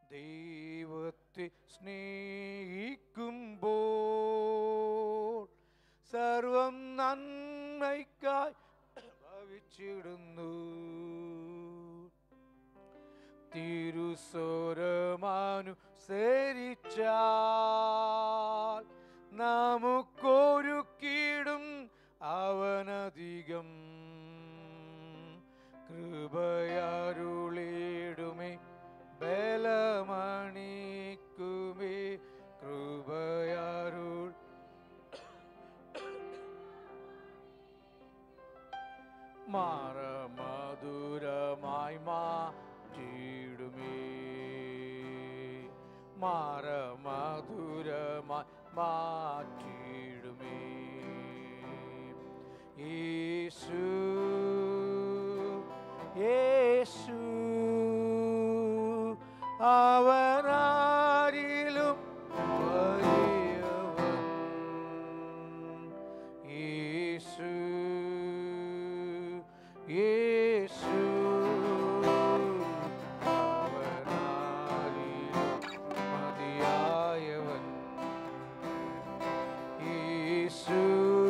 ദൈവത്തെ സ്നേഹിക്കുമ്പോൾ സർവം നന്മയ്ക്കായി ഭവിച്ചിടുന്നു തിരുസ്വരമാനുസരിച്ചാൽ നമുക്കൊരു കീടും അവനധികം കൃപയാരുളിടുമേ ബലമണിക്കുമേ കൃപയാരുൾ മാറമധുരമായി മാറ്റിടുമേ മാറമധുരമായി മാറ്റിടുമേ യേശു യേശു അവനാരിലും വലിയവൻ യേശു യേശു അവനാരിലും മതിയായവൻ യേശു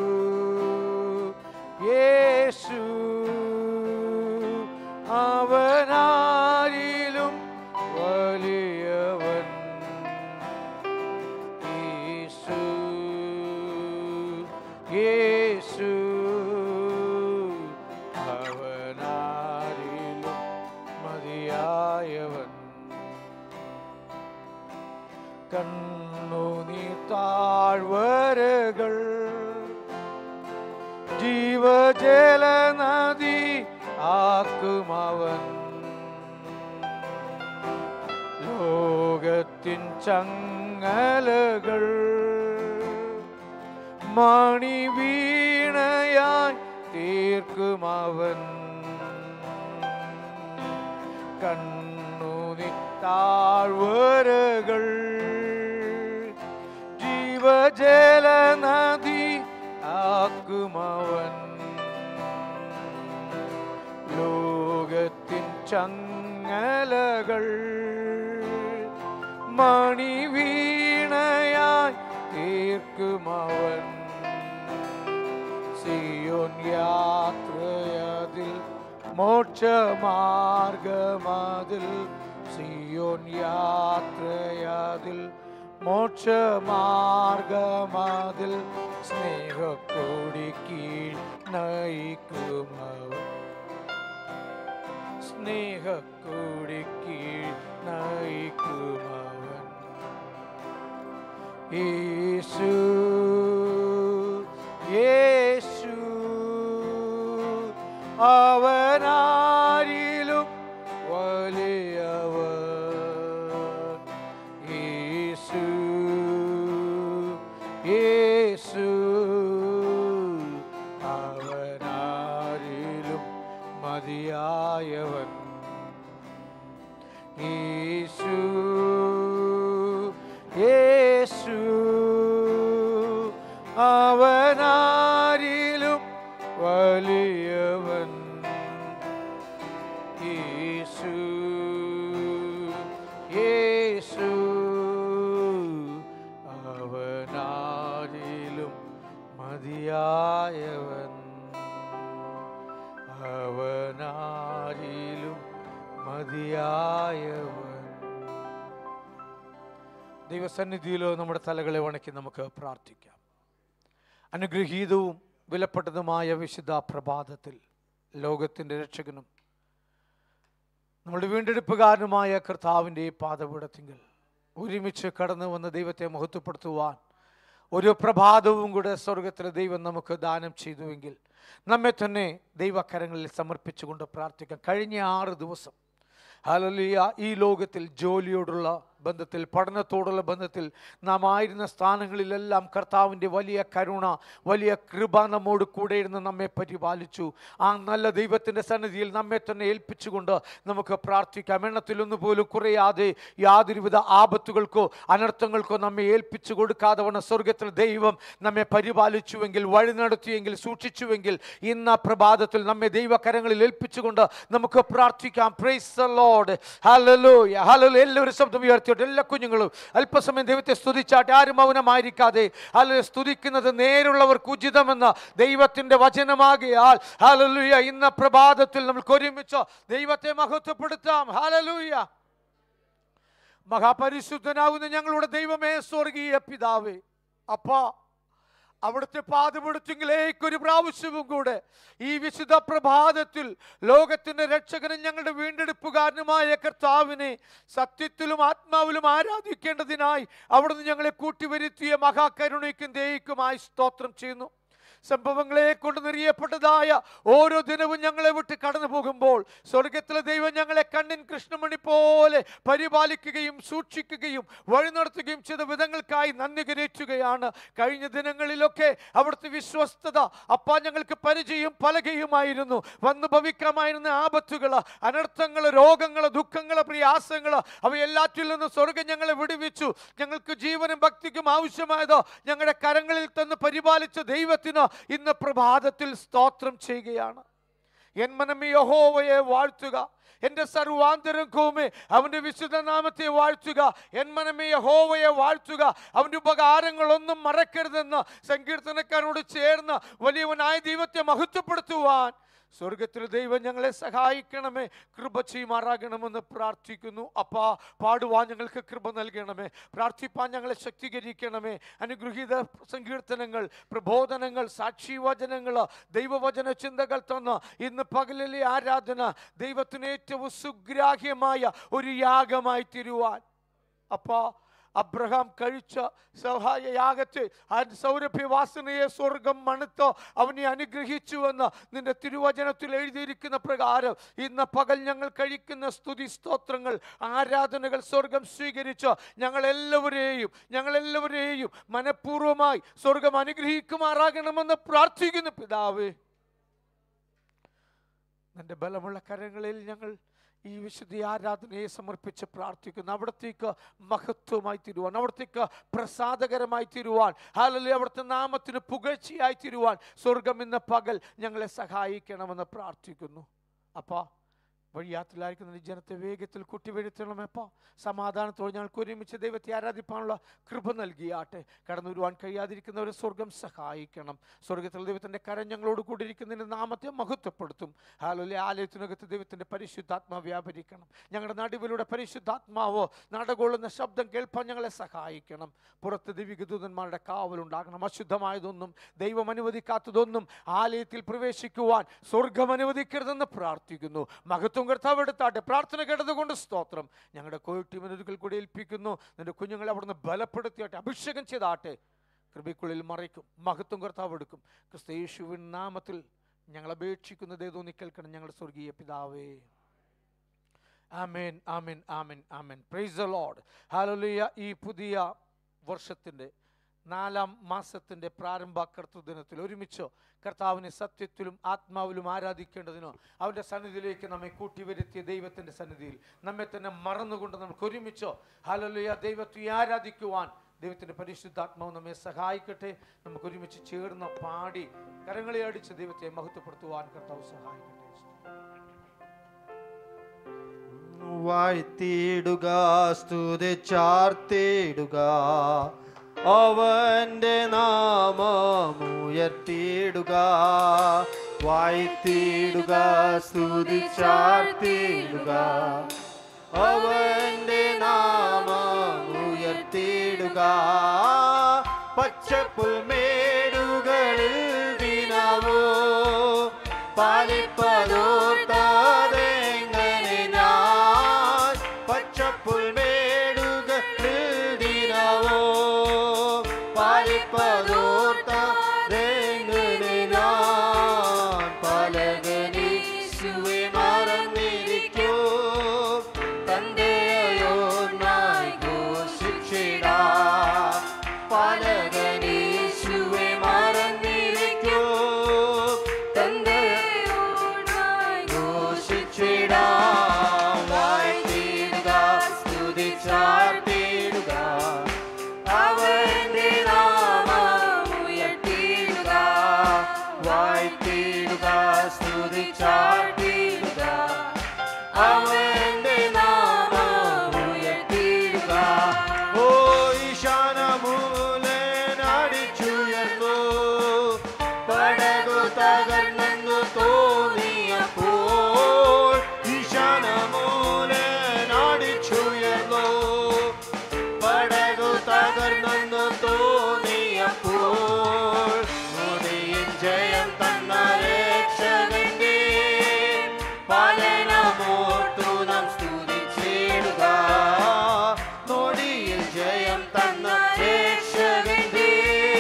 യേശു അവനാരിലും വലിയവൻ യേശു യേശു അവനാരിലും മതിയായവൻ കണ്ണുനീ താഴ്വരകൾ ജീവജല നദി ആക്കുമവൻ ലോകത്തിൻ ചങ്ങലകൾ മണി വീണയായി തീർക്കുമവൻ കണ്ണുനി താഴ്വരകൾ ജീവജല നദി ആക്കുമവൻ ലോകത്തിൻ ചങ്ങലകൾ മണി വീണയായി തീർക്കുമവൻ സിയോൻ യാത്രയതിൽ മോക്ഷമാർഗമതിൽ സിയോൻ യാത്രയതിൽ മോക്ഷമാർഗമതിൽ സ്നേഹക്കൊടി കീഴ് നയിക്കുമവൻ സ്നേഹക്കൊടി കീഴ് നയിക്കുമവൻ യേശു യേശു അവനാരിലും വലിയവൻ യേശു യേശു അവനാരിലും മതിയായവൻ യേശു യേശു അവനാരിലും വലിയവൻ യേശു യേശു അവനാരിലും മതിയായവൻ അവനാരിലും മതിയായവൻ ദൈവസന്നിധിയിലോ നമ്മുടെ തലകളെ വണക്കി നമുക്ക് പ്രാർത്ഥിക്കാം അനുഗ്രഹീതവും വിലപ്പെട്ടതുമായ വിശുദ്ധ പ്രഭാതത്തിൽ ലോകത്തിൻ്റെ രക്ഷകനും നമ്മുടെ വീണ്ടെടുപ്പുകാരനുമായ കർത്താവിൻ്റെ ഈ പാതപീഠത്തിങ്കിൽ ഒരുമിച്ച് കടന്നു വന്ന ദൈവത്തെ മഹത്വപ്പെടുത്തുവാൻ ഒരു പ്രഭാതവും കൂടെ സ്വർഗത്തിലെ ദൈവം നമുക്ക് ദാനം ചെയ്തുവെങ്കിൽ നമ്മെ തന്നെ ദൈവക്കരങ്ങളിൽ സമർപ്പിച്ചുകൊണ്ട് പ്രാർത്ഥിക്കാം കഴിഞ്ഞ ആറ് ദിവസം ഹലലിയ ഈ ലോകത്തിൽ ജോലിയോടുള്ള ബന്ധത്തിൽ പഠനത്തോടുള്ള ബന്ധത്തിൽ നാം ആയിരുന്ന സ്ഥാനങ്ങളിലെല്ലാം കർത്താവിൻ്റെ വലിയ കരുണ വലിയ കൃപ നമ്മോട് കൂടെ ഇരുന്ന് നമ്മെ പരിപാലിച്ചു ആ നല്ല ദൈവത്തിൻ്റെ സന്നിധിയിൽ നമ്മെ തന്നെ ഏൽപ്പിച്ചുകൊണ്ട് നമുക്ക് പ്രാർത്ഥിക്കാം എണ്ണത്തിലൊന്നു പോലും കുറയാതെ യാതൊരുവിധ ആപത്തുകൾക്കോ അനർത്ഥങ്ങൾക്കോ നമ്മെ ഏൽപ്പിച്ചു കൊടുക്കാതെ വണ്ണം സ്വർഗത്തിൽ ദൈവം നമ്മെ പരിപാലിച്ചുവെങ്കിൽ വഴി നടത്തിയെങ്കിൽ സൂക്ഷിച്ചുവെങ്കിൽ ഇന്ന് പ്രഭാതത്തിൽ നമ്മെ ദൈവകരങ്ങളിൽ ഏൽപ്പിച്ചുകൊണ്ട് നമുക്ക് പ്രാർത്ഥിക്കാം പ്രൈസ് ലോഡ് ഹല്ലേലൂയ ഹല്ലേലൂയ എല്ലാവരും ശബ്ദം ഉയർത്തിയിട്ട് എല്ലാ കുഞ്ഞുങ്ങളും അല്പസമയം ദൈവത്തെ സ്തുതിച്ചാട്ടെ ആരും മൗനമായിരിക്കാതെ ഹല്ലേലൂയ സ്തുതിക്കുന്നത് നേരുള്ളവർക്ക് ഉചിതമെന്ന് ദൈവത്തിന്റെ വചനമാകിയാൽ ഹല്ലേലൂയ ഇന്ന് പ്രഭാതത്തിൽ നമുക്ക് ഒരുമിച്ച് ദൈവത്തെ മഹത്വപ്പെടുത്താം ഹല്ലേലൂയ മഹാപരിശുദ്ധനാകുന്ന ഞങ്ങളുടെ ദൈവമേ സ്വർഗീയ പിതാവേ അപ്പാ അവിടുത്തെ പാതപെടുത്തെങ്കിലേക്ക് ഒരു പ്രാവശ്യവും കൂടെ ഈ വിശുദ്ധ പ്രഭാതത്തിൽ ലോകത്തിന്റെ രക്ഷകനും ഞങ്ങളുടെ വീണ്ടെടുപ്പുകാരനുമായ കർത്താവിനെ സത്യത്തിലും ആത്മാവിലും ആരാധിക്കേണ്ടതിനായി അവിടുന്ന് ഞങ്ങളെ കൂട്ടിവരുത്തിയ മഹാകരുണയ്ക്കും ദയക്കുമായി സ്തോത്രം ചെയ്യുന്നു സംഭവങ്ങളെ കൊണ്ട് നിറയപ്പെട്ടതായ ഓരോ ദിനവും ഞങ്ങളെ വിട്ട് കടന്നു പോകുമ്പോൾ സ്വർഗത്തിലെ ദൈവം ഞങ്ങളെ കണ്ണിൻ കൃഷ്ണമണി പോലെ പരിപാലിക്കുകയും സൂക്ഷിക്കുകയും വഴി നടത്തുകയും ചെയ്ത വിധങ്ങൾക്കായി നന്ദി കരേറ്റുകയാണ് കഴിഞ്ഞ ദിനങ്ങളിലൊക്കെ അവിടുത്തെ വിശ്വസ്തത അപ്പ ഞങ്ങൾക്ക് പരിചയം പലകയുമായിരുന്നു വന്നു ഭവിക്കാമായിരുന്ന ആപത്തുകൾ അനർത്ഥങ്ങൾ രോഗങ്ങൾ ദുഃഖങ്ങൾ പ്രയാസങ്ങൾ അവയെല്ലാറ്റിൽ നിന്ന് സ്വർഗം ഞങ്ങളെ വിടുവിച്ചു ഞങ്ങൾക്ക് ജീവനും ഭക്തിക്കും ആവശ്യമായത് ഞങ്ങളുടെ കരങ്ങളിൽ തന്ന് പരിപാലിച്ച ദൈവത്തിന് ഇന്ന് പ്രഭാതത്തിൽ സ്തോത്രം ചെയ്യുകയാണ് എൻ മനമേ യഹോവയെ വാഴ്ത്തുക എൻ്റെ സർവാന്തരംഗവുമേ അവൻ്റെ വിശുദ്ധ നാമത്തെ വാഴ്ത്തുക എൻ മനമേ യഹോവയെ വാഴ്ത്തുക അവൻ്റെ ഉപകാരങ്ങളൊന്നും മറക്കരുതെന്ന് സങ്കീർത്തനക്കാരോട് ചേർന്ന് വലിയവനായ ദൈവത്തെ മഹത്വപ്പെടുത്തുവാൻ സ്വർഗത്തിൽ ദൈവം ഞങ്ങളെ സഹായിക്കണമേ കൃപ ചെയ്യുമാറാകണമെന്ന് പ്രാർത്ഥിക്കുന്നു അപ്പാ പാടുവാൻ ഞങ്ങൾക്ക് കൃപ നൽകണമേ പ്രാർത്ഥിപ്പാൻ ഞങ്ങളെ ശക്തീകരിക്കണമേ അനുഗ്രഹീത സങ്കീർത്തനങ്ങൾ പ്രബോധനങ്ങൾ സാക്ഷിവചനങ്ങൾ ദൈവവചന ചിന്തകൾ തന്ന് ഇന്ന് പകലിലെ ആരാധന ദൈവത്തിന് ഏറ്റവും സുഗ്രാഹ്യമായ ഒരു യാഗമായി തീരുവാൻ അപ്പാ അബ്രഹാം കഴിച്ച സഹായ യാഗത്തെ ആ സൗരഭ്യവാസനയെ സ്വർഗം മണുത്ത് അവനെ അനുഗ്രഹിച്ചുവെന്ന് നിന്റെ തിരുവചനത്തിൽ എഴുതിയിരിക്കുന്ന പ്രകാരം ഇന്ന് പകൽ ഞങ്ങൾ കഴിക്കുന്ന സ്തുതി സ്തോത്രങ്ങൾ ആരാധനകൾ സ്വർഗം സ്വീകരിച്ച് ഞങ്ങളെല്ലാവരെയും ഞങ്ങളെല്ലാവരെയും മനഃപൂർവ്വമായി സ്വർഗം അനുഗ്രഹിക്കുമാറാകണമെന്ന് പ്രാർത്ഥിക്കുന്നു പിതാവേ നിന്റെ ബലമുള്ള കരങ്ങളിൽ ഞങ്ങൾ ഈ വിശുദ്ധ ആരാധനയെ സമർപ്പിച്ച് പ്രാർത്ഥിക്കുന്നു അവിടത്തേക്ക് മഹത്വമായി തീരുവാൻ അവിടത്തേക്ക് പ്രസാദകരമായി തീരുവാൻ ഹാലല്ലേ അവിടുത്തെ നാമത്തിന് പുകഴ്ചയായി തീരുവാൻ സ്വർഗം ഇന്ന് പകൽ ഞങ്ങളെ സഹായിക്കണമെന്ന് പ്രാർത്ഥിക്കുന്നു അപ്പാ വഴിയാത്രയിലായിരിക്കുന്ന ഈ ജനത്തെ വേഗത്തിൽ കുട്ടിവീഴ്ത്തണമേപ്പാ സമാധാനത്തോടെ ഞങ്ങൾക്ക് ഒരുമിച്ച് ദൈവത്തെ ആരാധിപ്പാനുള്ള കൃപ നൽകിയാട്ടെ കടന്നു വരുവാൻ കഴിയാതിരിക്കുന്നവരെ സ്വർഗം സഹായിക്കണം സ്വർഗത്തിൽ ദൈവത്തിൻ്റെ കരം ഞങ്ങളോട് കൂടിയിരിക്കുന്നതിൻ്റെ നാമത്തെ മഹത്വപ്പെടുത്തും ഹാലോലെ ആലയത്തിനകത്ത് ദൈവത്തിൻ്റെ പരിശുദ്ധാത്മാവ് വ്യാപരിക്കണം ഞങ്ങളുടെ നടുവിലൂടെ പരിശുദ്ധാത്മാവോ നടകൊള്ളുന്ന ശബ്ദം കേൾപ്പാൻ ഞങ്ങളെ സഹായിക്കണം പുറത്ത് ദിവികദൂതന്മാരുടെ കാവലുണ്ടാകണം അശുദ്ധമായതൊന്നും ദൈവം അനുവദിക്കാത്തതൊന്നും ആലയത്തിൽ പ്രവേശിക്കുവാൻ സ്വർഗം അനുവദിക്കരുതെന്ന് പ്രാർത്ഥിക്കുന്നു മഹത്വം കർത്താവ് എടുത്താട്ടെ പ്രാർത്ഥന കേട്ടതുകൊണ്ട് സ്തോത്രം ഞങ്ങളുടെ കോവിഡ് ടീമിനൊരുക്കൽ കൂടി ഏൽപ്പിക്കുന്നു നിന്റെ കുഞ്ഞുങ്ങളെ അവിടുന്ന് ബലപ്പെടുത്തിയാട്ടെ അഭിഷേകം ചെയ്താട്ടെ കൃപയ്ക്കുള്ളിൽ മറയ്ക്കും മഹത്വം കർത്താവ് എടുക്കും ക്രിസ്തയേശുവിൻ നാമത്തിൽ ഞങ്ങൾ അപേക്ഷിക്കുന്നത് ഏതോ നീ കേൾക്കണം ഞങ്ങളുടെ സ്വർഗീയ പിതാവേ ആമേൻ ആമേൻ ആമേൻ ആമേൻ പ്രൈസ് ദ ലോർഡ് ഹല്ലേലൂയ ഈ പുതിയ വർഷത്തിൻ്റെ നാലാം മാസത്തിൻ്റെ പ്രാരംഭ കർത്തൃദിനത്തിൽ ഒരുമിച്ച് കർത്താവിനെ സത്യത്തിലും ആത്മാവിലും ആരാധിക്കേണ്ടതിനോ അവൻ്റെ സന്നിധിയിലേക്ക് നമ്മെ കൂട്ടിവരുത്തിയ ദൈവത്തിൻ്റെ സന്നിധിയിൽ നമ്മെ തന്നെ മറന്നുകൊണ്ട് നമുക്ക് ഒരുമിച്ച് ഹലലുയ ദൈവത്തെ ആരാധിക്കുവാൻ ദൈവത്തിൻ്റെ പരിശുദ്ധാത്മാവ് നമ്മെ സഹായിക്കട്ടെ നമുക്ക് ഒരുമിച്ച് ചേർന്ന് പാടി കരങ്ങളെ അടിച്ച് ദൈവത്തെ മഹത്വപ്പെടുത്തുവാൻ കർത്താവ് സഹായിക്കട്ടെ വാഴ്ത്തിയിടുക സ്തുതിച്ചാർത്തിയിടുക അവന്റെ നാമമുയർത്തിയിടുക വാഴ്ത്തിയിടുക സ്തുതിച്ചാർത്തിയിടുക അവന്റെ നാമമുയർത്തിയിടുക പച്ചപ്പുൽമേടുകളിൽ ദിനവോ പാലിപ്പതോർത്താതെങ്ങനെ ഞാൻ പച്ചപ്പുൽമേടുകളിൽ ദിനവോ പാലിപ്പതോർത്താതെങ്ങനെ ഞാൻ പലകനീശുവെ മറന്നിരിക്കൂ തന്റെ അയോന്നായി വാഴ്ത്തിയിടുക സ്തുതിച്ചാട്ടിയിടുക അവന്റെ നാമം ഉയർത്തിയിടുക ഓ ഈശാനമൂലനടിച്ചുയർന്നു പടകു തകർന്നെന്നു തോന്നിയപ്പോൾ ഈശാനമൂലനടിച്ചുയർന്നു പടകു തകർന്നെന്നു തോന്നിയപ്പോൾ മുടിയിൽ ജയം തന്ന രക്ഷകന്റെ പാലനമോർത്തു നാം സ്തുതിച്ചിടുക നൊടിയിൽ ജയം തന്ന രക്ഷകന്റെ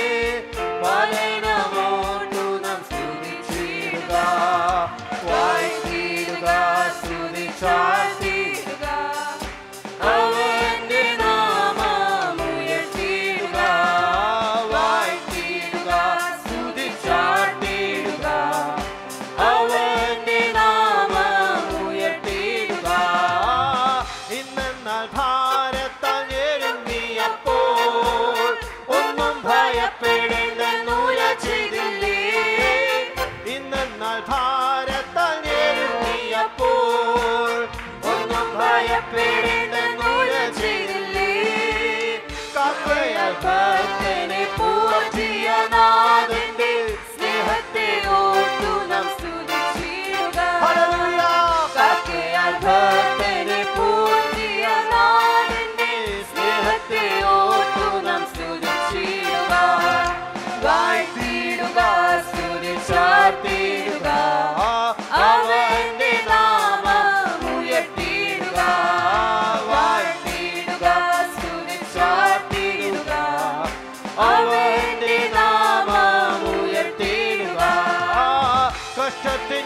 പാലനമോർത്തു നാം സ്തുതിച്ചിടുക വാഴ്ത്തിയിടുക സ്തുതിച്ചാർത്തിയിടുക അവന്റെ നാമം ഉയർത്തിയിടുക വാഴ്ത്തിയിടുക സ്തുതിച്ചാർത്തിയിടുക അവന്റെ നാമം ഉയർത്തിയിടുക ഇന്നെന്നാൽ ഭാരത്താൽ ഞെരുങ്ങിയപ്പോൾ ഒന്നും ഭയപ്പെടേണ്ടെന്നൂല ചെയ്തില്ലേ ഇന്നെന്നാൽ ഭാരത്താൽ ഞെരുങ്ങിയപ്പോൾ ഒന്നും ഭയപ്പെടേണ്ടെന്നൂല ചെയ്തില്ലേ കാക്കയാൽ ഭക്തനെ പോറ്റിയ നാഥന്റെ സ്നേഹത്തെ ഓർത്തു നാം സ്തുതിച്ചിടുക കാക്കയാൽ ഭക്തനെ പോറ്റിയ നാഥന്റെ സ്നേഹത്തെ ഓർത്തു നാം സ്തുതിച്ചിടുക വാഴ്ത്തിയിടുക സ്തുതിച്ചാർത്തിയിടുക അവന്റെ നാമം ഉയർത്തിയിടുക വാഴ്ത്തിയിടുക സ്തുതിച്ചാർത്തിയിടുക അവന്റെ നാമം ഉയർത്തിയിടുക കഷ്ടത്തിൻ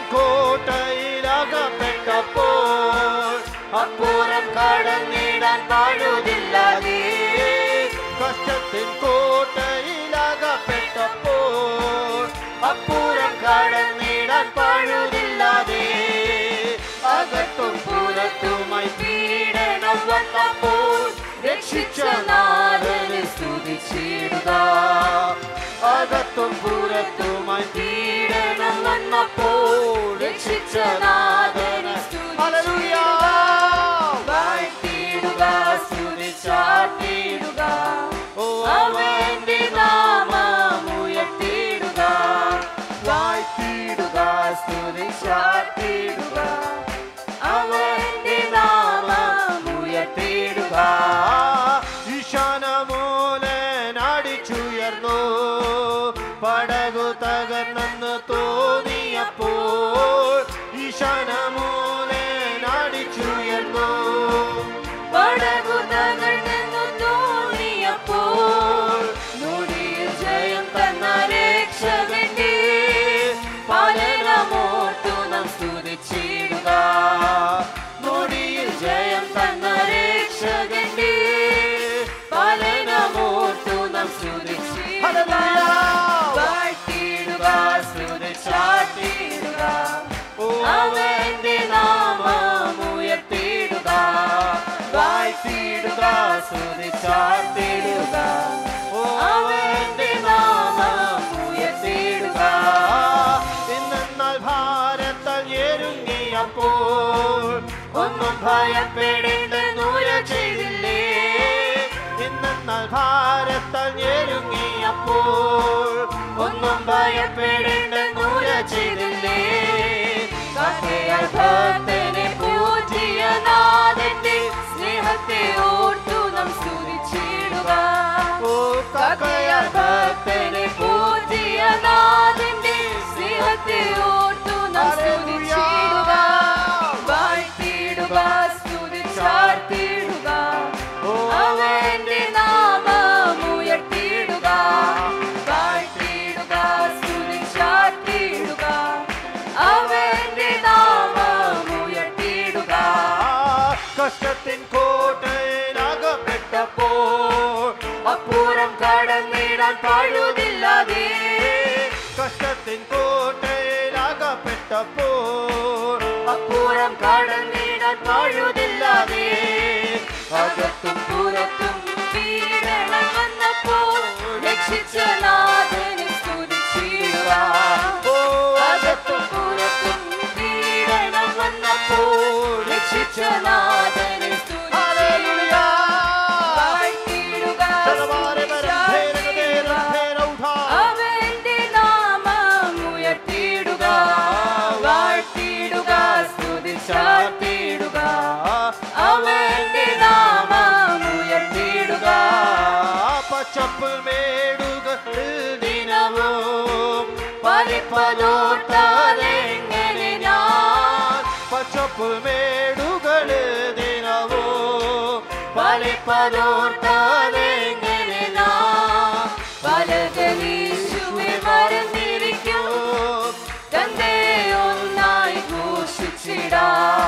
കോട്ടയിലകപ്പെട്ടപ്പോൾ അപ്പുറം കടന്നിടാൻ പാടുതില്ലാതെ കഷ്ടത്തിൻ കോട്ടയിലകപ്പെട്ടപ്പോൾ അപ്പുറം കടന്നിടാൻ പാടുതില്ലാതെ അകത്തും പുറത്തുമായി പീഡനം വന്നപ്പോൾ രക്ഷിച്ച നാഥനെ സ്തുതിച്ചിടുക അകത്തും പുറത്തുമായി പീഡനം വന്നപ്പോൾ രക്ഷിച്ച നാഥനെ സ്തുതിച്ചിടുക വാഴ്ത്തിയിടുക സ്തുതിച്ചാട്ടിയിടുക ഓ അവന്റെ നാമം ഉയർത്തിയിടുക വാഴ്ത്തിയിടുക സ്തുതിച്ചാട്ടിയിടുക അവന്റെ നാമം ഉയർത്തിയിടുക ഈശാനമൂലനടിച്ചുയർന്നു പടകു തകർന്നെന്ന് തോന്നിയപ്പോൾ ഈശാനമൂലനടിച്ചുയർന്നു പടകു തകർന്നെന്നു തോന്നിയപ്പോൾ നൊടിയിൽ ജയം തന്ന രക്ഷകന്റെ പാലനമോർത്തു നാം സ്തുതിച്ചിടുക നൊടിയിൽ ജയം തന്ന രക്ഷകന്റെ പാലനമോർത്തു നാം സ്തുതിച്ചിടുക വാഴ്ത്തിയിടുക സ്തുതിച്ചാട്ടിയിടുക അവന്റെ നാമം ഉയർത്തിയിടുക വാഴ്ത്തിയിടുക സ്തുതിച്ചാർത്തിടുക അവന്റെ നാമം ഉയർത്തിയിടുക ഇന്നെന്നാൽ ഭാരത്താൽ ഞെരുങ്ങിയപ്പോൾ ഒന്നും ഭയപ്പെടേണ്ടെന്നൂര ചെയ്തില്ലേ ഇന്നെന്നാൽ ഭാരത്താൽ ഞെരുങ്ങിയപ്പോൾ ഒന്നും ഭയപ്പെടേണ്ടെന്നൂര ചെയ്തില്ലേ കാക്കയാൽ ഭക്തനെ പോറ്റിയ നാഥന്റെ സ്നേഹത്തെ ഓർത്തു നാം സ്തുതിച്ചിടുക ഓ കാക്കയാൽ ഭക്തനെ പോറ്റിയ നാഥന്റെ സ്നേഹത്തെ ഓർത്തു നാം സ്തുതിച്ചിടുക വാഴ്ത്തിയിടുക സ്തുതിച്ചാർത്തിയിടുക അവന്റെ നാമം ഉയർത്തിയിടുക വാഴ്ത്തിയിടുക സ്തുതിച്ചാർത്തിയിടുക അവന്റെ നാമം ഉയർത്തിയിടുക കഷ്ടത്തിൻ കോട്ടയിലകപ്പെട്ടപ്പോൾ അപ്പുറം കടന്നിടാൻ പഴുതില്ലാതെ കഷ്ടത്തിൻ കോട്ടയിലകപ്പെട്ടപ്പോൾ അപ്പുറം കടന്നിടാൻ പഴുതില്ലാതെ അകത്തും പുറത്തും പീഡനം വന്നപ്പോൾ രക്ഷിച്ച നാഥനെ സ്തുതിച്ചിടുക ഓ വലിപ്പതോർത്താലെങ്ങനെ ഞാൻ പച്ചപ്പുൽമേടുകള് ദിനവോ വലിപ്പതോർത്താലെങ്ങനെ ഞാൻ പലകനീശുവെ മറന്നിരിക്കും തന്റെ ഒന്നായി ഘോഷിച്ചിടാ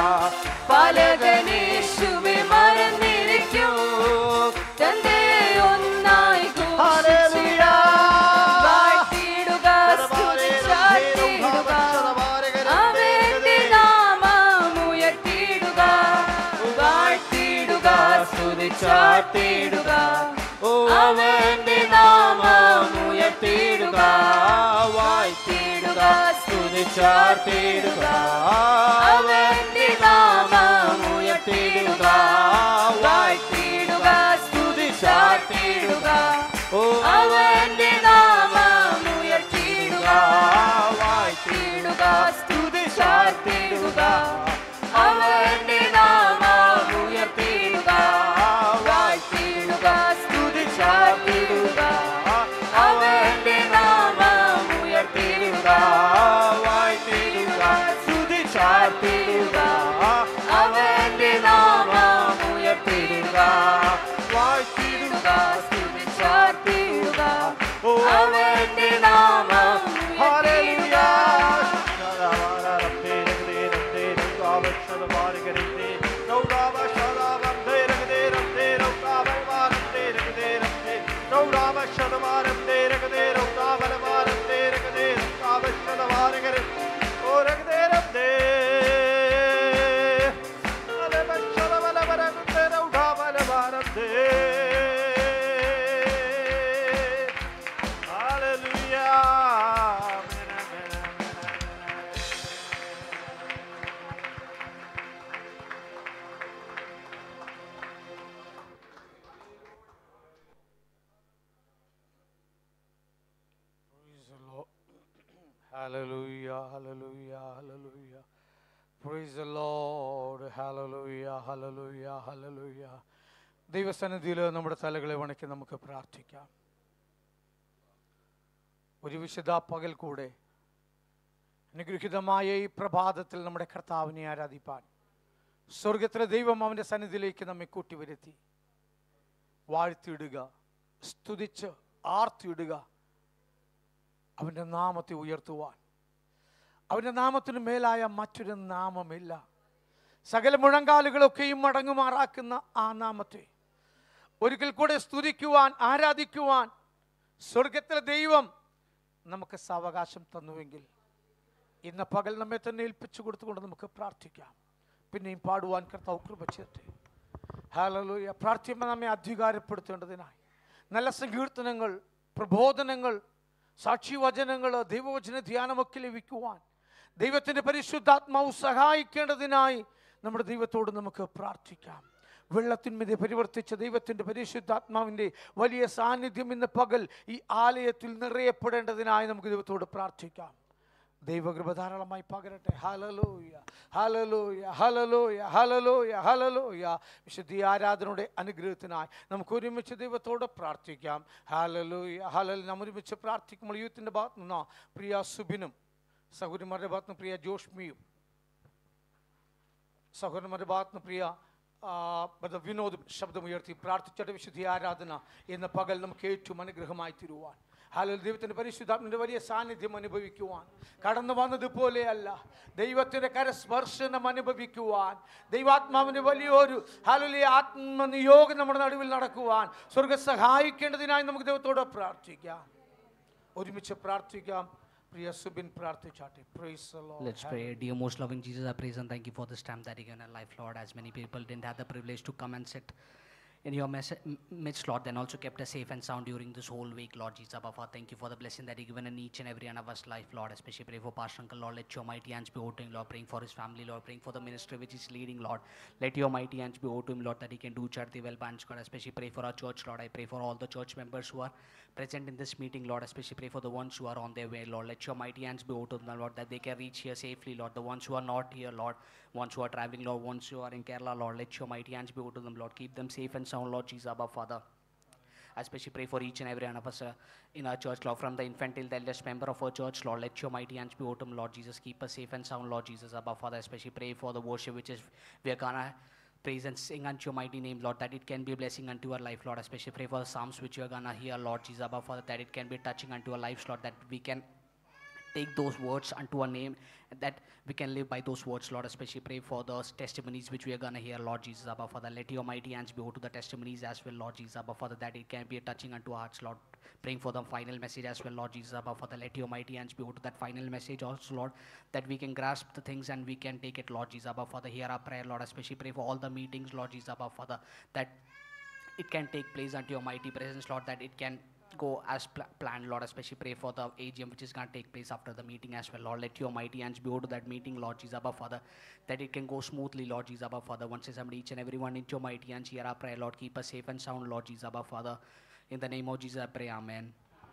പലകനേശുവെ മറന്നിരിക്കും തന്റെ ഒന്നായി ഘോഷിച്ചിടാ വാഴ്ത്തിയിടുക സ്തുതിച്ചാർത്തിയിടുക അവന്റെ നാമം ഉയർത്തിയിടുക വാഴ്ത്തിയിടുക സ്തുതിച്ചാർത്തിയിടുക അവന്റെ നാമം ഉയർത്തിയിടുക വാഴ്ത്തിയിടുക സ്തുതിച്ചാർത്തിയിടുക അവന്റെ നാമം ഉയർത്തിയിടുക വാഴ്ത്തിയിടുക സ്തുതിച്ചാർത്തിയിടുക അവന്റെ നാമം ഉയർത്തിയിടുക വാഴ്ത്തിയിടുക സ്തുതിച്ചാർത്തിയിടുക അവന്റെ നാമം ഉയർത്തിയിടുക വാഴ്ത്തിയിടുക സ്തുതിച്ചാർത്തിയിടുക അവന്റെ നാമം ഉയർത്തിയിടുക വാഴ്ത്തിയിടുക സ്തുതിച്ചാർത്തിയിടുക അവന്റെ നാമം ഉയർത്തിയിടുക വാഴ്ത്തിയിടുക സ്തുതിച്ചാർത്തിയിടുക അവന്റെ നാമം ഉയർത്തിയിടുക Hallelujah. Amen, amen, amen, amen. Praise the Lord. Hallelujah, hallelujah, hallelujah. Praise the Lord. Hallelujah, hallelujah, hallelujah. ദൈവസന്നിധിയിൽ നമ്മുടെ തലകളെ വണക്കി നമുക്ക് പ്രാർത്ഥിക്കാം ഒരു വിശുദ്ധ പകൽ കൂടെ അനുഗ്രഹിതമായ ഈ പ്രഭാതത്തിൽ നമ്മുടെ കർത്താവിനെ ആരാധിപ്പാൻ സ്വർഗത്തിലെ ദൈവം അവൻ്റെ സന്നിധിയിലേക്ക് നമ്മെ കൂട്ടിവരുത്തി വാഴ്ത്തിയിടുക സ്തുതിച്ച് ആർത്തിയിടുക അവൻ്റെ നാമത്തെ ഉയർത്തുവാൻ അവൻ്റെ നാമത്തിന് മേലായ മറ്റൊരു നാമമില്ല സകല മുഴങ്കാലുകളൊക്കെയും മടങ്ങുമാറാക്കുന്ന ആ നാമത്തെ ഒരിക്കൽ കൂടെ സ്തുതിക്കുവാൻ ആരാധിക്കുവാൻ സ്വർഗത്തിലെ ദൈവം നമുക്ക് സാവകാശം തന്നുവെങ്കിൽ ഇന്ന് പകൽ നമ്മെ തന്നെ ഏൽപ്പിച്ചു കൊടുത്തുകൊണ്ട് നമുക്ക് പ്രാർത്ഥിക്കാം പിന്നെയും പാടുവാൻ കർത്താവ് കൃപ ചെയ്യട്ടെ ഹാലലൂയ പ്രാർത്ഥിക്കുമ്പോൾ നമ്മെ അധികാരപ്പെടുത്തേണ്ടതിനായി നല്ല സങ്കീർത്തനങ്ങൾ പ്രബോധനങ്ങൾ സാക്ഷിവചനങ്ങൾ ദൈവവചന ധ്യാനമൊക്കെ ലഭിക്കുവാൻ ദൈവത്തിൻ്റെ പരിശുദ്ധാത്മാവ് സഹായിക്കേണ്ടതിനായി നമ്മുടെ ദൈവത്തോട് നമുക്ക് പ്രാർത്ഥിക്കാം വെള്ളത്തിന്മീതെ പരിവർത്തിച്ച ദൈവത്തിൻ്റെ പരിശുദ്ധാത്മാവിൻ്റെ വലിയ സാന്നിധ്യം ഇന്ന് പകൽ ഈ ആലയത്തിൽ നിറയപ്പെടേണ്ടതിനായി നമുക്ക് ദൈവത്തോട് പ്രാർത്ഥിക്കാം ദൈവകൃപ ധാരാളമായി പകരട്ടെ ഹലലോയ ഹലലോയ ഹലലോയ ഹലലോയ ഹലലോയ വിശുദ്ധി ആരാധനയുടെ അനുഗ്രഹത്തിനായി നമുക്ക് ഒരുമിച്ച് ദൈവത്തോട് പ്രാർത്ഥിക്കാം ഹലലോയ ഹലൽ നാം ഒരുമിച്ച് പ്രാർത്ഥിക്കുമ്പോൾ യൂത്തിൻ്റെ ഭാഗത്തു നിന്ന് പ്രിയ സുബിനും സഹോദരന്മാരുടെ ഭാഗത്ത് നിന്ന് പ്രിയ ജോഷ്മിയും സഹോദരന്മാരുടെ ഭാഗത്ത് നിന്ന് പ്രിയ ആ, ബ്രദർ വിനോദ് ശബ്ദമുയർത്തി പ്രാർത്ഥിച്ചിട്ട് വിശുദ്ധി ആരാധന എന്ന പകൽ നമുക്ക് ഏറ്റവും അനുഗ്രഹമായി തീരുവാൻ ഹാലൽ ദൈവത്തിൻ്റെ പരിശുദ്ധാത്മൻ്റെ വലിയ സാന്നിധ്യം അനുഭവിക്കുവാൻ കടന്നു വന്നതുപോലെയല്ല ദൈവത്തിൻ്റെ കരസ്പർശനം അനുഭവിക്കുവാൻ ദൈവാത്മാവിൻ്റെ വലിയൊരു ഹാലലി ആത്മനിയോഗം നമ്മുടെ നടുവിൽ നടക്കുവാൻ സ്വർഗ സഹായിക്കേണ്ടതിനായി നമുക്ക് ദൈവത്തോട് പ്രാർത്ഥിക്കാം ഒരുമിച്ച് പ്രാർത്ഥിക്കാം പ്രിയ സുബിൻ പ്രാർത്ഥിച്ചാട്ടെ praise the Lord. Let's pray. Dear most loving Jesus, I praise and thank you for this time that you given in life, Lord. As many people didn't have the privilege to come and sit in your mes- m- midst, Lord, then also kept us safe and sound during this whole week, Lord Jesus. Abba, Father, thank you for the blessing that you given in each and every one of us life, Lord. Especially pray for Pastor Uncle, Lord. Let your mighty hands be over to him, Lord. Praying for his family, Lord. Praying for the ministry which is leading, Lord. Let your mighty hands be over to him, Lord, that he can do charity well, bunch, God. Especially pray for our church, Lord. I pray for all the church members who are present in this meeting, Lord. Especially pray for the ones who are on their way, Lord. Let your mighty hands be over to them, Lord, that they can reach here safely, Lord. The ones who are not here, Lord. Ones who are traveling, Lord. Ones who are in Kerala, Lord. Let your mighty hands be over to them, Lord. Keep them safe and sound, Lord Jesus, Abba, Father. I especially pray for each and every one of us uh, in our church, Lord, from the infant till the eldest member of our church, Lord. Let your mighty hands be open, Lord Jesus. Keep us safe and sound, Lord Jesus. Above Father, I especially pray for the worship which is we are gonna praise and sing unto your mighty name, Lord, that it can be a blessing unto our life, Lord. Especially pray for the psalms which you are gonna hear, Lord Jesus, above Father, that it can be touching unto our lives, Lord, that we can take those words unto our name and that we can live by those words lord especially pray for those testimonies which we are going to hear lord jesus abba father let your mighty hands be over to the testimonies as well lord jesus abba father that it can be a touching unto our hearts lord praying for the final message as well lord jesus abba father let your mighty hands be over to that final message also lord that we can grasp the things and we can take it lord jesus abba father hear our prayer lord especially pray for all the meetings lord jesus abba father that it can take place unto your mighty presence, Lord, that it can go as pl- planned, Lord. Especially pray for the AGM which is going to take place after the meeting as well, Lord. Let your mighty hands be over to that meeting, Lord Jesus, above Father, that it can go smoothly, Lord Jesus, above Father. Once somebody, each and everyone into your mighty hands, hear our prayer, Lord. Keep us safe and sound, Lord Jesus, above Father. In the name of Jesus, I pray, Amen.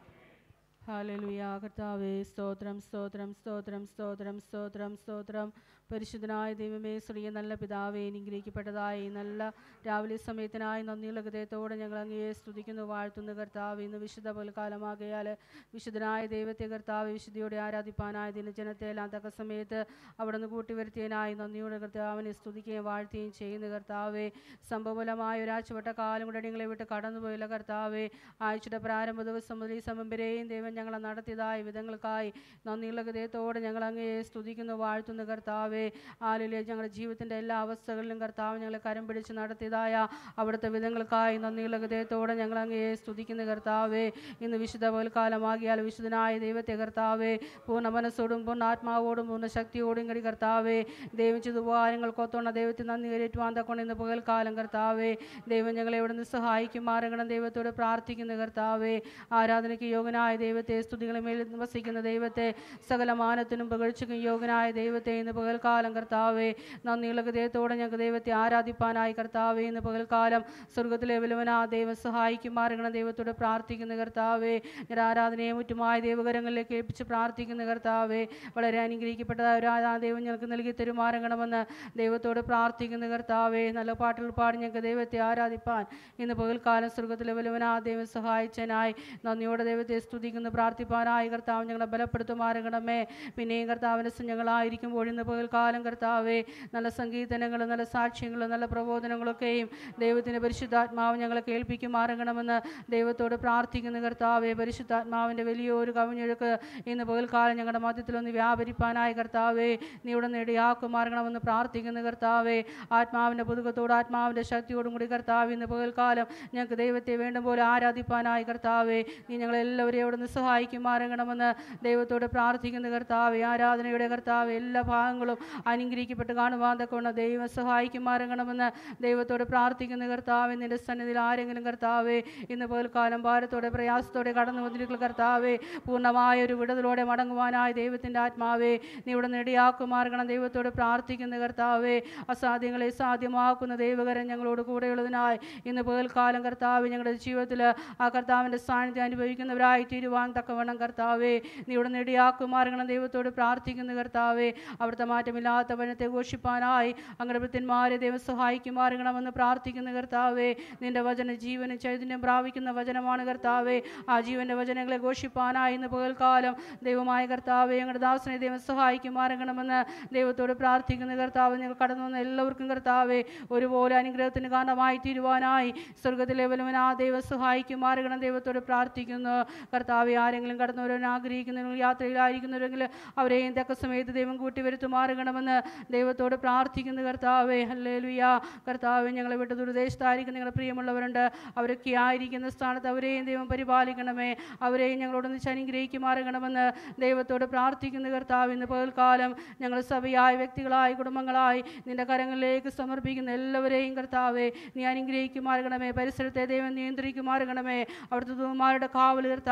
Hallelujah കർത്താവേ സ്തോത്രം സ്തോത്രം സ്തോത്രം സ്തോത്രം സ്തോത്രം സ്തോത്രം പരിശുദ്ധനായ ദൈവമേ ശ്രീയ നല്ല പിതാവേ അനുഗ്രഹിക്കപ്പെട്ടതായി ഈ നല്ല രാവിലെ സമയത്തിനായി നന്ദിയുള്ള ഹൃദയത്തോടെ ഞങ്ങൾ അങ്ങയെ സ്തുതിക്കുന്നു വാഴ്ത്തുന്നു കർത്താവ് ഇന്ന് വിശുദ്ധ പൽക്കാലമാകയാൽ വിശുദ്ധനായ ദൈവത്തെ കർത്താവ് വിശുദ്ധിയോടെ ആരാധിപ്പാനായ ദിനജനത്തെ എല്ലാം തക്ക സമയത്ത് അവിടെ നിന്ന് കൂട്ടിവരുത്തിയതിനായി നന്ദിയോടെ കർത്താവിനെ സ്തുതിക്കുകയും വാഴ്ത്തുകയും ചെയ്യുന്നു കർത്താവേ സംഭവലമായ ഒരാഴ്ചവട്ട കാലം കൂടെ ഞങ്ങളെ വിട്ട് കടന്നുപോയില്ല കർത്താവേ ആഴ്ചയുടെ പ്രാരംഭ ദിവസം മുതൽ ഈ സമയം വരെയും ദൈവം ഞങ്ങളെ നടത്തിയതായ വിധങ്ങൾക്കായി നന്ദിയുള്ള ഹൃദയത്തോടെ ഞങ്ങൾ അങ്ങയെ സ്തുതിക്കുന്നു വാഴ്ത്തുന്നു കർത്താവേ ആലിലെ ഞങ്ങളുടെ ജീവിതത്തിൻ്റെ എല്ലാ അവസ്ഥകളിലും കർത്താവ് ഞങ്ങളെ കരം പിടിച്ച് നടത്തിയതായ അവിടുത്തെ വിധങ്ങൾക്കായി നന്ദിയുള്ള ഹൃദയത്തോടെ ഞങ്ങൾ അങ്ങയെ സ്തുതിക്കുന്നു കർത്താവേ ഇന്ന് വിശുദ്ധ പോൽക്കാലമാകിയാൽ വിശുദ്ധനായ ദൈവത്തെ കർത്താവേ പൂർണ്ണ മനസ്സോടും പൂർണ്ണ ആത്മാവോടും പൂർണ്ണ ശക്തിയോടും കൂടി കർത്താവേ ദൈവം ചെയ്ത ഉപകാരങ്ങൾക്കൊത്തോണ ദൈവത്തെ നന്ദി കയറ്റുവാൻ തക്കൊണ്ട് ഇന്ന് പകൽക്കാലം കർത്താവേ ദൈവം ഞങ്ങളെ ഇവിടെ നിന്ന് സഹായിക്കും മാറണം ദൈവത്തോട് പ്രാർത്ഥിക്കുന്ന കർത്താവേ ആരാധനയ്ക്ക് യോഗ്യനായ ദൈവത്തെ സ്തുതികളെ മേൽ വസിക്കുന്ന ദൈവത്തെ സകല മാനത്തിനും പുകഴ്ചയ്ക്കും യോഗ്യനായ ദൈവത്തെ ഇന്ന് പകൽക്കാലം കർത്താവേ നന്ദിയുള്ള ഹൃദയത്തോടെ ഞങ്ങൾക്ക് ദൈവത്തെ ആരാധിപ്പാനായി കർത്താവേ ഇന്ന് പകൽക്കാലം സ്വർഗത്തിലെ വിലുവനാ ദൈവം സഹായിക്കും മാറണം ദൈവത്തോട് പ്രാർത്ഥിക്കുന്ന കർത്താവേ ഞാൻ ആരാധനയെ മുറ്റുമായ ദൈവകരങ്ങളിലേക്ക് ഏൽപ്പിച്ച് പ്രാർത്ഥിക്കുന്ന കർത്താവേ വളരെ അനുഗ്രഹിക്കപ്പെട്ടതായ ഒരു ആരാധന ദൈവം ഞങ്ങൾക്ക് നൽകി തരുമാറണമെന്ന് ദൈവത്തോട് പ്രാർത്ഥിക്കുന്ന കർത്താവേ നല്ല പാട്ടുകൾ പാടി ഞങ്ങൾക്ക് ദൈവത്തെ ആരാധിപ്പാൻ ഇന്ന് പകൽക്കാലം സ്വർഗത്തിലെ വലുവനാ ദൈവം സഹായിച്ചനായി നന്ദിയോടെ ദൈവത്തെ സ്തുതിക്കുന്നു പ്രാർത്ഥിപ്പാനായി കർത്താവ് ഞങ്ങളെ ബലപ്പെടുത്തുമാറണമേ പിന്നെയും കർത്താവിൻ്റെ ഞങ്ങളായിരിക്കുമ്പോൾ ഇന്ന് പകൽക്കാലം കർത്താവേ നല്ല സംഗീതനങ്ങളും നല്ല സാക്ഷ്യങ്ങളും നല്ല പ്രബോധനങ്ങളൊക്കെയും ദൈവത്തിൻ്റെ പരിശുദ്ധാത്മാവ് ഞങ്ങളെ കേൾപ്പിക്കുമാറണമെന്ന് ദൈവത്തോട് പ്രാർത്ഥിക്കുന്ന കർത്താവേ പരിശുദ്ധാത്മാവിൻ്റെ വലിയൊരു കവിഞ്ഞൊഴുക്ക് ഇന്ന് പകൽക്കാലം ഞങ്ങളുടെ മധ്യത്തിലൊന്ന് വ്യാപരിപ്പാനായി കർത്താവേ നീ ഇവിടെ നേടിയാക്കുമാറണമെന്ന് പ്രാർത്ഥിക്കുന്ന കർത്താവേ ആത്മാവിൻ്റെ പുതുക്കത്തോട് ആത്മാവിൻ്റെ ശക്തിയോടും കൂടി കർത്താവ് ഇന്ന് പകൽക്കാലം ഞങ്ങൾക്ക് ദൈവത്തെ വേണ്ടും പോലെ ആരാധിപ്പാനായി കർത്താവേ നീ ഞങ്ങളെല്ലാവരെയും അവിടെ നിന്ന് സഹായിക്കുമാറണമെന്ന് ദൈവത്തോട് പ്രാർത്ഥിക്കുന്ന കർത്താവേ ആരാധനയുടെ കർത്താവ് എല്ലാ ഭാഗങ്ങളും അനുഗ്രഹിക്കപ്പെട്ട് കാണുവാൻ തക്കവണ്ണ ദൈവം സഹായിക്കുമാറണമെന്ന് ദൈവത്തോട് പ്രാർത്ഥിക്കുന്ന കർത്താവേ നിന്റെ സന്നിധിയിൽ ആരെങ്കിലും കർത്താവേ ഇന്ന് പകൽക്കാലം ഭാരത്തോടെ പ്രയാസത്തോടെ കടന്നു വന്നിരിക്കുന്ന കർത്താവേ പൂർണ്ണമായ ഒരു വിടുതലോടെ മടങ്ങുവാനായ ദൈവത്തിൻ്റെ ആത്മാവേ നീ ഇവിടെ നെടിയാക്കുമാറണം ദൈവത്തോട് പ്രാർത്ഥിക്കുന്ന കർത്താവേ അസാധ്യങ്ങളെ സാധ്യമാക്കുന്ന ദൈവകരൻ ഞങ്ങളോട് കൂടെയുള്ളതിനായി ഇന്ന് പകൽക്കാലം കർത്താവ് ഞങ്ങളുടെ ജീവിതത്തിൽ ആ കർത്താവിൻ്റെ സാന്നിധ്യം അനുഭവിക്കുന്നവരായി തീരുവാൻ തക്കവണ്ണം കർത്താവേ നീ ഇവിടെ നെടിയാക്കുമാറണം ദൈവത്തോട് പ്രാർത്ഥിക്കുന്ന കർത്താവേ അവിടുത്തെ മാറ്റമില്ലാത്ത വനത്തെ ഘോഷിപ്പാനായി അങ്ങയുടെ ഭൃത്യന്മാരെ ദൈവം സഹായിക്കുമാറണമെന്ന് പ്രാർത്ഥിക്കുന്ന കർത്താവേ നിന്റെ വചന ജീവനും ചൈതന്യം പ്രാപിക്കുന്ന വചനമാണ് കർത്താവേ ആ ജീവന്റെ വചനങ്ങളെ ഘോഷിപ്പാനായി ഇന്ന് പകൽക്കാലം ദൈവമായ കർത്താവേ ഞങ്ങളുടെ ദാസനെ ദൈവം സഹായിക്കുമാറണമെന്ന് ദൈവത്തോട് പ്രാർത്ഥിക്കുന്ന കർത്താവ് നിങ്ങൾ കടന്നു വന്ന എല്ലാവർക്കും കർത്താവേ ഒരുപോലെ അനുഗ്രഹത്തിന് കാരണമായി തീരുവാനായി സ്വർഗത്തിലെ വലുവനാ ദൈവം സഹായിക്കുമാറണം ദൈവത്തോട് പ്രാർത്ഥിക്കുന്നു കർത്താവെ ആരെങ്കിലും കടന്നവരവൻ ആഗ്രഹിക്കുന്നവരും യാത്രയിലായിരിക്കുന്നവരെങ്കിൽ അവരെയും തക്ക സമയത്ത് ദൈവം കൂട്ടി വരുത്തുമാറണമെന്ന് ദൈവത്തോട് പ്രാർത്ഥിക്കുന്നു കർത്താവേ ഹല്ലേലൂയ കർത്താവെ ഞങ്ങളെ വിട്ട് ദുർദേശത്തായിരിക്കുന്ന നിങ്ങളുടെ പ്രിയമുള്ളവരുണ്ട് അവരൊക്കെ ആയിരിക്കുന്ന സ്ഥാനത്ത് അവരെയും ദൈവം പരിപാലിക്കണമേ അവരെയും ഞങ്ങളോടൊന്നിച്ച് അനുഗ്രഹിക്കുമാറണമെന്ന് ദൈവത്തോട് പ്രാർത്ഥിക്കുന്നു കർത്താവ് ഇന്ന് പകൽക്കാലം ഞങ്ങൾ സഭയായ വ്യക്തികളായി കുടുംബങ്ങളായി നിന്റെ കരങ്ങളിലേക്ക് സമർപ്പിക്കുന്ന എല്ലാവരെയും കർത്താവെ നീ അനുഗ്രഹിക്കുമാറണമേ പരിസരത്തെ ദൈവം നിയന്ത്രിക്കുമാറണമേ അവിടുത്തെ ദൂമാരുടെ കാവൽ കർത്താവെ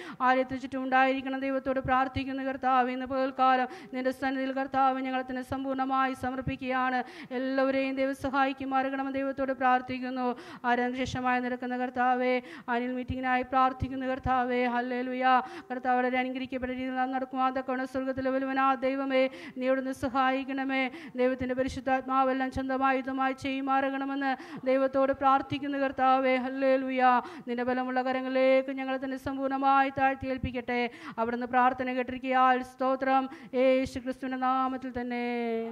ആലയത്തിന് ചുറ്റും ഉണ്ടായിരിക്കണം ദൈവത്തോട് പ്രാർത്ഥിക്കുന്നു കർത്താവ് ഇന്ന് പകൽക്കാലം നിന്റെ സന്നിധിയിൽ കർത്താവ് ഞങ്ങളെ തന്നെ സമ്പൂർണ്ണമായി സമർപ്പിക്കുകയാണ് എല്ലാവരെയും ദൈവം സഹായിക്കുമാറുകണമെന്ന് ദൈവത്തോട് പ്രാർത്ഥിക്കുന്നു ആരാധനശേഷമായി നടക്കുന്ന കർത്താവെ അനിൽ മീറ്റിങ്ങിനായി പ്രാർത്ഥിക്കുന്നു കർത്താവെ ഹല്ലേലുയ കർത്താവ് വളരെ അനുഗ്രഹിക്കപ്പെട്ട രീതിയിൽ നടക്കും അതൊക്കെ സ്വർഗത്തിലെ വലുവനാ ദൈവമേ നീ ഇവിടുന്ന് സഹായിക്കണമേ ദൈവത്തിൻ്റെ പരിശുദ്ധാത്മാവെല്ലാം സ്വന്തമായി ഇതുമായി ചെയ്യുമാറകണമെന്ന് ദൈവത്തോട് പ്രാർത്ഥിക്കുന്നു കർത്താവേ ഹല്ലേലുയ നിന്റെ ബലമുള്ള കരങ്ങളിലേക്ക് ഞങ്ങളെ തന്നെ സമ്പൂർണ്ണമായി താഴ്ത്തി ഏൽപ്പിക്കട്ടെ അവിടുന്ന് പ്രാർത്ഥന കേട്ടിരിക്കയാൽ സ്തോത്രം യേശു ക്രിസ്തുവിൻ്റെ നാമത്തിൽ തന്നെ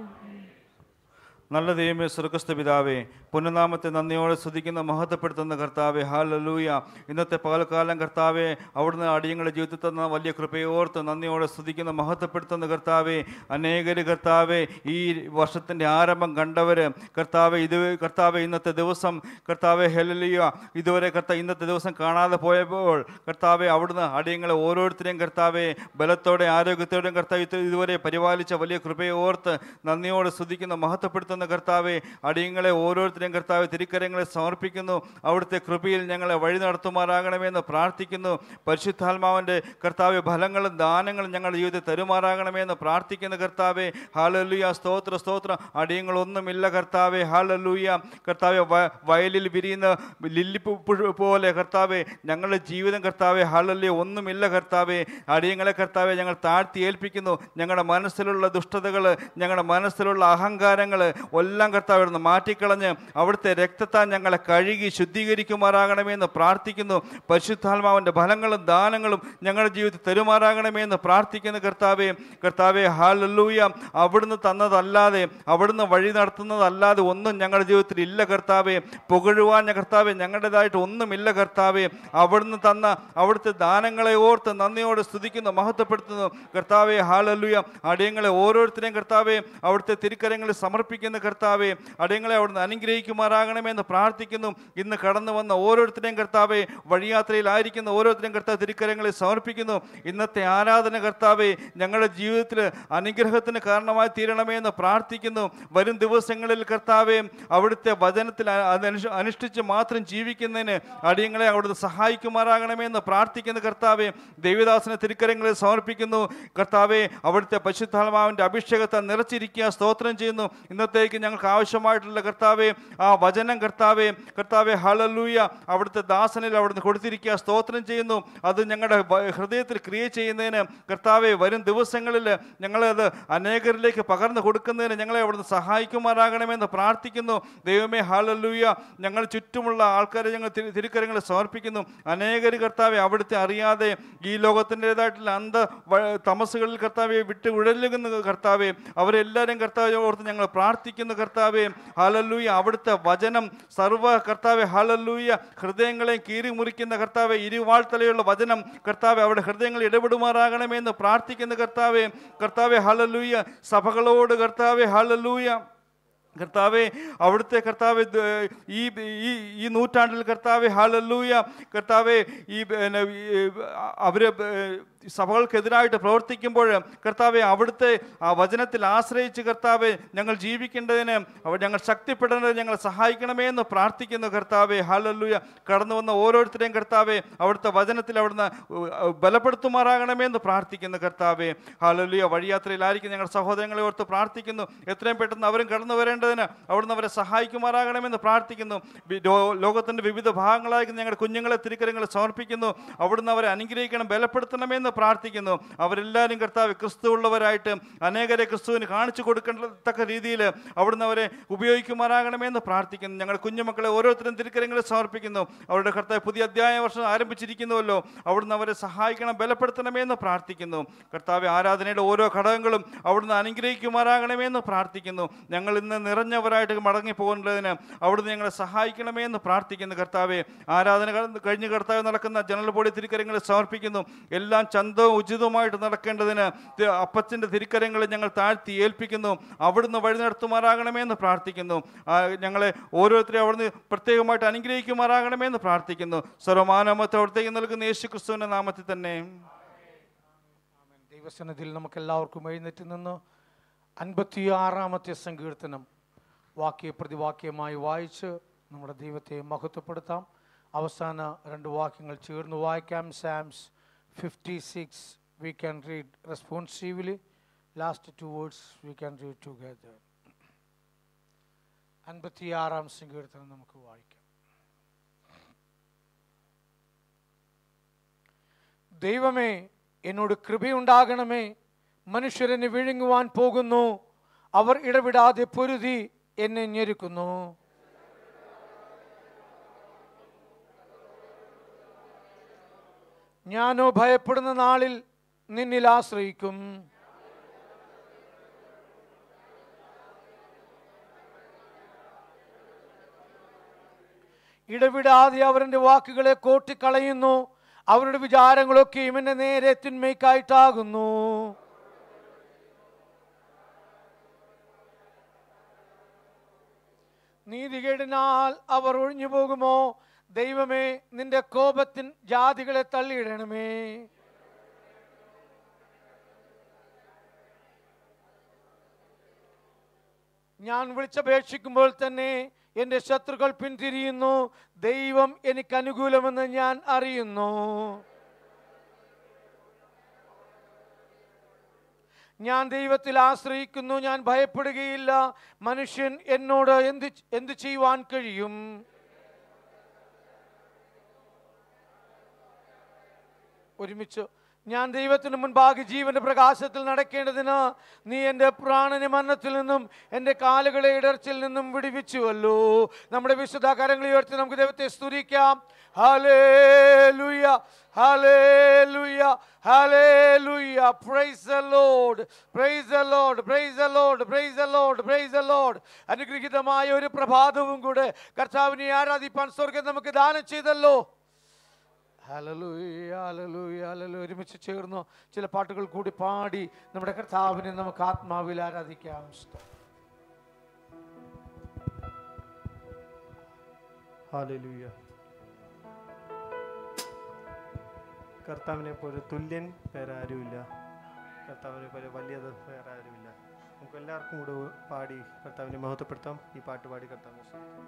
നല്ല ദൈവമേ സ്വർഗസ്ഥ പിതാവേ പുനഃനാമത്തെ നന്ദിയോടെ സ്തുതിക്കുന്ന മഹത്വപ്പെടുത്തുന്ന കർത്താവെ ഹാലലൂയ ഇന്നത്തെ പകൽക്കാലം കർത്താവെ അവിടുന്ന് അടിയങ്ങളുടെ ജീവിതത്തിൽ തന്ന വലിയ കൃപയോർത്ത് നന്ദിയോടെ സ്തുതിക്കുന്ന മഹത്വപ്പെടുത്തുന്ന കർത്താവെ അനേകര് കർത്താവെ ഈ വർഷത്തിൻ്റെ ആരംഭം കണ്ടവർ കർത്താവെ ഇത് കർത്താവെ ഇന്നത്തെ ദിവസം കർത്താവെ ഹെലലിയ ഇതുവരെ കർത്ത ഇന്നത്തെ ദിവസം കാണാതെ പോയപ്പോൾ കർത്താവെ അവിടുന്ന് അടിയങ്ങളെ ഓരോരുത്തരെയും കർത്താവെ ബലത്തോടെ ആരോഗ്യത്തോടെയും കർത്താവ് ഇത് ഇതുവരെ പരിപാലിച്ച വലിയ കൃപയെ ഓർത്ത് നന്ദിയോടെ സ്തുതിക്കുന്ന മഹത്വപ്പെടുത്തുന്ന കർത്താവെ അടിയങ്ങളെ ഓരോരുത്തരെയും കർത്താവ് തിരുക്കരങ്ങളെ സമർപ്പിക്കുന്നു അവിടുത്തെ കൃപയിൽ ഞങ്ങളെ വഴി നടത്തുമാറാകണമെന്ന് പ്രാർത്ഥിക്കുന്നു പരിശുദ്ധാത്മാവിൻ്റെ കർത്താവ് ഫലങ്ങളും ദാനങ്ങളും ഞങ്ങളുടെ ജീവിതത്തിൽ തരുമാറാകണമെന്ന് പ്രാർത്ഥിക്കുന്ന കർത്താവെ ഹാലലൂയ സ്തോത്ര സ്തോത്രം അടിയങ്ങളൊന്നുമില്ല കർത്താവെ ഹാലലൂയ കർത്താവെ വ- വയലിൽ വിരിയുന്ന ലില്ലിപ്പൂ പുഴു പോലെ കർത്താവെ ഞങ്ങളുടെ ജീവിതം കർത്താവെ ഹാലല്യ ഒന്നുമില്ല കർത്താവെ അടിയങ്ങളെ കർത്താവെ ഞങ്ങൾ താഴ്ത്തി ഏൽപ്പിക്കുന്നു ഞങ്ങളുടെ മനസ്സിലുള്ള ദുഷ്ടതകൾ ഞങ്ങളുടെ മനസ്സിലുള്ള അഹങ്കാരങ്ങൾ എല്ലാം കർത്താവ് ഇവിടുന്ന് മാറ്റിക്കളഞ്ഞ് അവിടുത്തെ രക്തത്താൽ ഞങ്ങളെ കഴുകി ശുദ്ധീകരിക്കുമാറാകണമെന്ന് പ്രാർത്ഥിക്കുന്നു പരിശുദ്ധാത്മാവിൻ്റെ ഫലങ്ങളും ദാനങ്ങളും ഞങ്ങളുടെ ജീവിതത്തിൽ തരുമാറാകണമെന്ന് പ്രാർത്ഥിക്കുന്ന കർത്താവെ കർത്താവെ ഹാലല്ലൂയ അവിടുന്ന് തന്നതല്ലാതെ അവിടുന്ന് വഴി നടത്തുന്നതല്ലാതെ ഒന്നും ഞങ്ങളുടെ ജീവിതത്തിൽ ഇല്ല കർത്താവെ പുകഴുവാൻ ഞ- കർത്താവെ ഞങ്ങളുടേതായിട്ട് ഒന്നുമില്ല കർത്താവെ അവിടുന്ന് തന്ന അവിടുത്തെ ദാനങ്ങളെ ഓർത്ത് നന്ദിയോടെ സ്തുതിക്കുന്നു മഹത്വപ്പെടുത്തുന്നു കർത്താവെ ഹാലല്ലൂയ അടിയങ്ങളെ ഓരോരുത്തരെയും കർത്താവെ അവിടുത്തെ തിരുക്കരങ്ങളിൽ സമർപ്പിക്കുന്ന കർത്താവെ അടിയങ്ങളെ അവിടുന്ന് അനുഗ്രഹിക്കുമാറാകണമെന്ന് പ്രാർത്ഥിക്കുന്നു ഇന്ന് കടന്നു വന്ന ഓരോരുത്തരെയും കർത്താവെ വഴിയാത്രയിലായിരിക്കുന്ന ഓരോരുത്തരെയും കർത്താവ് തിരുക്കരങ്ങളിൽ സമർപ്പിക്കുന്നു ഇന്നത്തെ ആരാധന കർത്താവെ ഞങ്ങളുടെ ജീവിതത്തിൽ അനുഗ്രഹത്തിന് കാരണമായി തീരണമേ എന്ന് പ്രാർത്ഥിക്കുന്നു വരും ദിവസങ്ങളിൽ കർത്താവെ അവിടുത്തെ വചനത്തിൽ അ- അതനുഷ- അനുഷ്ഠിച്ച് മാത്രം ജീവിക്കുന്നതിന് അടിയങ്ങളെ അവിടുന്ന് സഹായിക്കുമാറാകണമേ എന്ന് പ്രാർത്ഥിക്കുന്ന കർത്താവെ ദൈവദാസനെ തിരുക്കരങ്ങളിൽ സമർപ്പിക്കുന്നു കർത്താവെ അവിടുത്തെ പരിശുദ്ധാത്മാവിൻ്റെ അഭിഷേകത്തെ നിറച്ചിരിക്കുക സ്തോത്രം ചെയ്യുന്നു ഇന്നത്തേക്ക് ഞങ്ങൾക്ക് ആവശ്യമായിട്ടുള്ള കർത്താവെ ആ വചനം കർത്താവെ കർത്താവെ ഹളലൂയ അവിടുത്തെ ദാസനിൽ അവിടുന്ന് കൊടുത്തിരിക്കുക സ്തോത്രം ചെയ്യുന്നു അത് ഞങ്ങളുടെ വ- ഹൃദയത്തിൽ ക്രിയ ചെയ്യുന്നതിന് കർത്താവെ വരും ദിവസങ്ങളിൽ ഞങ്ങളത് അനേകരിലേക്ക് പകർന്നു കൊടുക്കുന്നതിന് ഞങ്ങളെ അവിടുന്ന് സഹായിക്കുമാറാകണമെന്ന് പ്രാർത്ഥിക്കുന്നു ദൈവമേ ഹാലല്ലൂയ ഞങ്ങൾ ചുറ്റുമുള്ള ആൾക്കാരെ ഞങ്ങൾ തിരു- തിരുക്കരങ്ങളിൽ സമർപ്പിക്കുന്നു അനേകർ കർത്താവെ അവിടുത്തെ അറിയാതെ ഈ ലോകത്തിൻ്റെതായിട്ടുള്ള അന്ധ വ- തമസുകളിൽ കർത്താവെ വിട്ട് ഉഴലുകുന്ന കർത്താവെ അവരെല്ലാവരും കർത്താവെ ഓർത്ത് ഞങ്ങൾ പ്രാർത്ഥിക്കുന്നു കർത്താവെ ഹാലല്ലൂയ അവിടുത്തെ വചനം സർവ്വ കർത്താവെ ഹാലല്ലൂയ ഹൃദയങ്ങളെ കീറി മുറിക്കുന്ന കർത്താവെ ഇരുവാഴ്ത്തലയുള്ള വചനം കർത്താവെ അവിടെ ഹൃദയങ്ങൾ ഇടപെടുമാറാകണമെന്ന് പ്രാർത്ഥിക്കുന്ന കർത്താവെ കർത്താവെ ഹാലല്ലൂയ സഭകളോട് കർത്താവെ ഹാലല്ലൂയ കർത്താവെ അവിടുത്തെ കർത്താവെ ദ- ഈ ഈ ഈ നൂറ്റാണ്ടിൽ കർത്താവെ ഹാലല്ലൂയ കർത്താവെ ഈ പിന്നെ ഈ അവര് സഭകൾക്കെതിരായിട്ട് പ്രവർത്തിക്കുമ്പോൾ കർത്താവെ അവിടുത്തെ ആ വചനത്തിൽ ആശ്രയിച്ച് കർത്താവെ ഞങ്ങൾ ജീവിക്കേണ്ടതിന് അവർ ഞങ്ങൾ ശക്തിപ്പെടേണ്ടത് ഞങ്ങളെ സഹായിക്കണമേ എന്ന് പ്രാർത്ഥിക്കുന്നു കർത്താവെ ഹാലല്ലൂയ കടന്നു വന്ന ഓരോരുത്തരെയും കർത്താവെ അവിടുത്തെ വചനത്തിൽ അവിടുന്ന് ബലപ്പെടുത്തുമാറാകണമേ എന്ന് പ്രാർത്ഥിക്കുന്നു കർത്താവെ ഹാലല്ലൂയ വഴിയാത്രയിലായിരിക്കും ഞങ്ങളുടെ സഹോദരങ്ങളെ ഓർത്ത് പ്രാർത്ഥിക്കുന്നു എത്രയും പെട്ടെന്ന് അവരും കടന്നു വരേണ്ടതിന് അവിടുന്ന് അവരെ സഹായിക്കുമാറാകണമെന്ന് പ്രാർത്ഥിക്കുന്നു വി- ലോ- ലോകത്തിൻ്റെ വിവിധ ഭാഗങ്ങളായിരിക്കും ഞങ്ങളുടെ കുഞ്ഞുങ്ങളെ തിരുക്കരങ്ങളെ സമർപ്പിക്കുന്നു അവിടുന്ന് അവരെ അനുഗ്രഹിക്കണം ബലപ്പെടുത്തണമെന്ന് പ്രാർത്ഥിക്കുന്നു അവരെല്ലാവരും കർത്താവ് ക്രിസ്തു ഉള്ളവരായിട്ട് അനേകരെ ക്രിസ്തുവിന് കാണിച്ചു കൊടുക്കത്തക്ക രീതിയിൽ അവിടുന്ന് അവരെ ഉപയോഗിക്കുമാറാകണമെന്ന് പ്രാർത്ഥിക്കുന്നു ഞങ്ങളുടെ കുഞ്ഞുമക്കളെ ഓരോരുത്തരും തിരുക്കരങ്ങളെ സമർപ്പിക്കുന്നു അവരുടെ കർത്താവ് പുതിയ അധ്യായ വർഷം ആരംഭിച്ചിരിക്കുന്നുവല്ലോ അവിടുന്ന് അവരെ സഹായിക്കണം ബലപ്പെടുത്തണമെന്ന് പ്രാർത്ഥിക്കുന്നു കർത്താവ് ആരാധനയുടെ ഓരോ ഘടകങ്ങളും അവിടുന്ന് അനുഗ്രഹിക്കുമാറാകണമെന്ന് പ്രാർത്ഥിക്കുന്നു ഞങ്ങൾ ഇന്ന് നിറഞ്ഞവരായിട്ട് മടങ്ങി പോകേണ്ടതിന് അവിടുന്ന് ഞങ്ങളെ സഹായിക്കണമേ എന്ന് പ്രാർത്ഥിക്കുന്നു കർത്താവെ ആരാധന ക- കഴിഞ്ഞ് കർത്താവ് നടക്കുന്ന ജനറൽ ബോഡി തിരുക്കരങ്ങളെ സമർപ്പിക്കുന്നു എല്ലാം ചന്തവും ഉചിതവുമായിട്ട് നടക്കേണ്ടതിന് തി- അപ്പച്ചൻ്റെ തിരുക്കരങ്ങളെ ഞങ്ങൾ താഴ്ത്തി ഏൽപ്പിക്കുന്നു അവിടുന്ന് വഴി നടത്തുമാറാകണമേ എന്ന് പ്രാർത്ഥിക്കുന്നു ആ, ഞങ്ങളെ ഓരോരുത്തരെയും അവിടുന്ന് പ്രത്യേകമായിട്ട് അനുഗ്രഹിക്കുമാറാകണമേ എന്ന് പ്രാർത്ഥിക്കുന്നു സർവമാനമത്തെ അവിടത്തേക്ക് നൽകുന്ന യേശു ക്രിസ്തുവിൻ്റെ നാമത്തിൽ തന്നെ ദൈവസന്നിധിയിൽ നമുക്ക് എല്ലാവർക്കും എഴുന്നേറ്റ് നിന്ന് അൻപത്തി ആറാമത്തെ സങ്കീർത്തനം വാക്യ പ്രതിവാക്യമായി വായിച്ച് നമ്മുടെ ദൈവത്തെ മഹത്വപ്പെടുത്താം അവസാന രണ്ട് വാക്യങ്ങൾ ചേർന്ന് വായിക്കാം സാംസ് 56 we can read responsively. Last two words we can read together. അൻപത്തിയാറാം സങ്കീർത്തനം നമുക്ക് വായിക്കാം ദൈവമേ എന്നോട് കൃപയുണ്ടാകണമേ മനുഷ്യരെന്നെ വിഴുങ്ങുവാൻ പോകുന്നു അവർ ഇടവിടാതെ പൊരുതി എന്നെ ഞെരുക്കുന്നു ഞാനോ ഭയപ്പെടുന്ന നാളിൽ നിന്നിൽ ആശ്രയിക്കും ഇടവിടാതെ അവർ എൻ്റെ വാക്കുകളെ കോട്ടിക്കളയുന്നു അവരുടെ വിചാരങ്ങളൊക്കെയും എൻ്റെ നേരെ തിന്മയ്ക്കായിട്ടാകുന്നു നീതികേടിനാൽ അവർ ഒഴിഞ്ഞു പോകുമോ ദൈവമേ നിന്റെ കോപത്തിൻ ജാതികളെ തള്ളിയിടണമേ ഞാൻ വിളിച്ചപേക്ഷിക്കുമ്പോൾ തന്നെ എൻ്റെ ശത്രുക്കൾ പിന്തിരിയുന്നു ദൈവം എനിക്ക് അനുകൂലമെന്ന് ഞാൻ അറിയുന്നു ഞാൻ ദൈവത്തിൽ ആശ്രയിക്കുന്നു ഞാൻ ഭയപ്പെടുകയില്ല മനുഷ്യൻ എന്നോട് എന്ത് എന്ത് ചെയ്യുവാൻ കഴിയും ഒരുമിച്ച് ഞാൻ ദൈവത്തിന് മുൻപാകെ ജീവന്റെ പ്രകാശത്തിൽ നടക്കേണ്ടതിന് നീ എൻ്റെ പ്രാണനെ മരണത്തിൽ നിന്നും എൻ്റെ കാലുകളെ ഇടർച്ചിൽ നിന്നും വിടുവിച്ചുവല്ലോ നമ്മുടെ വിശുദ്ധ കരങ്ങളെ ഉയർത്തി നമുക്ക് ദൈവത്തെ സ്തുതിക്കാം hallelujah hallelujah hallelujah praise the Lord praise the Lord praise the Lord praise the Lord praise the Lord അനുഗ്രഹീതമായ ഒരു പ്രഭാതവും കൂടെ കർത്താവിനെ ആരാധിപ്പാൻ സ്വർഗം നമുക്ക് ദാനം ചെയ്തല്ലോ ഹല്ലേലൂയ, ഹല്ലേലൂയ, ഹല്ലേലൂയ. ഒരുമിച്ച് ചേർന്നു ചില പാട്ടുകൾ കൂടി പാടി നമ്മുടെ കർത്താവിനെ നമുക്ക് ആത്മാവിൽ ആരാധിക്കാം ഹാലലൂയ കർത്താവിനെ പോലെ തുല്യൻ വേറെ ആരുമില്ല കർത്താവിനെ പോലെ വലിയത് വേറെ ആരുമില്ല നമുക്ക് എല്ലാവർക്കും കൂടെ പാടി കർത്താവിനെ മഹത്വപ്പെടുത്താം ഈ പാട്ട് പാടി കർത്താവിനെ സ്തുതിക്കാം.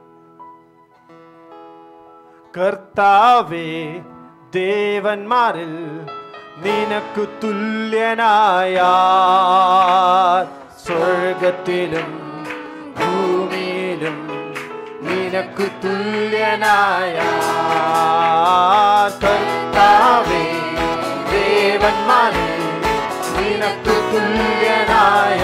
കർത്താവേ ദേവന്മാരിൽ നിനക്കു തുല്യനായ സ്വർഗത്തിലും ഭൂമിയിലും നിനക്കു തുല്യനായ കർത്താവേ ദേവന്മാരിൽ നിനക്കു തുല്യനായ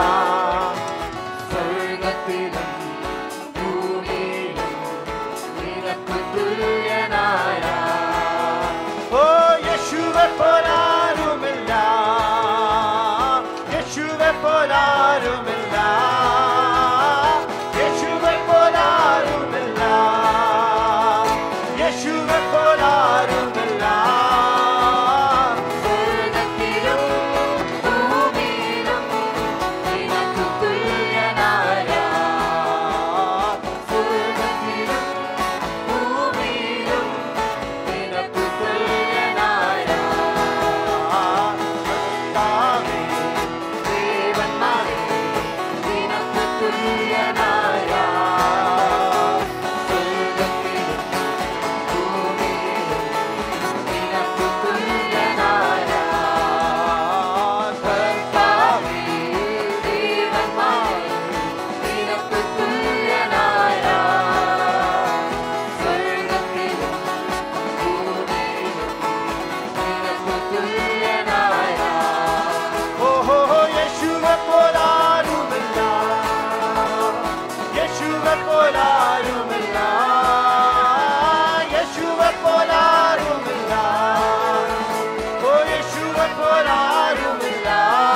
സ്വർഗത്തിലും ഭൂമിയിലും നിനക്കു തുല്യനായ ഓ യേശുവെ പോലാരുമില്ല യേശുവെ പോലാരുമില്ല യേശുവെ പോലാരുമില്ല യേശുവെ പോലാരുമില്ല സ്വർഗത്തിലും ഭൂമിയിലും നിനക്കു തുല്യനായ സ്വർഗത്തിലും ഭൂമിയിലും നിനക്കു തുല്യനായ കർത്താവേ, ദേവന്മാരേ, നിനക്കു തുല്യനായ സ്വർഗ്ഗത്തിലും ഭൂമിയിലും നിനക്കു തുല്യനായ കർത്താവേ, ദേവന്മാരേ, നിനക്കു തുല്യനായ സ്വർഗ്ഗത്തിലും ഭൂമിയിലും നിനക്കു തുല്യനായ ഓഹോ യേശുവെ പോലാരുമില്ല യേശുവെ പോലാരുമില്ല യേശുവെ പോലാരുമില്ല ഓ യേശുവെ പോലാരുമില്ല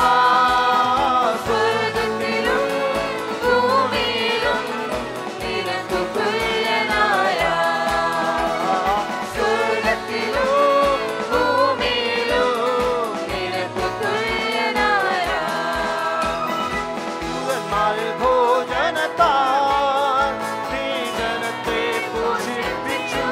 സ്വർഗ്ഗത്തിലും ഭൂമിയിലും നിനക്കു തുല്യനായ സ്വർഗ്ഗത്തിലും ഭൂമിയിലും നിനക്കു തുല്യനായ ദൂതന്മാരിൽ ഭോജനത്താൽ നീ ജനത്തെ പോഷിപ്പിച്ചു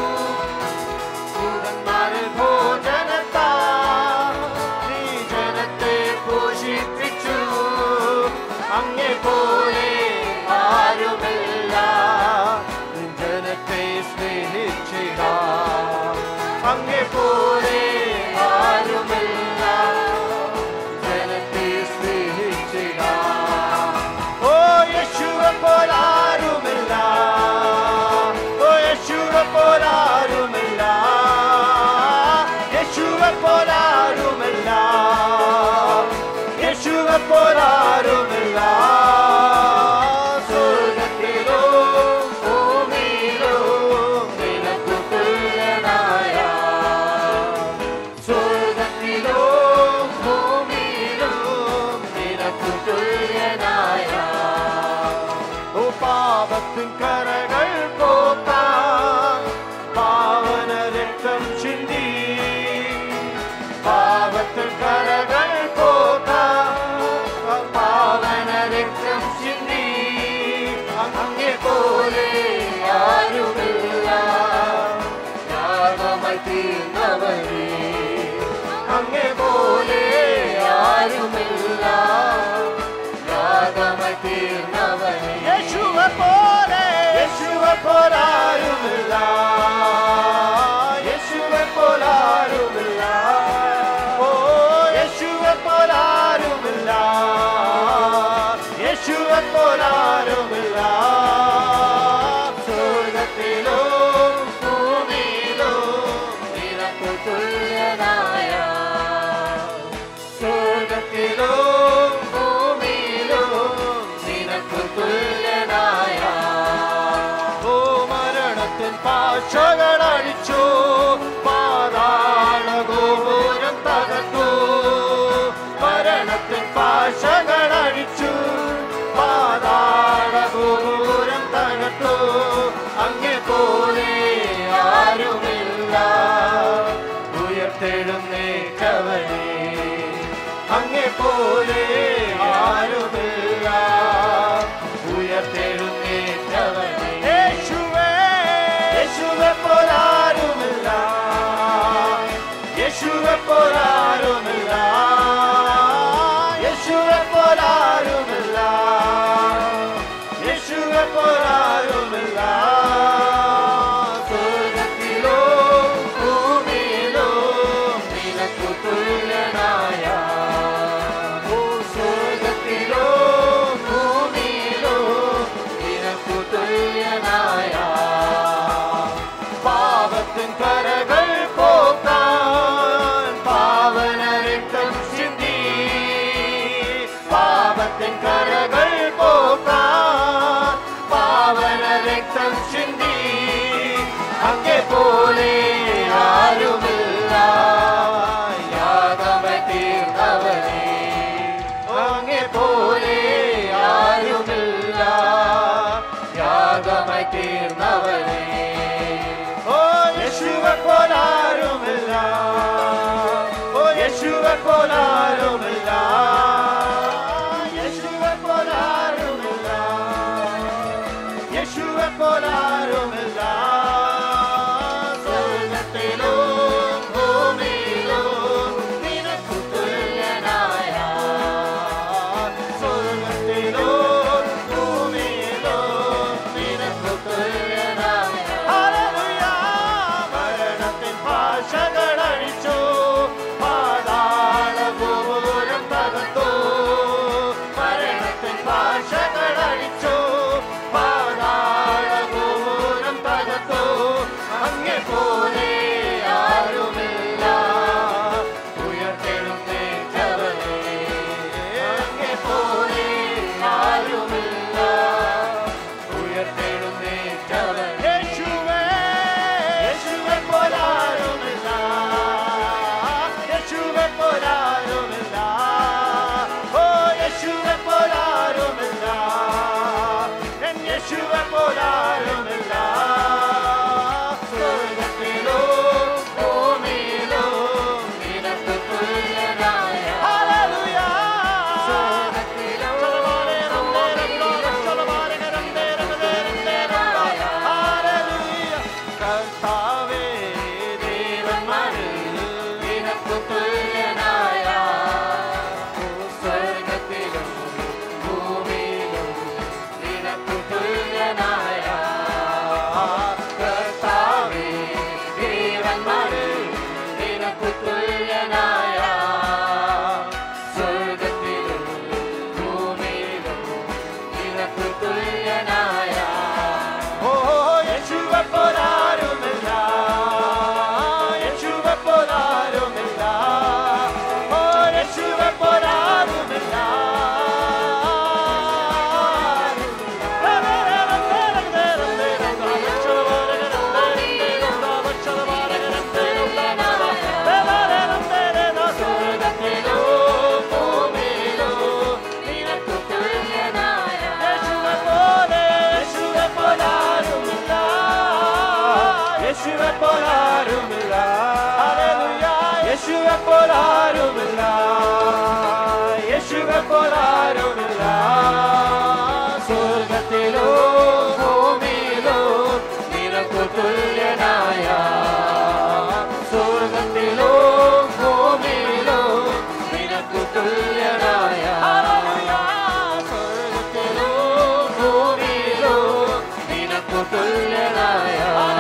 ദൂതന്മാരിൽ ഭോജനത്താൽ നീ ജനത്തെ പോഷിപ്പിച്ചു അങ്ങേ പോലെ ആരുമില്ല നിൻ ജനത്തെ സ്നേഹിച്ചിടാം അങ്ങേ പോലെ യേശുവെ പോലാരുമില്ല സ്വർഗത്തിലോ ഭൂമിയിലോ നിനക്കു തുല്യനായ സ്വർഗത്തിലോ ഭൂമിയിലോ നിനക്കു തുല്യനായ ഓ പാപത്തിൻ കരകൾ പോക്കാൻ പാവന രക്തം ചിന്തി പാപത്തിൻ കരകൾ പോക്കാൻ പാവന രക്തം ചിന്തി അങ്ങെ പോലെ ആരുമില്ല യാഗമായി തീർന്നവരേ അങ്ങെ പോലെ ആരുമില്ല യാഗമായി തീർന്നവരേ യേശുവെ പോലെ യേശുവെ പോലാരുമില്ല യേശുവെ പോലാരുമില്ല ഓ യേശുവെ പോലാരുമില്ല യേശുവെ പോലാരുമില്ല സ്വർഗത്തിലോ ഭൂമിയിലോ നിനക്കു തുല്യനായ സ്വർഗത്തിലോ ഭൂമിയിലോ നിനക്കു തുല്യനായ ഓ മരണത്തിൻ പാശകൾ അഴിച്ചു പാതാള ഗോപുരം തകർത്തു മരണത്തിൻ പാശകൾ അഴിച്ചു പാതാള ഗോപുരം തകർത്തു അങ്ങെ പോലെ ആരുമില്ല ഉയർത്തെഴുന്നേറ്റവനെ അങ്ങെ പോലെ ആരുമില്ല ഉയർത്തെഴുന്നേറ്റവനെ യേശുവേ യേശുവെ പോലാരുമില്ല യേശുവെ പോലാരുമില്ല യേശുവെ പോലാരുമില്ല യേശുവെ പോലാരുമില്ല സ്വർഗത്തിലോ ഭൂമിയിലോ നിനക്കു തുല്യനായ ഓ സ്വർഗത്തിലോ ഭൂമിയിലോ നിനക്കു തുല്യനായ പാപത്തിൻ കരകൾ പോക്കാൻ പാവന രക്തം ചിന്തി പാപത്തിൻ കരകൾ പോക്കാൻ പാവന രക്തം ചിന്തി അങ്ങെ പോലെ ആരുമില്ല യാഗമ തീർന്നവനെ അങ്ങെ പോലെ ആരുമില്ല യാഗമ തീർന്നവനെ ഓ യേശുവെ പോലാരുമില്ല ഓ യേശുവെ പോലാരുമില്ല യേശുവെ പോലാരുമില്ല യേശുവെ പോലാരുമില്ല സ്വർഗത്തിലോ ഭൂമിയിലോ നിനക്കു തുല്യനായ സ്വർഗത്തിലോ ഭൂമിയിലോ നിനക്കു തുല്യനായ ഹല്ലേലൂയ മരണത്തിൻ ഭാഷകൾ അഴിച്ചു പാതാള ഗോപുരം തകർത്തു മരണത്തിൻ ഭാഷകൾ അഴിച്ചു പാതാള ഗോപുരം തകർത്തു അങ്ങെ പോലെ ആരുമില്ല ഉയർത്തെഴുന്നേറ്റവനെ അങ്ങെ പോലെ ആരുമില്ല ഉയർത്തെഴുന്നേറ്റവൻ യേശുവേ യേശുവെ പോലാരുമില്ല യേശുവെ പോലാരുമില്ല ഓ യേശുവെ പോലാരുമില്ല എൻ യേശുവെ പോലാരുമില്ല സ്വർഗത്തിലോ ഭൂമിയിലോ നിനക്ക് തുല്യനായ ഹല്ലേലൂയ സ്വർഗത്തിലോ ഹല്ലേലൂയ കർത്താവേ ദേവന്മാരിൽ നിനക്ക് തുല്യനായ സ്വർഗത്തിലും ഭൂമിയിലും നിനക്ക് തുല്യനായ യേശുവെ പോലാരുമില്ല സ്വർഗത്തിലോ ഭൂമിയിലോ നിനക്കു തുല്യനായ സ്വർഗത്തിലോ ഭൂമിയിലോ നിനക്കു തുല്യനായ സ്വർഗത്തിലോ ഭൂമിയിലോ നിനക്കു തുല്യനായ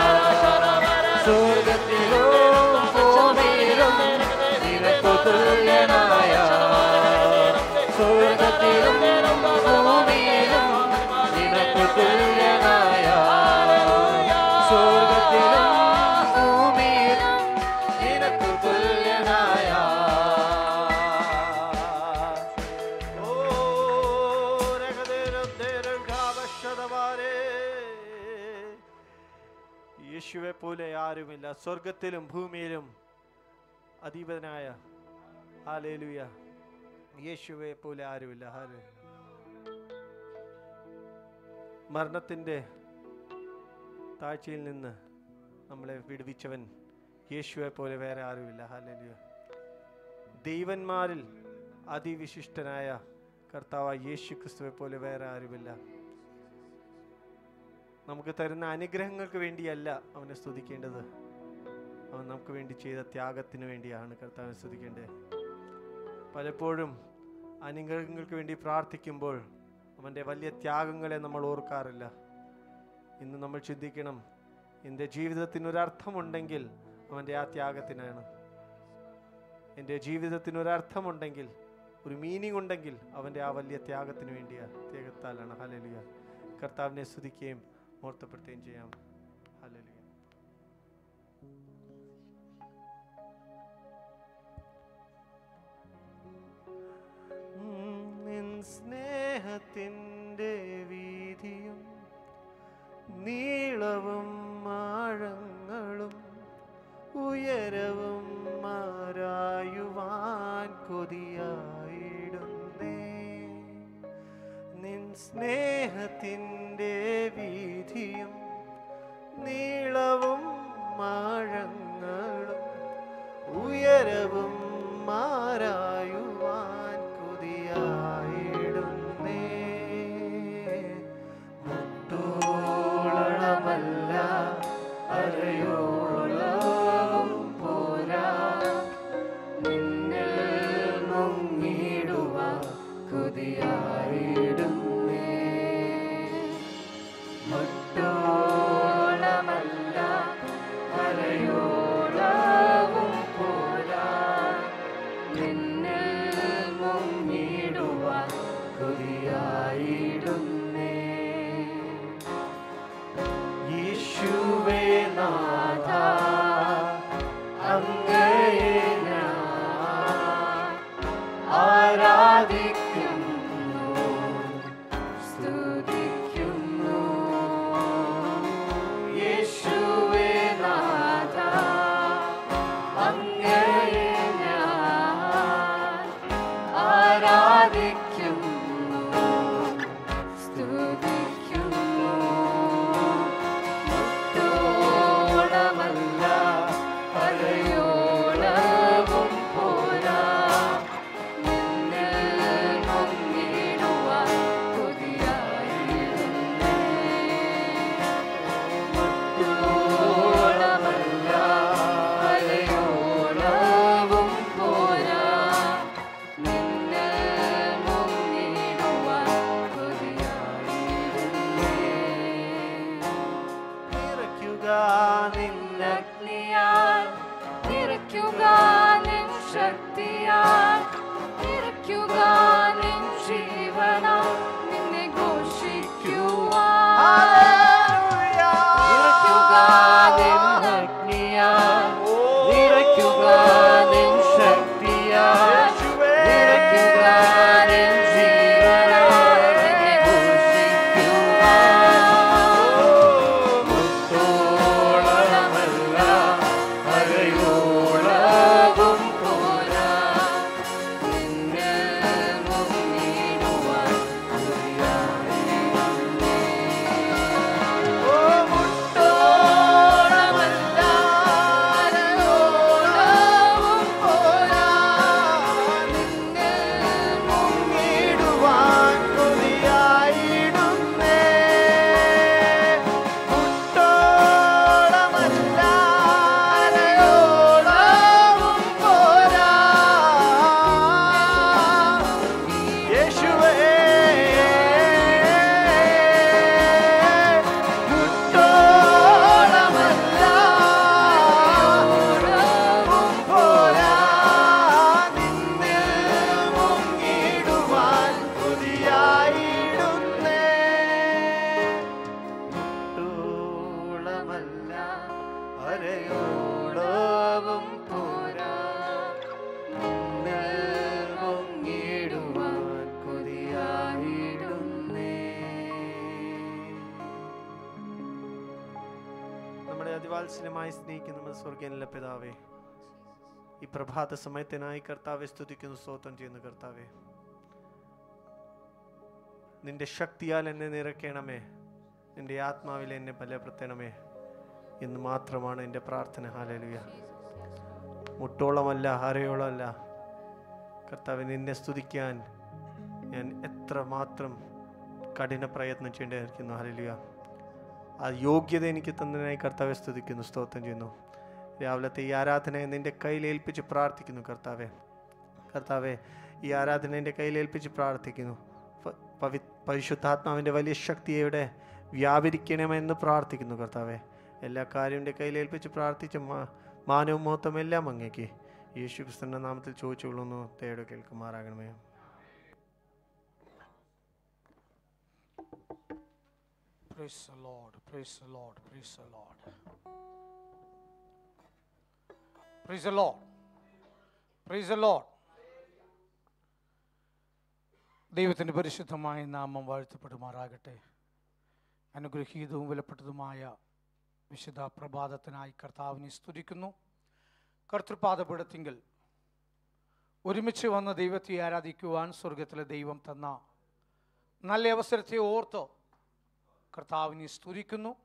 സ്വർഗത്തിലോ ഭൂമിയിലോ നിനക്കു തുല്യനായ സ്വർഗത്തിലും ഭൂമിയിലും നിനക്കു തുല്യനായ സ്വർഗത്തിലും ഭൂമിയിലും നിനക്കു തുല്യനായ ഓ രഗതേരം ദേരം കാവശ്യതമാരേ യേശുവെ പോലെ ആരുമില്ല സ്വർഗത്തിലും ഭൂമിയിലും അധീപനായ ഹാലേലുയ യേശുവെ പോലെ ആരുമില്ല ഹാലേ മരണത്തിൻ്റെ താഴ്ചയിൽ നിന്ന് നമ്മളെ വിടുവിച്ചവൻ യേശുവെ പോലെ വേറെ ആരുമില്ല ഹാലേലുയ ദൈവന്മാരിൽ അതിവിശിഷ്ടനായ കർത്താവ് യേശു ക്രിസ്തുവെ പോലെ വേറെ ആരുമില്ല നമുക്ക് തരുന്ന അനുഗ്രഹങ്ങൾക്ക് വേണ്ടിയല്ല അവനെ സ്തുതിക്കേണ്ടത് അവൻ നമുക്ക് വേണ്ടി ചെയ്ത ത്യാഗത്തിന് വേണ്ടിയാണ് കർത്താവിനെ സ്തുതിക്കേണ്ടത് പലപ്പോഴും അനുഗ്രഹങ്ങൾക്ക് വേണ്ടി പ്രാർത്ഥിക്കുമ്പോൾ അവൻ്റെ വലിയ ത്യാഗങ്ങളെ നമ്മൾ ഓർക്കാറില്ല ഇന്ന് നമ്മൾ ചിന്തിക്കണം എൻ്റെ ജീവിതത്തിന് ഒരർത്ഥമുണ്ടെങ്കിൽ അവൻ്റെ ആ ത്യാഗത്തിനാണ് എൻ്റെ ജീവിതത്തിന് ഒരർത്ഥമുണ്ടെങ്കിൽ ഒരു മീനിങ് ഉണ്ടെങ്കിൽ അവൻ്റെ ആ വലിയ ത്യാഗത്തിന് വേണ്ടിയാണ് ത്യാഗത്താലാണ് ഹലലിയ കർത്താവിനെ സ്തുതിക്കുകയും ഓർത്തപ്പെടുത്തുകയും ചെയ്യാം ഹലലിയ നിൻ സ്നേഹത്തിൻ്റെ വീതിയും നീളവും ആഴങ്ങളും ഉയരവും മാറായുവാൻ കൊതിയായിടുന്നേ നിൻ സ്നേഹത്തിൻ്റെ വീതിയും നീളവും ആഴങ്ങളും ഉയരവും മാറായുവാൻ കൊതിയായിടുന്നേ മുട്ടോളമല്ല അരയോളവും പോരാ നിന്നിൽ മുങ്ങിടുവാൻ കൊതിയായിടുന്നേ മുട്ടോളമല്ല അരയോളവും പോരാ നിന്നിൽ മുങ്ങിടുവാൻ കൊതിയായിടുന്നേ യേശുവേ നാഥ അങ്ങയെ ഞാൻ ആരാധിക്കുന്നു സ്തുതിക്കുന്നു യേശുവേ നാഥ അങ്ങയെ ഞാൻ ആരാധിക്കുന്നു സ്തുതിക്കുന്നു മുട്ടോളമല്ല പലയോളവും പോരാ നിന്നിൽ മുങ്ങിടുവാൻ കൊതിയായിരുന്നേ മുട്ടോളമല്ല പലയോളവും പോരാ നിന്നിൽ മുങ്ങിടുവാൻ വാത്സല്യമായി സ്നേഹിക്കുന്ന നമ്മുടെ സ്വർഗീയനിലെ പിതാവേ ഈ പ്രഭാത സമയത്തിനായി കർത്താവെ സ്തുതിക്കുന്നു സ്തോത്രം ചെയ്യുന്നു കർത്താവെ നിന്റെ ശക്തിയാൽ എന്നെ നിറയ്ക്കണമേ നിന്റെ ആത്മാവിൽ എന്നെ ബലപ്പെടുത്തണമേ എന്ന് മാത്രമാണ് എൻ്റെ പ്രാർത്ഥന ഹാലലുയ മുട്ടോളമല്ല അരയോളമല്ല കർത്താവ് നിന്നെ സ്തുതിക്കാൻ ഞാൻ എത്ര മാത്രം കഠിന പ്രയത്നം ചെയ്യേണ്ടിയിരിക്കുന്നു ഹാലലുയ ആ യോഗ്യത എനിക്ക് തന്നതിനായി കർത്താവെ സ്തുതിക്കുന്നു സ്തോത്രം ചെയ്യുന്നു രാവിലത്തെ ഈ ആരാധനയെ നിന്റെ കയ്യിൽ ഏൽപ്പിച്ച് പ്രാർത്ഥിക്കുന്നു കർത്താവെ കർത്താവെ ഈ ആരാധന എൻ്റെ കയ്യിൽ ഏൽപ്പിച്ച് പ്രാർത്ഥിക്കുന്നു പ- പവി പരിശുദ്ധാത്മാവിൻ്റെ വലിയ ശക്തിയുടെ വ്യാപരിക്കണമെന്ന് പ്രാർത്ഥിക്കുന്നു കർത്താവെ എല്ലാ കാര്യവും എൻ്റെ കയ്യിൽ ഏൽപ്പിച്ച് പ്രാർത്ഥിച്ച മാ- മാനവും മഹത്വം എല്ലാം അങ്ങേക്ക് യേശു ക്രിസ്തുവിൻ്റെ നാമത്തിൽ ചോദിച്ചുകൊള്ളുന്നു തേട് കേൾക്കുമാറാകണമേ Praise the Lord, praise the Lord, praise the Lord. Praise the Lord. Praise the Lord. ദൈവത്തിൻ്റെ പരിശുദ്ധമായ നാമം വാഴ്ത്തപ്പെടുമാറാകട്ടെ അനുഗ്രഹീതവും വിലപ്പെട്ടതുമായ വിശുദ്ധ പ്രഭാതത്തിനായി കർത്താവിനെ സ്തുതിക്കുന്നു കർത്തൃപാദപീഠത്തിങ്കൽ ഒരുമിച്ച് വന്ന ദൈവത്തെ ആരാധിക്കുവാൻ സ്വർഗത്തിലെ ദൈവം തന്ന നല്ല അവസരത്തെ ഓർത്ത് കർത്താവിനെ സ്തുതിക്കുന്നു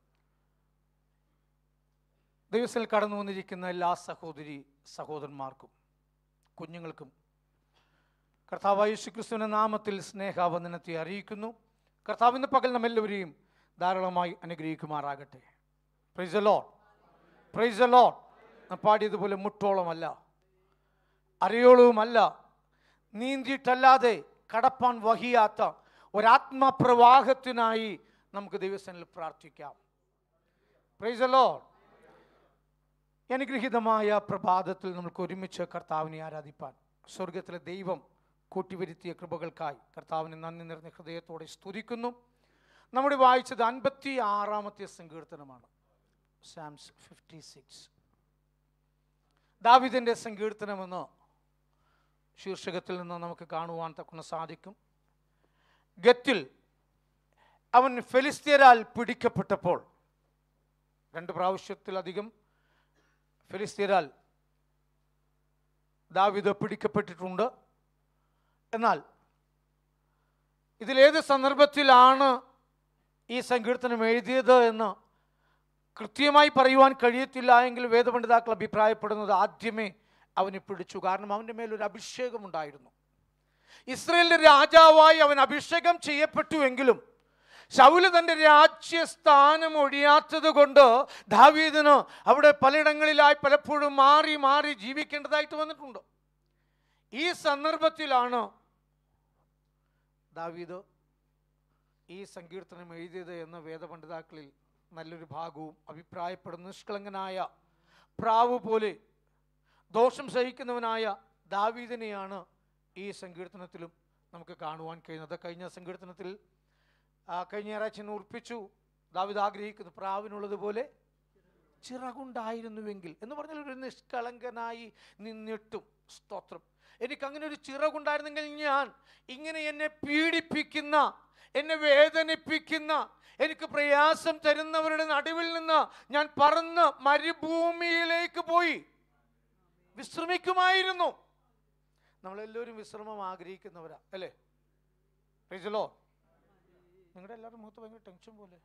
ദൈവത്തിൽ കടന്നു വന്നിരിക്കുന്ന എല്ലാ സഹോദരി സഹോദരന്മാർക്കും കുഞ്ഞുങ്ങൾക്കും കർത്താവ് യേശുക്രിസ്തുവിൻ്റെ നാമത്തിൽ സ്നേഹവന്ദനത്തെ അറിയിക്കുന്നു കർത്താവിൻ്റെ പകൽ നമ്മെല്ലാവരെയും ധാരാളമായി അനുഗ്രഹിക്കുമാറാകട്ടെ പ്രൈസ് ലോഡ് പ്രൈസ് ലോഡ് നാം പാടിയതുപോലെ മുട്ടോളമല്ല അറിയോളവുമല്ല നീന്തിയിട്ടല്ലാതെ കടപ്പാൻ വഹിയാത്ത ഒരാത്മപ്രവാഹത്തിനായി നമുക്ക് ദൈവസ്ഥനിൽ പ്രാർത്ഥിക്കാം പ്രൈസ് ലോഡ് അനുഗ്രഹീതമായ പ്രഭാതത്തിൽ നമുക്ക് ഒരുമിച്ച് കർത്താവിനെ ആരാധിപ്പാൻ സ്വർഗത്തിലെ ദൈവം കൂട്ടിവരുത്തിയ കൃപകൾക്കായി കർത്താവിനെ നന്ദി നിറഞ്ഞ ഹൃദയത്തോടെ സ്തുതിക്കുന്നു നമ്മുടെ വായിച്ചത് അൻപത്തി ആറാമത്തെ സങ്കീർത്തനമാണ് സാംസ് ഫിഫ്റ്റി സിക്സ് ദാവിദിൻ്റെ സങ്കീർത്തനമെന്ന് ശീർഷകത്തിൽ നിന്ന് നമുക്ക് കാണുവാൻ തക്കുന്ന സാധിക്കും ഗത്തിൽ അവൻ ഫെലിസ്തീയരാൽ പിടിക്കപ്പെട്ടപ്പോൾ രണ്ട് പ്രാവശ്യത്തിലധികം ഫെലിസ്തീയരാൽ ദാവിദ് പിടിക്കപ്പെട്ടിട്ടുണ്ട് എന്നാൽ ഇതിലേത് സന്ദർഭത്തിലാണ് ഈ സങ്കീർത്തനം എഴുതിയത് എന്ന് കൃത്യമായി പറയുവാൻ കഴിയത്തില്ല എങ്കിൽ വേദപണ്ഡിതാക്കൾ അഭിപ്രായപ്പെടുന്നത് ആദ്യമേ അവനെ പിടിച്ചു കാരണം അവൻ്റെ മേലൊരു അഭിഷേകമുണ്ടായിരുന്നു ഇസ്രയേലിന്റെ രാജാവായി അവൻ അഭിഷേകം ചെയ്യപ്പെട്ടുവെങ്കിലും ശൗല് തൻ്റെ രാജ്യസ്ഥാനം ഒഴിയാത്തത് കൊണ്ട് ദാവീദിന് അവിടെ പലയിടങ്ങളിലായി പലപ്പോഴും മാറി മാറി ജീവിക്കേണ്ടതായിട്ട് വന്നിട്ടുണ്ട് ഈ സന്ദർഭത്തിലാണ് ദാവീദ് ഈ സങ്കീർത്തനം എഴുതിയത് എന്ന് വേദപണ്ഡിതാക്കളിൽ നല്ലൊരു ഭാഗവും അഭിപ്രായപ്പെടുന്ന നിഷ്കളങ്കനായ പ്രാവ് പോലെ ദോഷം സഹിക്കുന്നവനായ ദാവീദിനെയാണ് ഈ സങ്കീർത്തനത്തിലും നമുക്ക് കാണുവാൻ കഴിയുന്നത് കഴിഞ്ഞ സങ്കീർത്തനത്തിൽ ആ, കഴിഞ്ഞ ഞായറാഴ്ച ഇന്ന് ഉറപ്പിച്ചു ദാവിദ് ആഗ്രഹിക്കുന്നു പ്രാവിനുള്ളതുപോലെ ചിറകുണ്ടായിരുന്നുവെങ്കിൽ എന്ന് പറഞ്ഞാൽ ഒരു നിഷ്കളങ്കനായി നിന്നിട്ടും സ്തോത്രം എനിക്ക് അങ്ങനെ ഒരു ചിറകുണ്ടായിരുന്നെങ്കിൽ ഞാൻ ഇങ്ങനെ എന്നെ പീഡിപ്പിക്കുന്ന എന്നെ വേദനിപ്പിക്കുന്ന എനിക്ക് പ്രയാസം തരുന്നവരുടെ നടുവിൽ നിന്ന് ഞാൻ പറന്ന് മരുഭൂമിയിലേക്ക് പോയി വിശ്രമിക്കുമായിരുന്നു നമ്മളെല്ലാവരും വിശ്രമം ആഗ്രഹിക്കുന്നവരാ അല്ലേ പ്രൈസലോ നിങ്ങളുടെ എല്ലാവരും മുഖത്ത് ഭയങ്കര ടെൻഷൻ പോലെ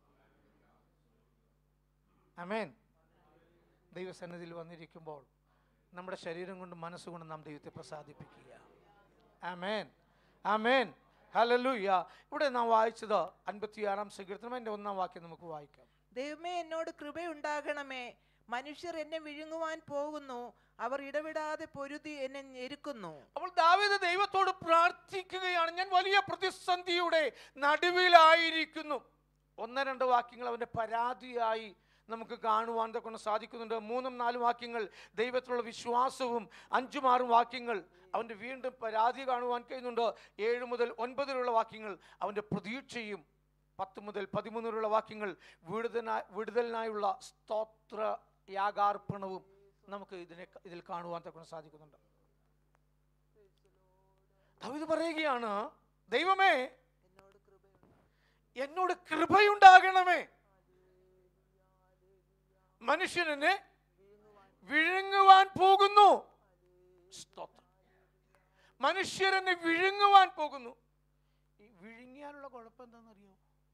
അമേൻ ദൈവസന്നിധിയിൽ വന്നിരിക്കുമ്പോൾ നമ്മുടെ ശരീരം കൊണ്ട് മനസ്സുകൊണ്ട് നാം ദൈവത്തെ പ്രസാദിപ്പിക്കുക ആമേൻ ആമേൻ ഹലലൂയ ഇവിടെ നാം വായിച്ചത് അൻപത്തിയാറാം സങ്കീർത്തനം എൻ്റെ ഒന്നാം വാക്യം നമുക്ക് വായിക്കാം ദൈവമേ എന്നോട് കൃപയുണ്ടാകണമേ മനുഷ്യർ എന്നെ വിഴുങ്ങുവാൻ പോകുന്നു അവർ ഇടവിടാതെ പൊരുതി എന്നെ ഞെരുക്കുന്നു അപ്പോൾ ദാവീദ് ദൈവത്തോട് പ്രാർത്ഥിക്കുകയാണ് ഞാൻ വലിയ പ്രതിസന്ധിയുടെ നടുവിലായിരിക്കുന്നു ഒന്ന് രണ്ട് വാക്യങ്ങൾ അവൻ്റെ പരാതിയായി നമുക്ക് കാണുവാൻ കൊണ്ട് സാധിക്കുന്നുണ്ട് മൂന്നും നാലും വാക്യങ്ങൾ ദൈവത്തിലുള്ള വിശ്വാസവും അഞ്ചും ആറും വാക്യങ്ങൾ അവൻ്റെ വീണ്ടും പരാതി കാണുവാൻ കഴിയുന്നുണ്ട് ഏഴ് മുതൽ ഒൻപതിലുള്ള വാക്യങ്ങൾ അവൻ്റെ പ്രതീക്ഷയും പത്ത് മുതൽ പതിമൂന്നിലുള്ള വാക്യങ്ങൾ വിടുതനാ വിടുതലിനായുള്ള സ്തോത്ര യാഗാർപ്പണവും നമുക്ക് ഇതിനെ ഇതിൽ കാണുവാൻ തക്കൊണ്ട് സാധിക്കുന്നുണ്ട് ദാവീദ് പറയുകയാണ് ദൈവമേ എന്നോട് കൃപയുണ്ടാകണമേ മനുഷ്യനെ വിഴുങ്ങുവാൻ പോകുന്നു സ്തോത്രം മനുഷ്യരെന്നെ വിഴുങ്ങുവാൻ പോകുന്നു ഈ വിഴുങ്ങിയാലുള്ള കുഴപ്പം എന്താണെന്നറിയോ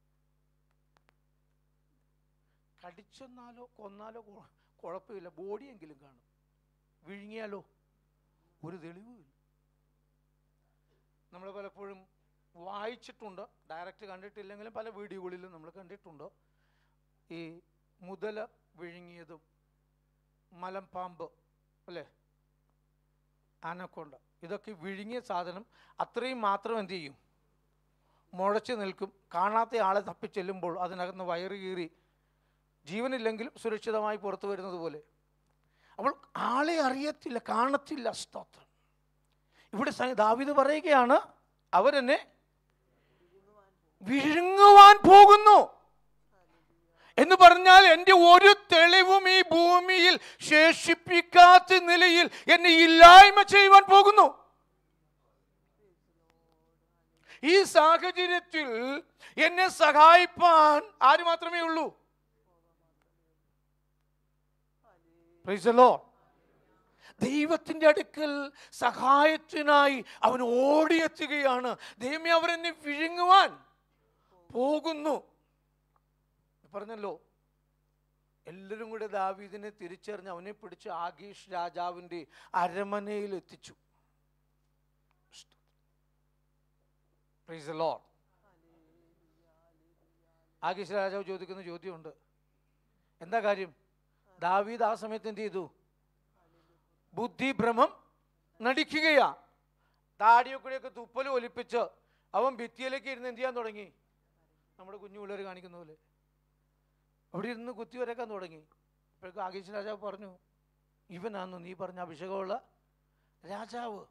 കടിച്ചെന്നാലോ കൊന്നാലോ കൊ- കുഴപ്പമില്ല ബോഡിയെങ്കിലും കാണും വിഴുങ്ങിയാലോ ഒരു തെളിവുമില്ല നമ്മൾ പലപ്പോഴും വായിച്ചിട്ടുണ്ട് ഡയറക്റ്റ് കണ്ടിട്ടില്ലെങ്കിലും പല വീഡിയോകളിലും നമ്മൾ കണ്ടിട്ടുണ്ട് ഈ മുതല വിഴുങ്ങിയതും മലമ്പാമ്പ് അല്ലേ ആനക്കൊണ്ട ഇതൊക്കെ വിഴുങ്ങിയ സാധനം അത്രയും മാത്രം എന്ത് ചെയ്യും മുഴച്ചു നിൽക്കും കാണാത്ത ആളെ തപ്പിച്ചെല്ലുമ്പോൾ അതിനകത്ത് വയറ് കീറി ജീവനില്ലെങ്കിലും സുരക്ഷിതമായി പുറത്തു വരുന്നത് പോലെ അപ്പോൾ ആളെ അറിയത്തില്ല കാണത്തില്ല സ്തോത്രം ഇവിടെ സ- ദാവീദ് പറയുകയാണ് അവരെന്നെ വിഴുങ്ങുവാൻ പോകുന്നു എന്ന് പറഞ്ഞാൽ എൻ്റെ ഒരു തെളിവും ഈ ഭൂമിയിൽ ശേഷിപ്പിക്കാത്ത നിലയിൽ എന്നെ ഇല്ലായ്മ ചെയ്യുവാൻ പോകുന്നു ഈ സാഹചര്യത്തിൽ എന്നെ സഹായിപ്പാൻ ആര് മാത്രമേ ഉള്ളൂ Praise the Lord. ദൈവത്തിന്റെ അടുക്കൽ സഹായത്തിനായി അവൻ ഓടിയെത്തുകയാണ് ദൈവമേ അവരെന്നെ വിഴുങ്ങുവാൻ പോകുന്നു പറഞ്ഞല്ലോ എല്ലാവരും കൂടെ ദാവീദിനെ തിരിച്ചറിഞ്ഞ് അവനെ പിടിച്ച് ആഗീഷ് രാജാവിന്റെ അരമനയിൽ എത്തിച്ചു Praise the Lord. ആഗീഷ് രാജാവ് ചോദിക്കുന്ന ചോദ്യമുണ്ട് എന്താ കാര്യം ദാവീദ് ആ സമയത്ത് എന്ത് ചെയ്തു ബുദ്ധിഭ്രമം നടിക്കുകയാ താടിയൊക്കെയൊക്കെ തുപ്പൽ ഒലിപ്പിച്ച് അവൻ ഭിത്തിയിലേക്ക് ഇരുന്ന് എന്ത് ചെയ്യാൻ തുടങ്ങി നമ്മുടെ കുഞ്ഞു പിള്ളേർ കാണിക്കുന്ന പോലെ അവിടെ ഇരുന്ന് കുത്തി വരക്കാൻ തുടങ്ങി അപ്പോഴേക്കും ആകേശ് രാജാവ് പറഞ്ഞു ഇവനാന്നു നീ പറഞ്ഞ അഭിഷേകമുള്ള രാജാവ്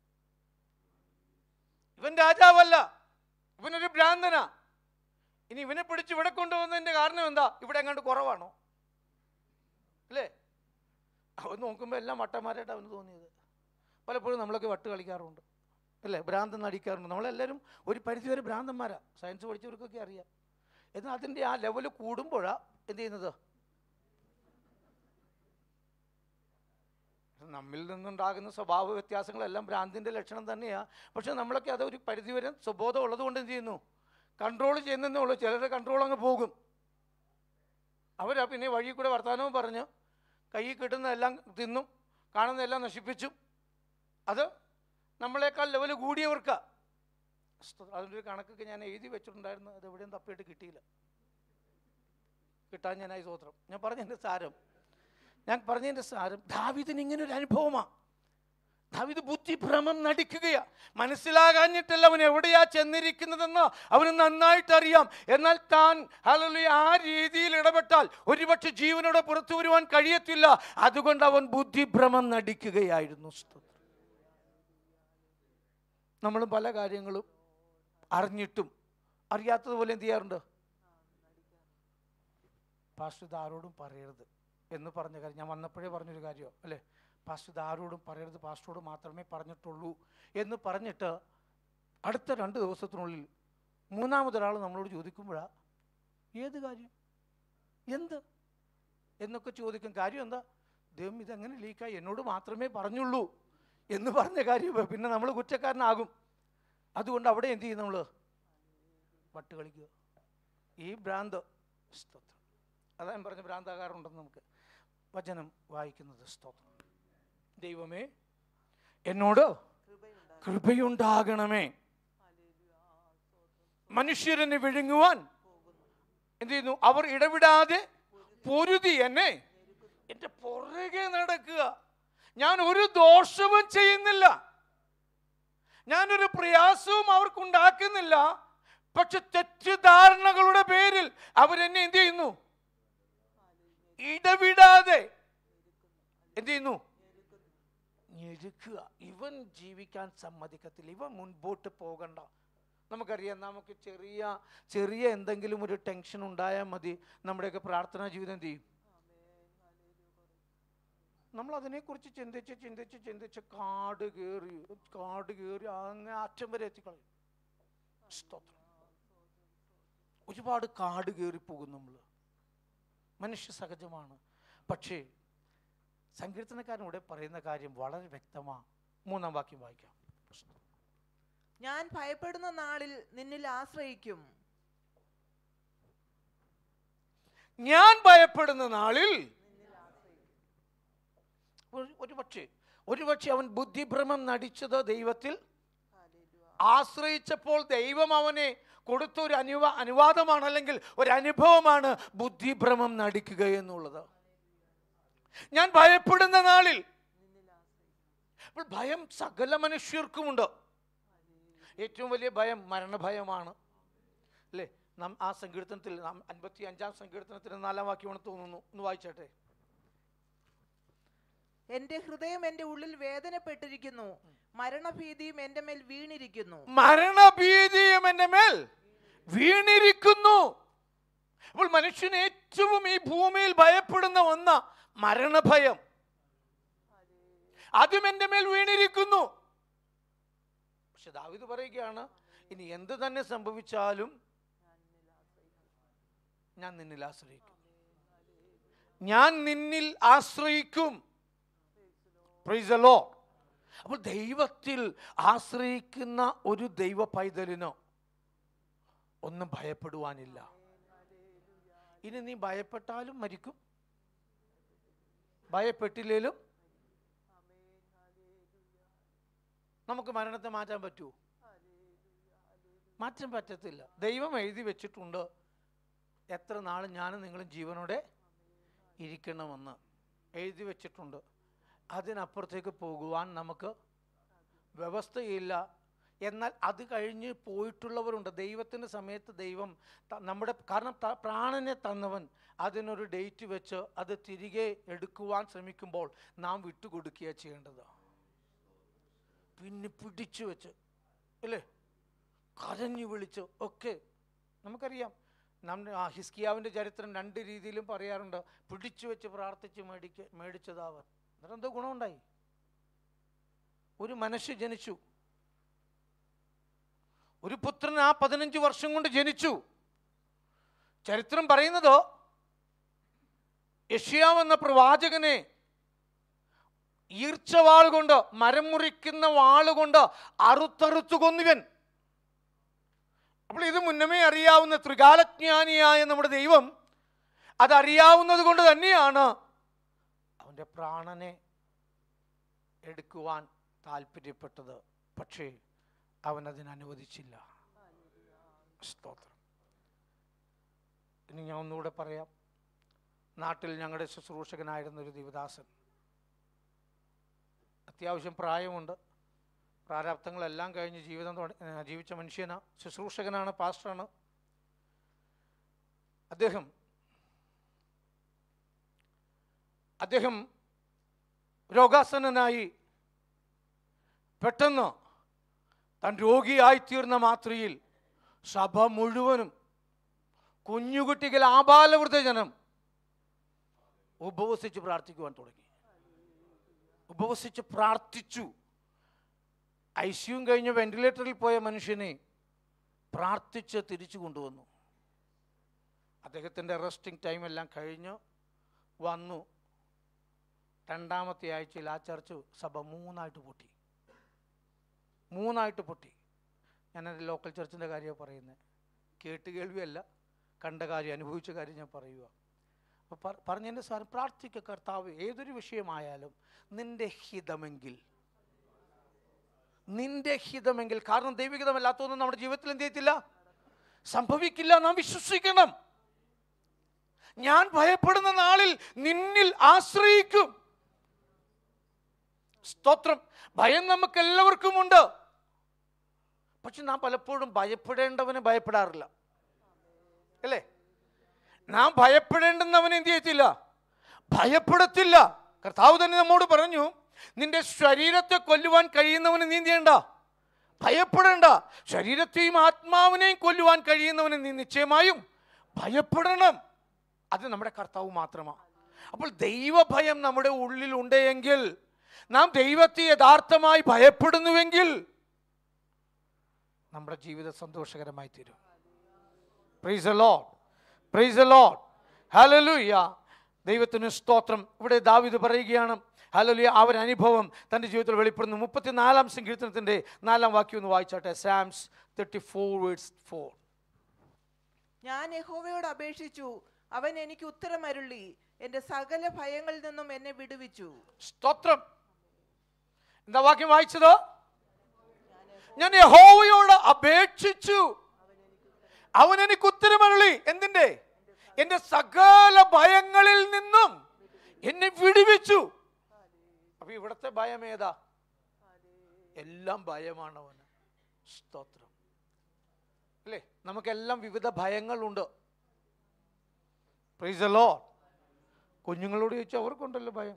ഇവൻ രാജാവല്ല ഇവനൊരു ഭ്രാന്തനാ ഇനി ഇവനെ പിടിച്ച് ഇവിടെ കൊണ്ടുവന്നതിന്റെ കാരണം എന്താ ഇവിടെ എങ്ങാണ്ട് കുറവാണോ അല്ലേ അവൻ നോക്കുമ്പോൾ എല്ലാം വട്ടന്മാരായിട്ട് അവന് തോന്നിയത് പലപ്പോഴും നമ്മളൊക്കെ വട്ട് കളിക്കാറുണ്ട് അല്ലേ ഭ്രാന്തം നടിക്കാറുണ്ട് നമ്മളെല്ലാവരും ഒരു പരിധിവരെ ഭ്രാന്തന്മാരാ സയൻസ് പഠിച്ചവർക്കൊക്കെ അറിയാം എന്നാൽ അതിൻ്റെ ആ ലെവൽ കൂടുമ്പോഴാണ് എന്ത് ചെയ്യുന്നത് നമ്മിൽ നിന്നുണ്ടാകുന്ന സ്വഭാവ വ്യത്യാസങ്ങളെല്ലാം ഭ്രാന്തിൻ്റെ ലക്ഷണം തന്നെയാണ് പക്ഷെ നമ്മളൊക്കെ അത് ഒരു പരിധിവരെ സ്വബോധം ഉള്ളത് കൊണ്ട് എന്ത് ചെയ്യുന്നു കൺട്രോൾ ചെയ്യുന്നതേ ഉള്ളൂ ചിലരുടെ കൺട്രോൾ അങ്ങ് പോകും അവരാ പിന്നെ വഴി കൂടെ വർത്തമാനവും പറഞ്ഞ് കയ്യിൽ കിട്ടുന്നതെല്ലാം തിന്നും കാണുന്നതെല്ലാം നശിപ്പിച്ചു അത് നമ്മളെക്കാൾ ലെവൽ കൂടിയവർക്കാ സ്തോ- അതിൻ്റെ ഒരു കണക്കൊക്കെ ഞാൻ എഴുതി വെച്ചിട്ടുണ്ടായിരുന്നു അത് എവിടെയും തപ്പിയിട്ട് കിട്ടിയില്ല കിട്ടാൻ ഞാനായി സ്വോത്രം ഞാൻ പറഞ്ഞതിൻ്റെ സാരം ഞാൻ പറഞ്ഞതിൻ്റെ സാരം ദാവിദിന് ഇങ്ങനെ ഒരു അനുഭവമാണ് ദാവിദ് ബുദ്ധിഭ്രമം നടിക്കുകയാ മനസ്സിലാകാഞ്ഞിട്ടല്ല അവൻ എവിടെയാ ചെന്നിരിക്കുന്നതെന്ന് അവന് നന്നായിട്ട് അറിയാം എന്നാൽ താൻ ഹല്ലേലൂയ ആ രീതിയിൽ ഇടപെട്ടാൽ ഒരുപക്ഷെ ജീവനോടെ പുറത്തു വരുവാൻ കഴിയത്തില്ല അതുകൊണ്ട് അവൻ ബുദ്ധിഭ്രമം നടിക്കുകയായിരുന്നു സ്തോത്രം. നമ്മളും പല കാര്യങ്ങളും അറിഞ്ഞിട്ടും അറിയാത്തതുപോലെ എന്ത് ചെയ്യാറുണ്ട് പാസ്റ്റർ ഇത് ആരോടും പറയരുത് എന്ന് പറഞ്ഞ കാര്യം ഞാൻ വന്നപ്പോഴേ പറഞ്ഞൊരു കാര്യം അല്ലേ പാസ്റ്റർ ഇത് ആരോടും പറയരുത് പാസ്റ്ററോട് മാത്രമേ പറഞ്ഞിട്ടുള്ളൂ എന്ന് പറഞ്ഞിട്ട് അടുത്ത രണ്ട് ദിവസത്തിനുള്ളിൽ മൂന്നാമതൊരാൾ നമ്മളോട് ചോദിക്കുമ്പോഴാ ഏത് കാര്യം എന്ത് എന്നൊക്കെ ചോദിക്കും കാര്യം എന്താ ദൈവം ഇതെങ്ങനെ ലീക്കായി എന്നോട് മാത്രമേ പറഞ്ഞുള്ളൂ എന്ന് പറഞ്ഞ കാര്യം പിന്നെ നമ്മൾ കുറ്റക്കാരനാകും അതുകൊണ്ട് അവിടെ എന്ത് ചെയ്യും നമ്മൾ വട്ട് കളിക്കുക ഈ ഭ്രാന്ത് സ്തോത്രം അതാ ഞാൻ പറഞ്ഞ ഭ്രാന്താകാറുണ്ടെന്ന് നമുക്ക് വചനം വായിക്കുന്നത് സ്തോത്രം ദൈവമേ എന്നോട് കൃപയുണ്ടാകണമേ മനുഷ്യരെന്നെ വിഴുങ്ങുവാൻ എന്ത് ചെയ്യുന്നു അവർ ഇടവിടാതെ പൊരുതി എന്നെ എന്റെ പുറകെ നടക്കുക ഞാൻ ഒരു ദോഷവും ചെയ്യുന്നില്ല ഞാനൊരു പ്രയാസവും അവർക്കുണ്ടാക്കുന്നില്ല പക്ഷെ തെറ്റിദ്ധാരണകളുടെ പേരിൽ അവരെന്നെ എന്ത് ചെയ്യുന്നു ഇടവിടാതെ എന്ത് ചെയ്യുന്നു ഞെരുക്കുക ഇവൻ ജീവിക്കാൻ സമ്മതിക്കത്തില്ല ഇവൻ മുൻപോട്ട് പോകണ്ട നമുക്കറിയാം നമുക്ക് ചെറിയ ചെറിയ എന്തെങ്കിലും ഒരു ടെൻഷൻ ഉണ്ടായാൽ മതി നമ്മുടെയൊക്കെ പ്രാർത്ഥനാ ജീവിതം എന്ത് ചെയ്യും നമ്മൾ അതിനെക്കുറിച്ച് ചിന്തിച്ച് ചിന്തിച്ച് ചിന്തിച്ച് കാട് കയറി കാട് കയറി അങ്ങ് അറ്റം വരെ എത്തിക്കളയും സ്തോത്രം ഒരുപാട് കാട് കയറി പോകും നമ്മൾ മനുഷ്യ സഹജമാണ് പക്ഷേ സങ്കീർത്തനക്കാരൻ ഇവിടെ പറയുന്ന കാര്യം വളരെ വ്യക്തമാണ് മൂന്നാം വാക്യം വായിക്കാം ഞാൻ ഭയപ്പെടുന്ന നാളിൽ നിന്നിൽ ആശ്രയിക്കും ഞാൻ ഭയപ്പെടുന്ന നാളിൽ ഒരു- ഒരു പക്ഷേ ഒരു പക്ഷേ അവൻ ബുദ്ധിഭ്രമം നടിച്ചത് ദൈവത്തിൽ ആശ്രയിച്ചപ്പോൾ ദൈവം അവനെ കൊടുത്ത ഒരു അനുവ അനുവാദമാണ് അല്ലെങ്കിൽ ഒരു അനുഭവമാണ് ബുദ്ധിഭ്രമം നടിക്കുക എന്നുള്ളത് ഞാൻ ഭയപ്പെടുന്ന നാളിൽ അപ്പോൾ ഭയം സകല മനുഷ്യർക്കുമുണ്ട് ഏറ്റവും വലിയ ഭയം മരണഭയമാണ് അല്ലേ നാം ആ സങ്കീർത്തനത്തിൽ നാം അൻപത്തി അഞ്ചാം സങ്കീർത്തനത്തിന് നാലാം വാക്യമാണ് തോന്നുന്നു ഒന്ന് വായിച്ചേട്ടെ എന്റെ ഹൃദയം എന്റെ ഉള്ളിൽ വേദനപ്പെട്ടിരിക്കുന്നു മരണഭീതിയും എന്റെ മേൽ വീണിരിക്കുന്നു മരണഭീതിയും എൻ്റെ മേൽ വീണിരിക്കുന്നു അപ്പോൾ മനുഷ്യൻ ഏറ്റവും ഈ ഭൂമിയിൽ ഭയപ്പെടുന്ന ഒന്ന് മരണഭയം അതും എൻ്റെ മേൽ വീണിരിക്കുന്നു പക്ഷെ ദാവിദ് പറയുകയാണ് ഇനി എന്ത് തന്നെ സംഭവിച്ചാലും ഞാൻ നിന്നിൽ ആശ്രയിക്കും ഞാൻ നിന്നിൽ ആശ്രയിക്കും Praise the Lord. അപ്പോൾ ദൈവത്തിൽ ആശ്രയിക്കുന്ന ഒരു ദൈവ പൈതലിനോ ഒന്നും ഭയപ്പെടുവാനില്ല ഇനി നീ ഭയപ്പെട്ടാലും മരിക്കും ഭയപ്പെട്ടില്ലേലും നമുക്ക് മരണത്തെ മാറ്റാൻ പറ്റുമോ മാറ്റാൻ പറ്റത്തില്ല ദൈവം എഴുതി വെച്ചിട്ടുണ്ട് എത്ര നാൾ ഞാനും നിങ്ങളും ജീവനോടെ ഇരിക്കണമെന്ന് എഴുതി വെച്ചിട്ടുണ്ട് അതിനപ്പുറത്തേക്ക് പോകുവാൻ നമുക്ക് വ്യവസ്ഥയില്ല എന്നാൽ അത് കഴിഞ്ഞ് പോയിട്ടുള്ളവരുണ്ട് ദൈവത്തിൻ്റെ സമയത്ത് ദൈവം ത- നമ്മുടെ കാരണം ത- പ്രാണനെ തന്നവൻ അതിനൊരു ഡേറ്റ് വെച്ച് അത് തിരികെ എടുക്കുവാൻ ശ്രമിക്കുമ്പോൾ നാം വിട്ടുകൊടുക്കുക ചെയ്യേണ്ടത് പിന്നെ പിടിച്ചു വെച്ച് അല്ലേ കരഞ്ഞു വിളിച്ച് ഒക്കെ നമുക്കറിയാം നമ്മുടെ ആ ഹിസ്കിയാവിൻ്റെ ചരിത്രം രണ്ട് രീതിയിലും പറയാറുണ്ട് പിടിച്ചു വെച്ച് പ്രാർത്ഥിച്ച് മേടിക്ക മേടിച്ചതാവൻ എന്നിട്ട് എന്തോ ഗുണമുണ്ടായി ഒരു മനുഷ്യ ജനിച്ചു ഒരു പുത്രൻ ആ പതിനഞ്ച് വർഷം കൊണ്ട് ജനിച്ചു ചരിത്രം പറയുന്നത് യഷ്യാവ് എന്ന പ്രവാചകനെ ഈർച്ചവാൾ കൊണ്ട് മരം മുറിക്കുന്ന വാളുകൊണ്ട് അറുത്തറുത്തു കൊന്നുവൻ അപ്പോൾ ഇത് മുന്നമേ അറിയാവുന്ന ത്രികാലജ്ഞാനിയായ നമ്മുടെ ദൈവം അതറിയാവുന്നത് കൊണ്ട് തന്നെയാണ് അവൻ്റെ പ്രാണനെ എടുക്കുവാൻ താല്പര്യപ്പെട്ടത് പക്ഷേ അവൻ അതിന് അനുവദിച്ചില്ല സ്തോത്രം ഇനി ഞാൻ ഒന്നുകൂടെ പറയാം നാട്ടിൽ ഞങ്ങളുടെ ശുശ്രൂഷകനായിരുന്ന ഒരു ദിവദാസൻ അത്യാവശ്യം പ്രായമുണ്ട് പ്രാരാബ്ദങ്ങളെല്ലാം കഴിഞ്ഞ് ജീവിതം തുട- ഏ, ജീവിച്ച മനുഷ്യനാ ശുശ്രൂഷകനാണ് പാസ്റ്ററാണ് അദ്ദേഹം അദ്ദേഹം രോഗാസനനായി പെട്ടെന്ന് താൻ രോഗിയായിത്തീർന്ന മാത്രയിൽ സഭ മുഴുവനും കുഞ്ഞുകുട്ടികൾ ആബാലവൃദ്ധജനം ഉപവസിച്ച് പ്രാർത്ഥിക്കുവാൻ തുടങ്ങി ഉപവസിച്ച് പ്രാർത്ഥിച്ചു ഐ സിയും കഴിഞ്ഞ് വെന്റിലേറ്ററിൽ പോയ മനുഷ്യനെ പ്രാർത്ഥിച്ച് തിരിച്ചു കൊണ്ടുവന്നു അദ്ദേഹത്തിൻ്റെ റെസ്റ്റിംഗ് ടൈം എല്ലാം കഴിഞ്ഞ് വന്നു രണ്ടാമത്തെ ആഴ്ചയിൽ ആ ചർച്ച് സഭ മൂന്നായിട്ട് പൊട്ടി മൂന്നായിട്ട് പൊട്ടി ഞാനെൻ്റെ ലോക്കൽ ചർച്ചിൻ്റെ കാര്യമാണ് പറയുന്നത് കേട്ട് കേൾവിയല്ല കണ്ട കാര്യം അനുഭവിച്ച കാര്യം ഞാൻ പറയുക അപ്പോൾ പറ- പറഞ്ഞതിൻ്റെ സാർ പ്രാർത്ഥിക്കുക കർത്താവ് ഏതൊരു വിഷയമായാലും നിന്റെ ഹിതമെങ്കിൽ നിന്റെ ഹിതമെങ്കിൽ കാരണം ദൈവഹിതമല്ലാത്തൊന്നും നമ്മുടെ ജീവിതത്തിൽ എന്ത് ചെയ്യത്തില്ല സംഭവിക്കില്ല നാം വിശ്വസിക്കണം ഞാൻ ഭയപ്പെടുന്ന നാളിൽ നിന്നിൽ ആശ്രയിക്കും സ്തോത്രം ഭയം നമുക്ക് എല്ലാവർക്കും ഉണ്ട് പക്ഷെ നാം പലപ്പോഴും ഭയപ്പെടേണ്ടവന് ഭയപ്പെടാറില്ല അല്ലേ നാം ഭയപ്പെടേണ്ടുന്നവൻ എന്ത് ചെയ്യത്തില്ല ഭയപ്പെടത്തില്ല കർത്താവ് തന്നെ നമ്മോട് പറഞ്ഞു നിന്റെ ശരീരത്തെ കൊല്ലുവാൻ കഴിയുന്നവന് നീ എന്ത് ചെയ്യണ്ട ഭയപ്പെടേണ്ട ശരീരത്തെയും ആത്മാവിനെയും കൊല്ലുവാൻ കഴിയുന്നവന് നീ നിശ്ചയമായും ഭയപ്പെടണം അത് നമ്മുടെ കർത്താവ് മാത്രമാണ് അപ്പോൾ ദൈവഭയം നമ്മുടെ ഉള്ളിൽ ഉണ്ടെങ്കിൽ നാം ദൈവത്തെ യഥാർത്ഥമായി ഭയപ്പെടുന്നുവെങ്കിൽ നമ്മുടെ ജീവിതം സന്തോഷകരമായി തീരും praise Lord praise Lord hallelujah ദൈവത്തിന് സ്തോത്രം ഇവിടെ ദാവിദ് പറയുകയാണ് ഹലോലിയ ആ ഒരു അനുഭവം തൻ്റെ ജീവിതത്തിൽ വെളിപ്പെടുന്നു മുപ്പത്തിനാലാം സങ്കീർത്തനത്തിൻ്റെ നാലാം വാക്യം ഒന്ന് വായിച്ചാട്ടെ Psalms thirty four words four ഞാൻ യഹോവയോട് അപേക്ഷിച്ചു അവൻ എനിക്ക് ഉത്തരമരുളി എന്റെ സകല ഭയങ്ങളിൽ നിന്നും എന്നെ വിടുവിച്ചു സ്തോത്രം എന്താ വാക്യം വായിച്ചത് ഞാൻ യഹോവയോട് അപേക്ഷിച്ചു അവൻ എനിക്ക് ഉത്തരമരുളി എന്തിന്റെ എന്റെ സകല ഭയങ്ങളിൽ നിന്നും എന്നെ വിടുവിച്ചു അപ്പൊ ഇവിടത്തെ ഭയം ഏതാ എല്ലാം ഭയമാണ് അവന് സ്തോത്രം അല്ലേ നമുക്കെല്ലാം വിവിധ ഭയങ്ങളുണ്ട് പ്രൈസലോ കുഞ്ഞുങ്ങളോട് ചോദിച്ചാൽ അവർക്കുണ്ടല്ലോ ഭയം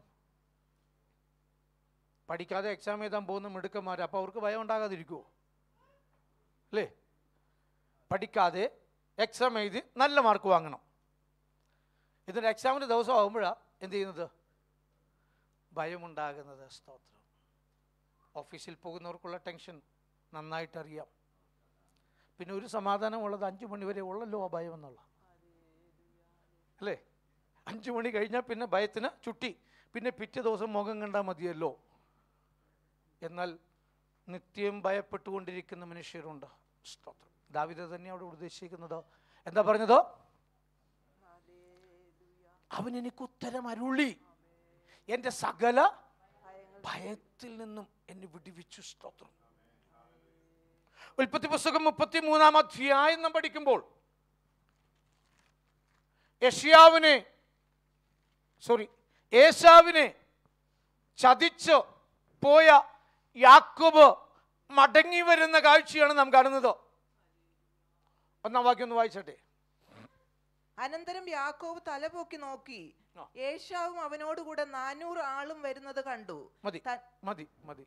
പഠിക്കാതെ എക്സാം എഴുതാൻ പോകുന്ന മിടുക്കന്മാർ അപ്പോൾ അവർക്ക് ഭയം ഉണ്ടാകാതിരിക്കുമോ അല്ലേ പഠിക്കാതെ എക്സാം എഴുതി നല്ല മാർക്ക് വാങ്ങണം ഇതിൻ്റെ എക്സാമിൻ്റെ ദിവസം ആകുമ്പോഴാണ് എന്ത് ചെയ്യുന്നത് ഭയമുണ്ടാകുന്നത് സ്തോത്രം ഓഫീസിൽ പോകുന്നവർക്കുള്ള ടെൻഷൻ നന്നായിട്ടറിയാം പിന്നെ ഒരു സമാധാനമുള്ളത് അഞ്ചു മണി വരെ ഉള്ളല്ലോ ആ ഭയം എന്നുള്ള അല്ലേ അഞ്ചു മണി കഴിഞ്ഞാൽ പിന്നെ ഭയത്തിന് ചുട്ടി പിന്നെ പിറ്റേ ദിവസം മുഖം കണ്ടാൽ മതിയല്ലോ എന്നാൽ നിത്യം ഭയപ്പെട്ടുകൊണ്ടിരിക്കുന്ന മനുഷ്യരുണ്ട് സ്തോത്രം ദാവിത തന്നെ അവിടെ ഉദ്ദേശിക്കുന്നത് എന്താ പറഞ്ഞത് അവൻ എനിക്ക് ഉത്തരം അരുളി എൻ്റെ സകല ഭയത്തിൽ നിന്നും എന്നെ വിടുവിച്ചു സ്തോത്രം ഉൽപ്പത്തി പുസ്തകം മുപ്പത്തി മൂന്നാം അധ്യായം നാം പഠിക്കുമ്പോൾ യഷ്യാവിനെ സോറി ഏശാവിനെ ചതിച്ച് പോയ യാക്കോബ് മടങ്ങി വരുന്ന കാഴ്ചയാണ് നാം കാണുന്നത് ഒന്നാം വാക്യം ഒന്ന് വായിച്ചട്ടെ അനന്തരം യാക്കോബ് തലപൊക്കി നോക്കി ആ. ഏശാവും അവനോടുകൂടെ നാനൂറ് ആളും വരുന്നത് കണ്ടു മതി ത- മതി മതി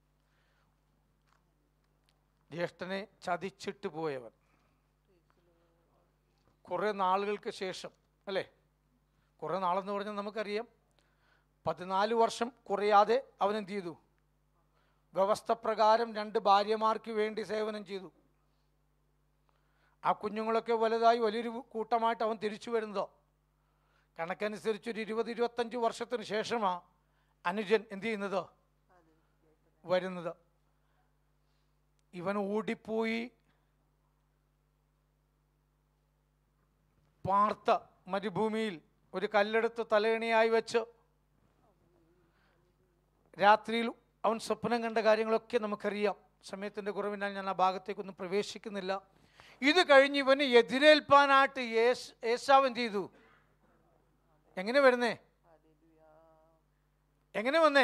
ജ്യേഷ്ഠനെ ചതിച്ചിട്ട് പോയവൻ കുറെ നാളുകൾക്ക് ശേഷം അല്ലേ കുറെ നാളെന്ന് പറഞ്ഞാൽ നമുക്കറിയാം പതിനാല് വർഷം കുറയാതെ അവൻ എന്ത് ചെയ്തു വ്യവസ്ഥ പ്രകാരം രണ്ട് ഭാര്യമാർക്ക് വേണ്ടി സേവനം ചെയ്തു ആ കുഞ്ഞുങ്ങളൊക്കെ വലുതായി വലിയൊരു കൂട്ടമായിട്ട് അവൻ തിരിച്ചു വരുന്നതോ കണക്കനുസരിച്ച് ഒരു ഇരുപത് ഇരുപത്തഞ്ച് വർഷത്തിന് ശേഷമാണ് അനുജൻ എന്ത് ചെയ്യുന്നത് വരുന്നത് ഇവൻ ഓടിപ്പോയി പാർത്ത മരുഭൂമിയിൽ ഒരു കല്ലെടുത്ത് തലയണിയായി വെച്ച് രാത്രിയിൽ അവൻ സ്വപ്നം കണ്ട കാര്യങ്ങളൊക്കെ നമുക്കറിയാം സമയത്തിൻ്റെ കുറവിനാൽ ഞാൻ ആ ഭാഗത്തേക്കൊന്നും പ്രവേശിക്കുന്നില്ല ഇത് കഴിഞ്ഞ് ഇവന് എതിരേൽപ്പാനായിട്ട് യേശ് ഏശാവ് എന്ത് ചെയ്തു എങ്ങനെ വരുന്നേ എങ്ങനെ വന്നേ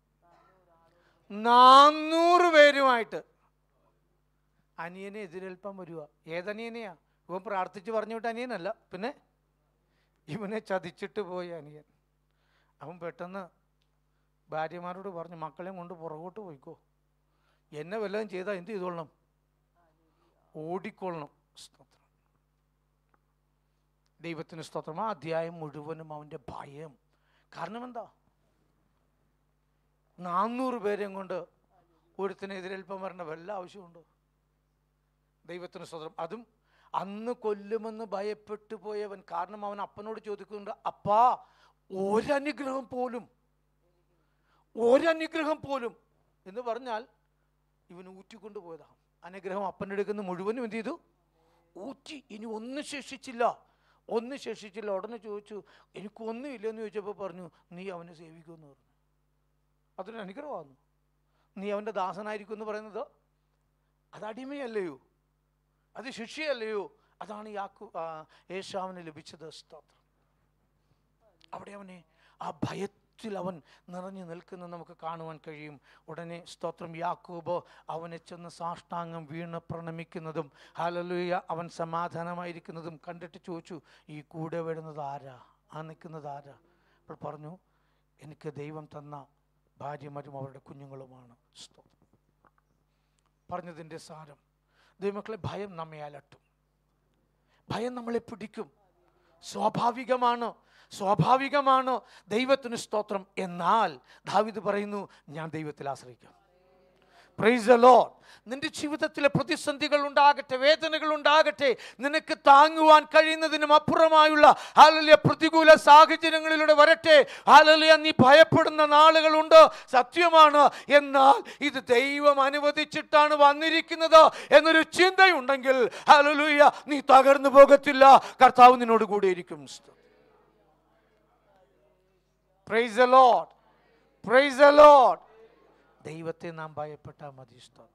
നാന്നൂറ് പേരുമായിട്ട് അനിയനെ എതിരേൽപ്പാൻ വരുക ഏതനിയനെയാ ഇവൻ പ്രാർത്ഥിച്ച് പറഞ്ഞു വിട്ട അനിയനല്ല പിന്നെ ഇവനെ ചതിച്ചിട്ട് പോയ അനിയൻ അവൻ പെട്ടെന്ന് ഭാര്യമാരോട് പറഞ്ഞു മക്കളെയും കൊണ്ട് പുറകോട്ട് പോയിക്കോ എന്നെ വല്ലതും ചെയ്താൽ എന്ത് ചെയ്തോളണം ഓടിക്കൊള്ളണം സ്തോത്രം ദൈവത്തിന് സ്തോത്രം ആ അധ്യായം മുഴുവനും അവൻ്റെ ഭയം കാരണം എന്താ നാന്നൂറ് പേരെയും കൊണ്ട് ഒരുത്തിന് എതിരേൽപ്പം വരേണ്ട വല്ല ആവശ്യമുണ്ടോ ദൈവത്തിന് സ്വതന്ത്രം അതും അന്ന് കൊല്ലുമെന്ന് ഭയപ്പെട്ടു പോയവൻ കാരണം അവൻ അപ്പനോട് ചോദിക്കുന്നുണ്ട് അപ്പാ ഒരനുഗ്രഹം പോലും ഒരനുഗ്രഹം പോലും എന്ന് പറഞ്ഞാൽ ഇവൻ ഊറ്റിക്കൊണ്ട് പോയതാ അനുഗ്രഹം അപ്പൻ്റെ അടുക്കുന്ന മുഴുവനും എന്ത് ചെയ്തു ഊറ്റി ഇനി ഒന്നും ശേഷിച്ചില്ല ഒന്നും ശേഷിച്ചില്ല ഉടനെ ചോദിച്ചു എനിക്കൊന്നും ഇല്ലെന്ന് ചോദിച്ചപ്പോൾ പറഞ്ഞു നീ അവനെ സേവിക്കുമെന്ന് പറഞ്ഞു അതൊരു അനുഗ്രഹമാണ് നീ അവൻ്റെ ദാസനായിരിക്കും എന്ന് പറയുന്നത് അത് അടിമയല്ലയോ അത് ശിക്ഷയല്ലയോ അതാണ് യാക്കു ആ, ഏശാവിന് ലഭിച്ചത് സ്തോത്രം അവിടെ അവനെ ആ ഭയത്തിൽ അവൻ നിറഞ്ഞു നിൽക്കുന്നത് നമുക്ക് കാണുവാൻ കഴിയും ഉടനെ സ്തോത്രം യാക്കോബ് അവനെ ചെന്ന് സാഷ്ടാംഗം വീണ് പ്രണമിക്കുന്നതും ഹലലുയ അവൻ സമാധാനമായിരിക്കുന്നതും കണ്ടിട്ട് ചോദിച്ചു ഈ കൂടെ വരുന്നത് ആരാ ആ നിൽക്കുന്നത് ആരാ അപ്പോൾ പറഞ്ഞു എനിക്ക് ദൈവം തന്ന ഭാര്യമാരും അവരുടെ കുഞ്ഞുങ്ങളുമാണ് സ്തോത്രം പറഞ്ഞതിൻ്റെ സാരം ദൈവമക്കളെ ഭയം നമ്മെ അലട്ടും ഭയം നമ്മളെ പിടിക്കും സ്വാഭാവികമാണ് സ്വാഭാവികമാണ് ദൈവത്തിന് സ്തോത്രം എന്നാൽ ദാവിദ് പറയുന്നു ഞാൻ ദൈവത്തിൽ ആശ്രയിക്കാം പ്രൈസ് ലോഡ് നിന്റെ ജീവിതത്തിലെ പ്രതിസന്ധികൾ ഉണ്ടാകട്ടെ വേദനകൾ ഉണ്ടാകട്ടെ നിനക്ക് താങ്ങുവാൻ കഴിയുന്നതിനും അപ്പുറമായുള്ള ഹാലലിയ പ്രതികൂല സാഹചര്യങ്ങളിലൂടെ വരട്ടെ ഹാലലിയ നീ ഭയപ്പെടുന്ന നാളുകളുണ്ട് സത്യമാണ് എന്നാൽ ഇത് ദൈവം അനുവദിച്ചിട്ടാണ് വന്നിരിക്കുന്നത് എന്നൊരു ചിന്തയുണ്ടെങ്കിൽ ഹാലലുയ നീ തകർന്നു പോകത്തില്ല കർത്താവ് നിന്നോട് കൂടിയിരിക്കും പ്രൈസ് ലോഡ് പ്രൈസ് ലോഡ് ദൈവത്തെ നാം ഭയപ്പെട്ടാൽ മതി സ്തോത്രം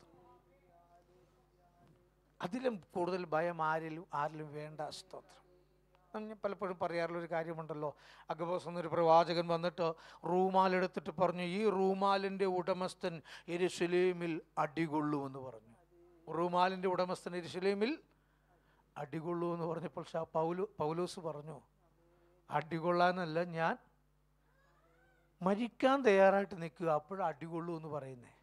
അതിലും കൂടുതൽ ഭയം ആരിലും ആരിലും വേണ്ട സ്തോത്രം ഞാൻ പലപ്പോഴും പറയാറുള്ള ഒരു കാര്യമുണ്ടല്ലോ അഗബോസ് എന്നൊരു പ്രവാചകൻ വന്നിട്ട് റൂമാലെടുത്തിട്ട് പറഞ്ഞു ഈ റൂമാലിൻ്റെ ഉടമസ്ഥൻ എരുസലേമിൽ അടികൊള്ളൂ എന്ന് പറഞ്ഞു റൂമാലിൻ്റെ ഉടമസ്ഥൻ എരുസലേമിൽ അടികൊള്ളൂ എന്ന് പറഞ്ഞപ്പോൾ ഷാ പൗലു പൗലോസ് പറഞ്ഞു അടികൊള്ളാനല്ല ഞാൻ മരിക്കാൻ തയ്യാറായിട്ട് നിൽക്കുക അപ്പോഴും അടികൊള്ളൂ എന്ന് പറയുന്നേ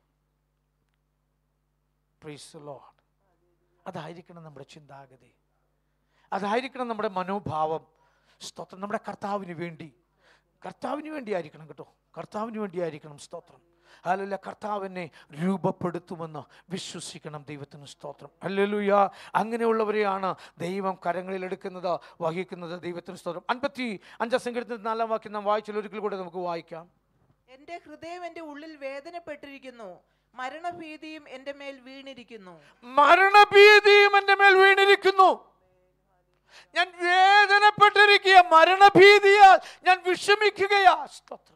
പ്രീസ് ലോഡ് അതായിരിക്കണം നമ്മുടെ ചിന്താഗതി അതായിരിക്കണം നമ്മുടെ മനോഭാവം സ്തോത്രം നമ്മുടെ കർത്താവിന് വേണ്ടി കർത്താവിന് വേണ്ടി ആയിരിക്കണം കേട്ടോ കർത്താവിന് വേണ്ടി ആയിരിക്കണം സ്തോത്രം അല്ലല്ല കർത്താവിനെ രൂപപ്പെടുത്തുമെന്ന് വിശ്വസിക്കണം ദൈവത്തിന് സ്തോത്രം അല്ലലുയ അങ്ങനെയുള്ളവരെയാണ് ദൈവം കരങ്ങളിൽ എടുക്കുന്നത് വഹിക്കുന്നത് ദൈവത്തിന് സ്തോത്രം അൻപത്തി അഞ്ചാം സംഘടനത്തിൽ നാലാം വാക്യം നാം വായിച്ചാൽ ഒരിക്കൽ കൂടെ നമുക്ക് വായിക്കാം എന്റെ ഹൃദയം എന്റെ ഉള്ളിൽ വേദനപ്പെട്ടിരിക്കുന്നു മരണഭീതിയും എന്റെ മേൽ വീണിരിക്കുന്നു മരണഭീതിയും എൻ്റെ മേൽ വീണിരിക്കുന്നു ഞാൻ വേദനപ്പെട്ടിരിക്കുക മരണഭീതിയാൽ ഞാൻ വിഷമിക്കുകയാ സ്തോത്രം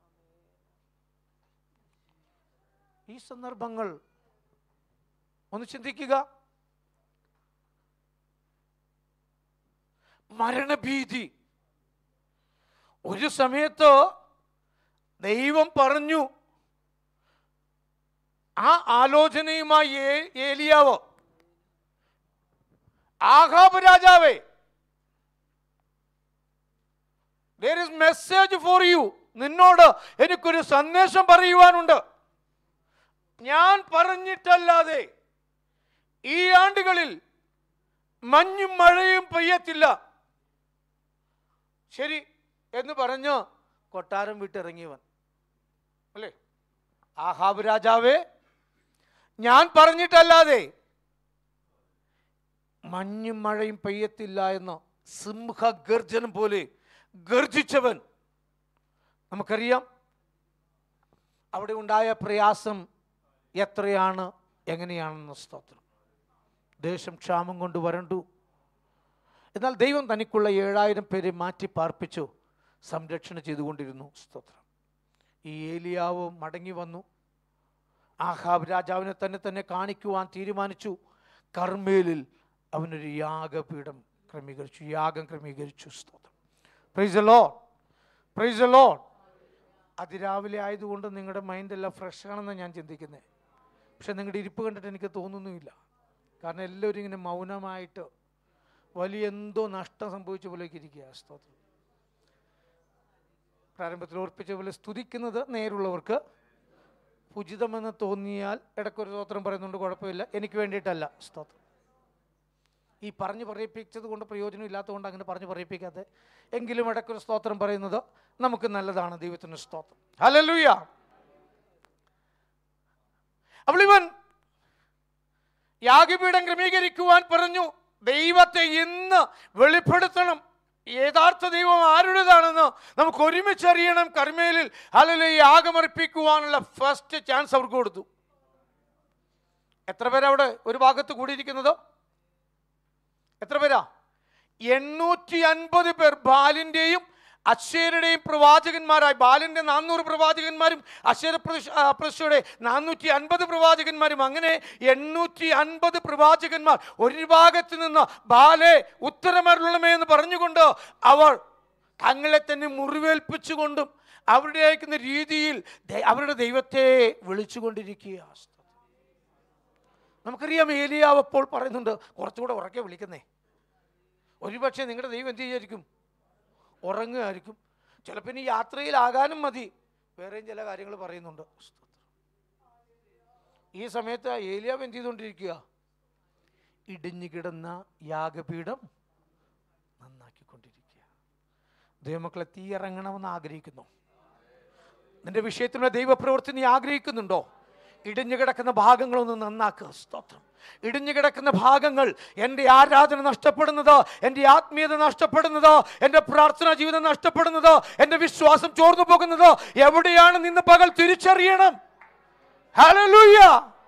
ഈ സന്ദർഭങ്ങൾ ഒന്ന് ചിന്തിക്കുക മരണഭീതി ഒരു സമയത്ത് ദൈവം പറഞ്ഞു ആ ആലോചനയുമായി ഏ- ഏലിയാവ് ആഹാബ് രാജാവേ there is message for you നിന്നോട് എനിക്കൊരു സന്ദേശം പറയുവാനുണ്ട് ഞാൻ പറഞ്ഞിട്ടല്ലാതെ ഈ ആണ്ടുകളിൽ മഞ്ഞും മഴയും പെയ്യത്തില്ല ശരി എന്ന് പറഞ്ഞ് കൊട്ടാരം വിട്ടിറങ്ങിയവൻ അല്ലേ ആഹാബ് രാജാവേ ഞാൻ പറഞ്ഞിട്ടല്ലാതെ മഞ്ഞും മഴയും പെയ്യത്തില്ല എന്ന് സിംഹഗർജനം പോലെ ഗർജിച്ചവൻ നമുക്കറിയാം അവിടെ ഉണ്ടായ പ്രയാസം എത്രയാണ് എങ്ങനെയാണെന്ന് സ്തോത്രം ദേശം ക്ഷാമം കൊണ്ട് വരണ്ടു എന്നാൽ ദൈവം തനിക്കുള്ള ഏഴായിരം പേരെ മാറ്റി പാർപ്പിച്ചു സംരക്ഷണ ചെയ്തുകൊണ്ടിരുന്നു സ്തോത്രം ഈ ഏലിയാവ് മടങ്ങി വന്നു ആഹാബ് രാജാവിനെ തന്നെ തന്നെ കാണിക്കുവാൻ തീരുമാനിച്ചു കർമ്മേലിൽ അവനൊരു യാഗപീഠം ക്രമീകരിച്ചു യാഗം ക്രമീകരിച്ചു സ്തോത്രം പ്രൈസ് ലോ പ്രൈസ് ലോ അതിരാവിലെ ആയതുകൊണ്ട് നിങ്ങളുടെ മൈൻഡ് എല്ലാം ഫ്രഷ് ആണെന്ന് ഞാൻ ചിന്തിക്കുന്നത് പക്ഷെ നിങ്ങളുടെ ഇരിപ്പ് കണ്ടിട്ട് എനിക്ക് തോന്നുന്നുമില്ല കാരണം എല്ലാവരും ഇങ്ങനെ മൗനമായിട്ട് വലിയ എന്തോ നഷ്ടം സംഭവിച്ച പോലെയൊക്കെ ഇരിക്കുക സ്തോത്രം പ്രാരംഭത്തിൽ ഓർപ്പിച്ച പോലെ സ്തുതിക്കുന്നത് നേരുള്ളവർക്ക് ഉചിതമെന്ന് തോന്നിയാൽ ഇടയ്ക്കൊരു സ്തോത്രം പറയുന്നുണ്ട് കുഴപ്പമില്ല എനിക്ക് വേണ്ടിയിട്ടല്ല സ്തോത്രം ഈ പറഞ്ഞു പറയിപ്പിച്ചത് കൊണ്ട് പ്രയോജനം ഇല്ലാത്തതുകൊണ്ട് അങ്ങനെ പറഞ്ഞു പറയിപ്പിക്കാതെ എങ്കിലും ഇടയ്ക്കൊരു സ്തോത്രം പറയുന്നത് നമുക്ക് നല്ലതാണ് ദൈവത്തിന് സ്തോത്രം ഹലലുയ അപ്പോൾ ഇവൻ യാഗപീഠം ക്രമീകരിക്കുവാൻ പറഞ്ഞു ദൈവത്തെ ഇന്ന് വെളിപ്പെടുത്തണം യഥാർത്ഥ ദൈവം ആരുടേതാണെന്ന് നമുക്ക് ഒരുമിച്ച് അറിയണം കർമ്മേലിൽ അല്ലെങ്കിൽ യാഗമർപ്പിക്കുവാനുള്ള ഫസ്റ്റ് ചാൻസ് അവർക്ക് കൊടുത്തു എത്ര പേരാ അവിടെ ഒരു ഭാഗത്ത് കൂടിയിരിക്കുന്നത് എത്ര പേരാ എണ്ണൂറ്റി അൻപത് പേർ ബാലിന്റെയും അക്ഷയരുടെയും പ്രവാചകന്മാരായി ബാലിന്റെ നാനൂറ് പ്രവാചകന്മാരും അക്ഷര പ്രശയുടെ നാനൂറ്റി അൻപത് പ്രവാചകന്മാരും അങ്ങനെ എണ്ണൂറ്റി അൻപത് പ്രവാചകന്മാർ ഒരു ഭാഗത്ത് നിന്ന് ബാലെ ഉത്തരമരുളമേ എന്ന് പറഞ്ഞുകൊണ്ട് അവർ തങ്ങളെ തന്നെ മുറിവേൽപ്പിച്ചുകൊണ്ടും അവരുടെ അയക്കുന്ന രീതിയിൽ ദൈ- അവരുടെ ദൈവത്തെ വിളിച്ചുകൊണ്ടിരിക്കുക നമുക്കറിയാം ഏലിയാവ് അപ്പോൾ പറയുന്നുണ്ട് കുറച്ചുകൂടെ ഉറക്കെ വിളിക്കുന്നേ ഒരുപക്ഷെ നിങ്ങളുടെ ദൈവം എന്ത് ചെയ്യായിരിക്കും ഉറങ്ങുമായിരിക്കും ചിലപ്പോൾ ഇനി യാത്രയിലാകാനും മതി വേറെയും ചില കാര്യങ്ങൾ പറയുന്നുണ്ട് ഈ സമയത്ത് ഏലിയാവ് എന്ത് ചെയ്തുകൊണ്ടിരിക്കുക ഇടിഞ്ഞു കിടന്ന യാഗപീഠം നന്നാക്കിക്കൊണ്ടിരിക്കുക ദൈവമക്കളെ തീ ഇറങ്ങണമെന്ന് ആഗ്രഹിക്കുന്നു നിന്റെ വിഷയത്തിലുള്ള ദൈവപ്രവൃത്തി നീ ആഗ്രഹിക്കുന്നുണ്ടോ ഇടിഞ്ഞു കിടക്കുന്ന ഭാഗങ്ങളൊന്ന് നന്നാക്കുക സ്തോത്രം ഇടിഞ്ഞു കിടക്കുന്ന ഭാഗങ്ങൾ എൻ്റെ ആരാധന നഷ്ടപ്പെടുന്നത് എൻ്റെ ആത്മീയത നഷ്ടപ്പെടുന്നത് എൻ്റെ പ്രാർത്ഥനാ ജീവിതം നഷ്ടപ്പെടുന്നത് എൻ്റെ വിശ്വാസം ചോർന്നു പോകുന്നത് എവിടെയാണ് നിന്ന് പകൽ തിരിച്ചറിയണം ഹല്ലേലൂയ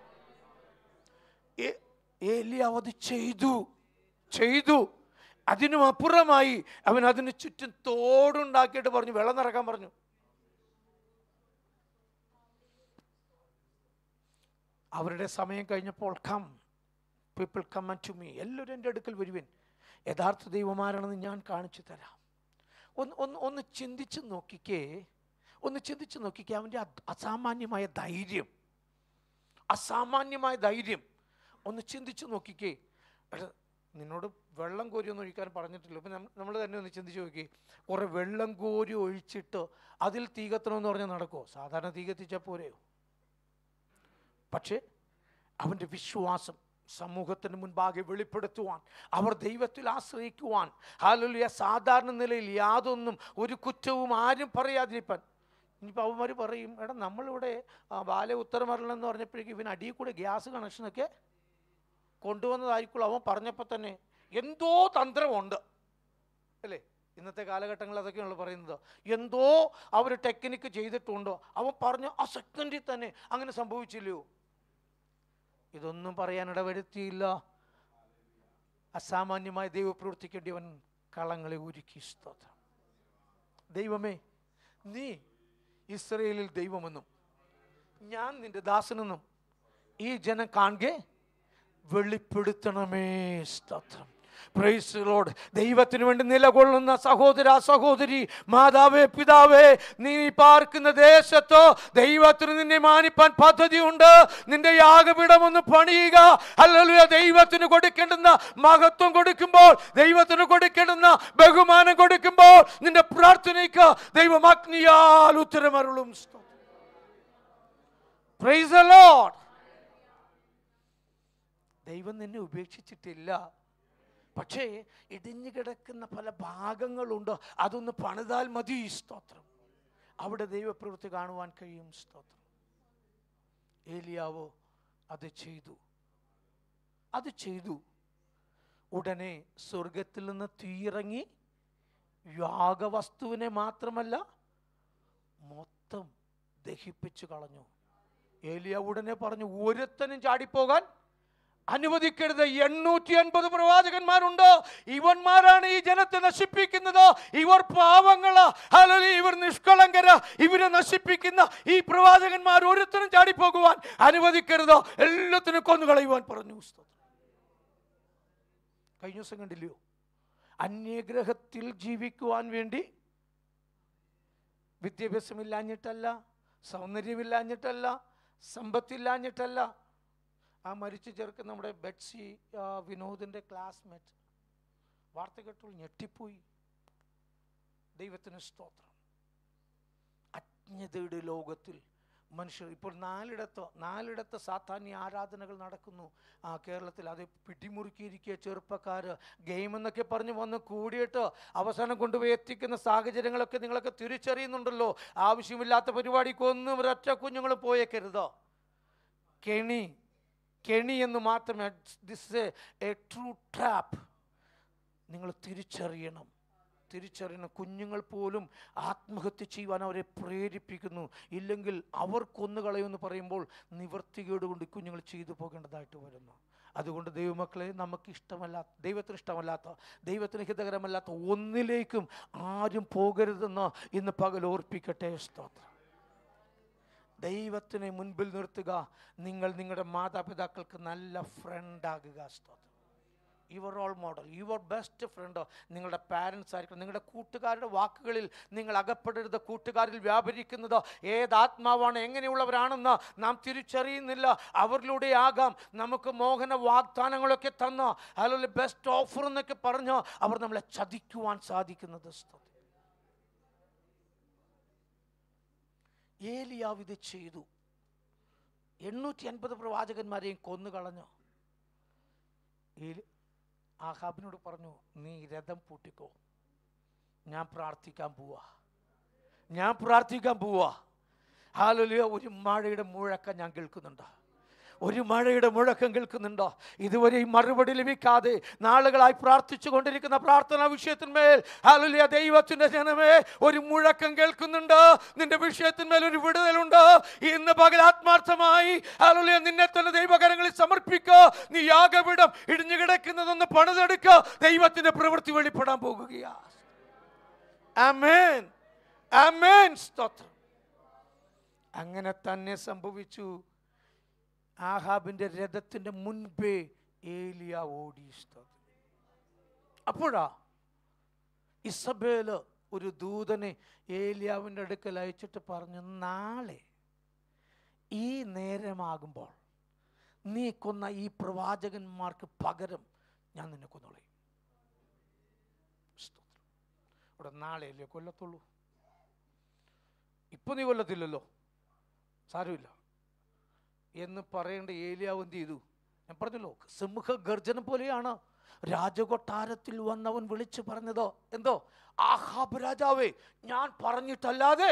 ഏ- ഏലിയാവ് അത് ചെയ്തു ചെയ്തു അതിനും അപ്പുറമായി അവൻ അതിന് ചുറ്റും തോടുണ്ടാക്കിയിട്ട് പറഞ്ഞു വെള്ളം നിറക്കാൻ പറഞ്ഞു അവരുടെ സമയം കഴിഞ്ഞപ്പോൾ come people come to me എല്ലാവരും എൻ്റെ അടുക്കൽ വരുവിൻ യഥാർത്ഥ ദൈവമാരാണെന്ന് ഞാൻ കാണിച്ചു തരാം ഒന്ന് ഒന്ന് ഒന്ന് ചിന്തിച്ച് നോക്കിക്കേ ഒന്ന് ചിന്തിച്ച് നോക്കിക്കേ അവൻ്റെ അ- അസാമാന്യമായ ധൈര്യം അസാമാന്യമായ ധൈര്യം ഒന്ന് ചിന്തിച്ച് നോക്കിക്കേ എടാ, നിന്നോട് വെള്ളം കോരി ഒന്നും ഒഴിക്കാൻ പറഞ്ഞിട്ടില്ല ഇപ്പം നമ്മൾ തന്നെ ഒന്ന് ചിന്തിച്ച് നോക്കി കുറേ വെള്ളം കോരി ഒഴിച്ചിട്ട് അതിൽ തീ കത്തണമെന്ന് പറഞ്ഞാൽ നടക്കുമോ സാധാരണ തീ കത്തിച്ചാൽ പോരെയോ പക്ഷേ അവൻ്റെ വിശ്വാസം സമൂഹത്തിന് മുൻപാകെ വെളിപ്പെടുത്തുവാൻ അവർ ദൈവത്തിൽ ആശ്രയിക്കുവാൻ ഹാലുലിയ സാധാരണ നിലയിൽ യാതൊന്നും ഒരു കുറ്റവും ആരും പറയാതിരിപ്പാൻ ഇനിയിപ്പോൾ അവന്മാർ പറയും എടാ നമ്മളിവിടെ ആ, ബാല ഉത്തരമരളം എന്ന് പറഞ്ഞപ്പോഴേക്കും ഇവൻ അടിയിൽ കൂടെ ഗ്യാസ് കണക്ഷനൊക്കെ കൊണ്ടുവന്നതായിരിക്കുള്ളൂ അവൻ പറഞ്ഞപ്പോൾ തന്നെ എന്തോ തന്ത്രമുണ്ട് അല്ലേ ഇന്നത്തെ കാലഘട്ടങ്ങളിൽ അതൊക്കെയാണല്ലോ പറയുന്നത് എന്തോ അവർ ടെക്നിക്ക് ചെയ്തിട്ടുണ്ടോ അവൻ പറഞ്ഞ ആ സെക്കൻഡിൽ തന്നെ അങ്ങനെ സംഭവിച്ചില്ലയോ ഇതൊന്നും പറയാൻ ഇടവരുത്തിയില്ല അസാമാന്യമായ ദൈവ പ്രവർത്തിക്കേണ്ടിയവൻ കളങ്ങളെ ഒരുക്കി സ്തോത്രം ദൈവമേ നീ ഇസ്രയേലിൽ ദൈവമെന്നും ഞാൻ നിന്റെ ദാസനെന്നും ഈ ജനം കാണുകെ വെളിപ്പെടുത്തണമേ സ്തോത്രം പ്രൈസ് ലോഡ് ദൈവത്തിന് വേണ്ടി നിലകൊള്ളുന്ന സഹോദര സഹോദരി മാതാവേ പിതാവേ നീ പാർക്കുന്ന ദേശത്ത് ദൈവത്തിന് നിന്നെ മാനിപ്പാൻ പദ്ധതിയുണ്ട് നിന്റെ യാഗപീഠം ഒന്ന് പണിയുക അല്ലെങ്കിൽ ദൈവത്തിന് കൊടുക്കേണ്ടുന്ന മഹത്വം കൊടുക്കുമ്പോൾ ദൈവത്തിന് കൊടുക്കേണ്ടുന്ന ബഹുമാനം കൊടുക്കുമ്പോൾ നിന്റെ പ്രാർത്ഥനയ്ക്ക് ദൈവം അഗ്നിയാൽ ഉത്തരമരുളും പ്രൈസ് ലോഡ് ദൈവം നിന്നെ ഉപേക്ഷിച്ചിട്ടില്ല പക്ഷേ ഇടിഞ്ഞു കിടക്കുന്ന പല ഭാഗങ്ങളുണ്ട് അതൊന്ന് പണിതാൽ മതി സ്തോത്രം അവിടെ ദൈവപ്രവൃത്തി കാണുവാൻ കഴിയും സ്തോത്രം ഏലിയാവോ അത് ചെയ്തു അത് ചെയ്തു ഉടനെ സ്വർഗത്തിൽ നിന്ന് തീയിറങ്ങി യാഗവസ്തുവിനെ മാത്രമല്ല മൊത്തം ദഹിപ്പിച്ചു കളഞ്ഞു ഏലിയ ഉടനെ പറഞ്ഞു ഒരുത്തനും ചാടിപ്പോകാൻ അനുവദിക്കരുത് എണ്ണൂറ്റി അൻപത് പ്രവാചകന്മാരുണ്ട് ഇവന്മാരാണ് ഈ ജനത്തെ നശിപ്പിക്കുന്നത് ഇവർ പാവങ്ങള് അല്ലെങ്കിൽ ഇവർ നിഷ്കളങ്കര ഇവരെ നശിപ്പിക്കുന്ന ഈ പ്രവാചകന്മാർ ഒരുത്തരും ചാടിപ്പോകുവാൻ അനുവദിക്കരുത് എല്ലാത്തിനും കൊന്നുകളയുവാൻ പറഞ്ഞു സ്തോത്രം. കഴിഞ്ഞ ദിവസം കണ്ടില്ലയോ അന്യഗ്രഹത്തിൽ ജീവിക്കുവാൻ വേണ്ടി വിദ്യാഭ്യാസമില്ലാഞ്ഞിട്ടല്ല സൗന്ദര്യമില്ലാഞ്ഞിട്ടല്ല സമ്പത്തില്ലാഞ്ഞിട്ടല്ല ആ മരിച്ചു ചേർക്ക് നമ്മുടെ ബെറ്റ്സി ആ, വിനോദിന്റെ ക്ലാസ്മേറ്റ് വാർത്ത കേട്ടപ്പോൾ ഞെട്ടിപ്പോയി ദൈവത്തിന് സ്തോത്രം അജ്ഞതയുടെ ലോകത്തിൽ മനുഷ്യർ ഇപ്പോൾ നാലിടത്ത് നാലിടത്ത് സാധാന്യ ആരാധനകൾ നടക്കുന്നു ആ കേരളത്തിൽ അത് പിടിമുറുക്കിയിരിക്കുക ചെറുപ്പക്കാർ ഗെയിം എന്നൊക്കെ പറഞ്ഞ് വന്ന് കൂടിയിട്ട് അവസാനം കൊണ്ടുപോയി എത്തിക്കുന്ന സാഹചര്യങ്ങളൊക്കെ നിങ്ങളൊക്കെ തിരിച്ചറിയുന്നുണ്ടല്ലോ ആവശ്യമില്ലാത്ത പരിപാടിക്കൊന്നും ഒരൊറ്റ കുഞ്ഞുങ്ങൾ പോയേക്കരുതോ കെണി കെണി എന്ന് മാത്രമേ ദിസ് എ ട്രൂ ട്രാപ്പ് നിങ്ങൾ തിരിച്ചറിയണം തിരിച്ചറിയണം കുഞ്ഞുങ്ങൾ പോലും ആത്മഹത്യ ചെയ്യുവാൻ അവരെ പ്രേരിപ്പിക്കുന്നു ഇല്ലെങ്കിൽ അവർ കൊന്നുകളയുമെന്ന് പറയുമ്പോൾ നിവർത്തികേട് കൊണ്ട് ഈ കുഞ്ഞുങ്ങൾ ചെയ്തു പോകേണ്ടതായിട്ട് വരുന്നു അതുകൊണ്ട് ദൈവമക്കളെ നമുക്ക് ഇഷ്ടമല്ലാത്ത ദൈവത്തിന് ഇഷ്ടമല്ലാത്ത ദൈവത്തിന് ഹിതകരമല്ലാത്ത ഒന്നിലേക്കും ആരും പോകരുതെന്ന് ഇന്ന് പകൽ ഓർപ്പിക്കട്ടെ സ്തോത്രം ദൈവത്തിനെ മുൻപിൽ നിർത്തുക നിങ്ങൾ നിങ്ങളുടെ മാതാപിതാക്കൾക്ക് നല്ല ഫ്രണ്ട് ആകുക സ്തോത്രം your role model your best friend നിങ്ങളുടെ പാരൻസ് ആയിരിക്കണം നിങ്ങളുടെ കൂട്ടുകാരുടെ വാക്കുകളിൽ നിങ്ങൾ അകപ്പെടരുത് കൂട്ടുകാരിൽ വ്യാപരിക്കുന്നത് ഏത് ആത്മാവാണ് എങ്ങനെയുള്ളവരാണെന്ന് നാം തിരിച്ചറിയുന്നില്ല അവരിലൂടെ ആകാം നമുക്ക് മോഹന വാഗ്ദാനങ്ങളൊക്കെ തന്ന് അല്ലെങ്കിൽ ബെസ്റ്റ് ഓഫർ എന്നൊക്കെ പറഞ്ഞ് അവർ നമ്മളെ ചതിക്കുവാൻ സാധിക്കുന്നത് സ്തോത്രം ഏലിയാവ് ഇത് ചെയ്തു എണ്ണൂറ്റി അൻപത് പ്രവാചകന്മാരെയും കൊന്നുകളഞ്ഞു ഏലി ആഹാബിനോട് പറഞ്ഞു നീ രഥം പൂട്ടിക്കോ ഞാൻ പ്രാർത്ഥിക്കാൻ പോവാ ഞാൻ പ്രാർത്ഥിക്കാൻ പോവാ ഹാലലിയ ഒരു മഴയുടെ മുഴക്കം ഞാൻ കേൾക്കുന്നുണ്ട് ഒരു മഴയുടെ മുഴക്കം കേൾക്കുന്നുണ്ടോ ഇതുവരെ ഈ മറുപടി ലഭിക്കാതെ നാളുകളായി പ്രാർത്ഥിച്ചു കൊണ്ടിരിക്കുന്ന പ്രാർത്ഥനാ വിഷയത്തിന്മേൽ ഹാലലിയ ദൈവത്തിന്റെ ജനമേ ഒരു മുഴക്കം കേൾക്കുന്നുണ്ട് നിന്റെ വിഷയത്തിന്മേൽ ഒരു വിടുതലുണ്ട് ഇന്ന് പകൽ ആത്മാർത്ഥമായി ഹാലലിയ നിന്നെ തന്നെ ദൈവകരങ്ങളിൽ സമർപ്പിക്കുക നീ യാഗപീഠം ഇടിഞ്ഞു കിടക്കുന്നതൊന്ന് പണിതെടുക്കുക ദൈവത്തിന്റെ പ്രവൃത്തി വെളിപ്പെടാൻ പോകുകയാ അമേൻ അമേൻ സ്തോത്രം അങ്ങനെ തന്നെ സംഭവിച്ചു ആഹാബിന്റെ രഥത്തിന്റെ മുൻപേ ഏലിയ ഓടി സ്തോത്രം. അപ്പോഴാ ഇസബേല് ഒരു ദൂതനെ ഏലിയാവിൻ്റെ അടുക്കൽ അയച്ചിട്ട് പറഞ്ഞു നാളെ ഈ നേരമാകുമ്പോൾ നീ കൊന്ന ഈ പ്രവാചകന്മാർക്ക് പകരം ഞാൻ നിന്നെ കൊന്നോളെ സ്തോത്രം. ഇവിടെ നാളെയല്ലേ കൊല്ലത്തുള്ളൂ ഇപ്പൊ നീ കൊല്ലത്തില്ലല്ലോ സാരമില്ല എന്ന് പറയേണ്ട ഏലിയാവ് എന്ത് ചെയ്തു ഞാൻ പറഞ്ഞല്ലോ സിംഹ ഗർജനം പോലെയാണ് രാജകൊട്ടാരത്തിൽ വന്നവൻ വിളിച്ചു പറഞ്ഞതോ എന്തോ ആഹാബ് രാജാവേ ഞാൻ പറഞ്ഞിട്ടല്ലാതെ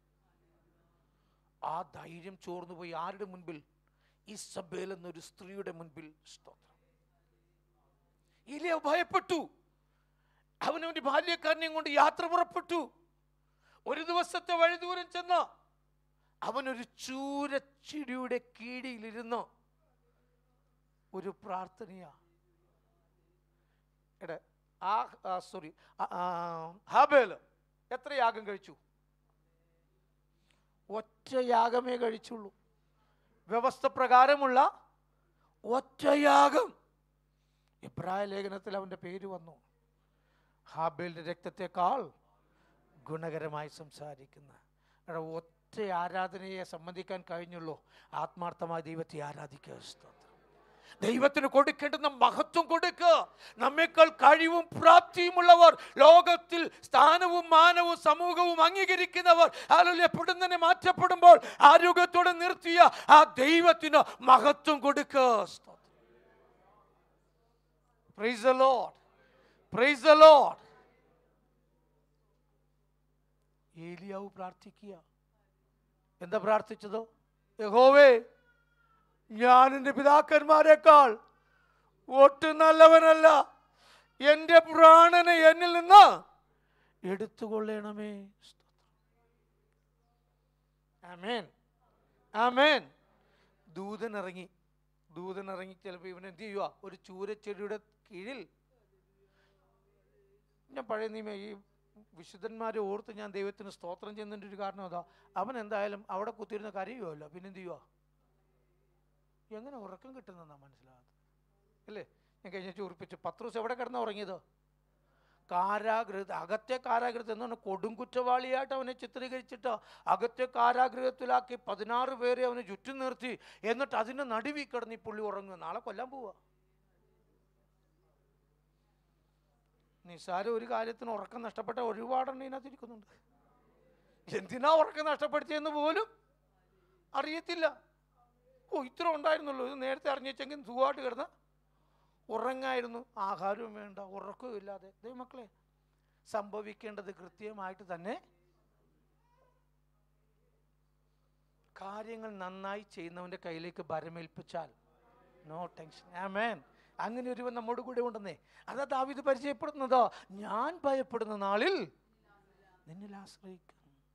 ആ ധൈര്യം ചോർന്നു പോയി ആരുടെ മുൻപിൽ ഇസബേൽ എന്നൊരു സ്ത്രീയുടെ മുൻപിൽ സ്തോത്രം ഏലിയാവ് ഭയപ്പെട്ടു അവനവന്റെ ബാല്യക്കാരനെയും കൊണ്ട് യാത്ര പുറപ്പെട്ടു ഒരു ദിവസത്തെ വഴി ദൂരം ചെന്ന് അവനൊരു ചൂരച്ചിടിയുടെ കീഴിലിരുന്ന് ഒരു പ്രാർത്ഥനയാ എടെ ആ സോറി ഹാബേല് എത്ര യാഗം കഴിച്ചു ഒറ്റ യാഗമേ കഴിച്ചുള്ളൂ വ്യവസ്ഥ പ്രകാരമുള്ള ഒറ്റ യാഗം ഇബ്രായ ലേഖനത്തിൽ അവന്റെ പേര് വന്നു ഹാബേലിന്റെ രക്തത്തെക്കാൾ ഗുണകരമായി സംസാരിക്കുന്ന എടാ ഒറ്റ ആരാധനയെ സംബന്ധിക്കാൻ കഴിഞ്ഞുള്ളൂ ആത്മാർത്ഥമായ ദൈവത്തെ ആരാധിക്കുക സ്തോത്രം ദൈവത്തിന് കൊടുക്കേണ്ടുന്ന മഹത്വം കൊടുക്കുക നമ്മേക്കാൾ കഴിവും പ്രാപ്തിയുമുള്ളവർ ലോകത്തിൽ സ്ഥാനവും മാനവും സമൂഹവും അംഗീകരിക്കുന്നവർ ആലോല്യ പെടുന്നതിനെ മാറ്റപ്പെടുമ്പോൾ ആരോഗ്യത്തോടെ നിർത്തിയ ആ ദൈവത്തിന് മഹത്വം കൊടുക്കുക സ്തോത്രം praise the Lord praise the Lord ഏലിയാവ് പ്രാർത്ഥിക്കുക എന്താ പ്രാർത്ഥിച്ചതോ യഹോവേ ഞാൻ എൻ്റെ പിതാക്കന്മാരെക്കാൾ ഒട്ടും നല്ലവനല്ല എൻ്റെ പ്രാണനെ എന്നിൽ നിന്ന് എടുത്തുകൊള്ളണമേ ആമേൻ ആമേൻ ദൂതൻ ഇറങ്ങി ദൂതൻ ഇറങ്ങി ചിലപ്പോൾ ഇവൻ എന്ത് ചെയ്യുക ഒരു ചൂരച്ചെടിയുടെ കീഴിൽ ഞാൻ പഴയ നിയമ ഈ വിശുദ്ധന്മാരെ ഓർത്ത് ഞാൻ ദൈവത്തിന് സ്തോത്രം ചെയ്യുന്നതിൻ്റെ ഒരു കാരണം അതാ അവൻ എന്തായാലും അവിടെ കുത്തിയിരുന്ന കരയുമല്ലോ പിന്നെ എന്ത് ചെയ്യുക എങ്ങനെ ഉറക്കം കിട്ടുന്നതെന്നാണ് മനസ്സിലാകാത്തത് അല്ലേ ഞാൻ കഴിഞ്ഞ ചോർപ്പിച്ചു പത്ത് ദിവസം എവിടെ കിടന്ന ഉറങ്ങിയത് കാരാഗൃഹ അകത്തെ കാരാഗൃഹത്തിൽ എന്ന് പറഞ്ഞാൽ കൊടുങ്കുറ്റവാളിയായിട്ട് അവനെ ചിത്രീകരിച്ചിട്ട് അകത്തെ കാരാഗൃഹത്തിലാക്കി പതിനാറ് പേരെ അവന് ചുറ്റും നിർത്തി എന്നിട്ട് അതിൻ്റെ നടുവി കിടന്ന് ഈ പുള്ളി ഉറങ്ങുക നാളെ കൊല്ലാൻ പോവുക നിസ്സാര ഒരു കാര്യത്തിന് ഉറക്കം നഷ്ടപ്പെട്ട ഒരുപാടെണ്ണം ഇതിനകത്ത് ഇരിക്കുന്നുണ്ട് എന്തിനാ ഉറക്കം നഷ്ടപ്പെടുത്തിയെന്ന് പോലും അറിയത്തില്ല ഓ ഇത്ര ഉണ്ടായിരുന്നുള്ളൂ ഇത് നേരത്തെ അറിഞ്ഞെങ്കിൽ സുഖമായിട്ട് കിടന്ന് ഉറങ്ങായിരുന്നു ആഹാരവും വേണ്ട ഉറക്കവും ഇല്ലാതെ ദൈവമക്കളെ സംഭവിക്കേണ്ടത് കൃത്യമായിട്ട് തന്നെ കാര്യങ്ങൾ നന്നായി ചെയ്യുന്നവന്റെ കയ്യിലേക്ക് ഭരമേൽപ്പിച്ചാൽ നോ ടെൻഷൻ ആമേൻ അങ്ങനെ ഒരുവൻ നമ്മോട് കൂടെ ഉണ്ടെന്നേ അതാ ദാവിദ് പരിചയപ്പെടുന്നതോ ഞാൻ ഭയപ്പെടുന്ന നാളിൽ നിന്നിൽ ആശ്രയിക്കും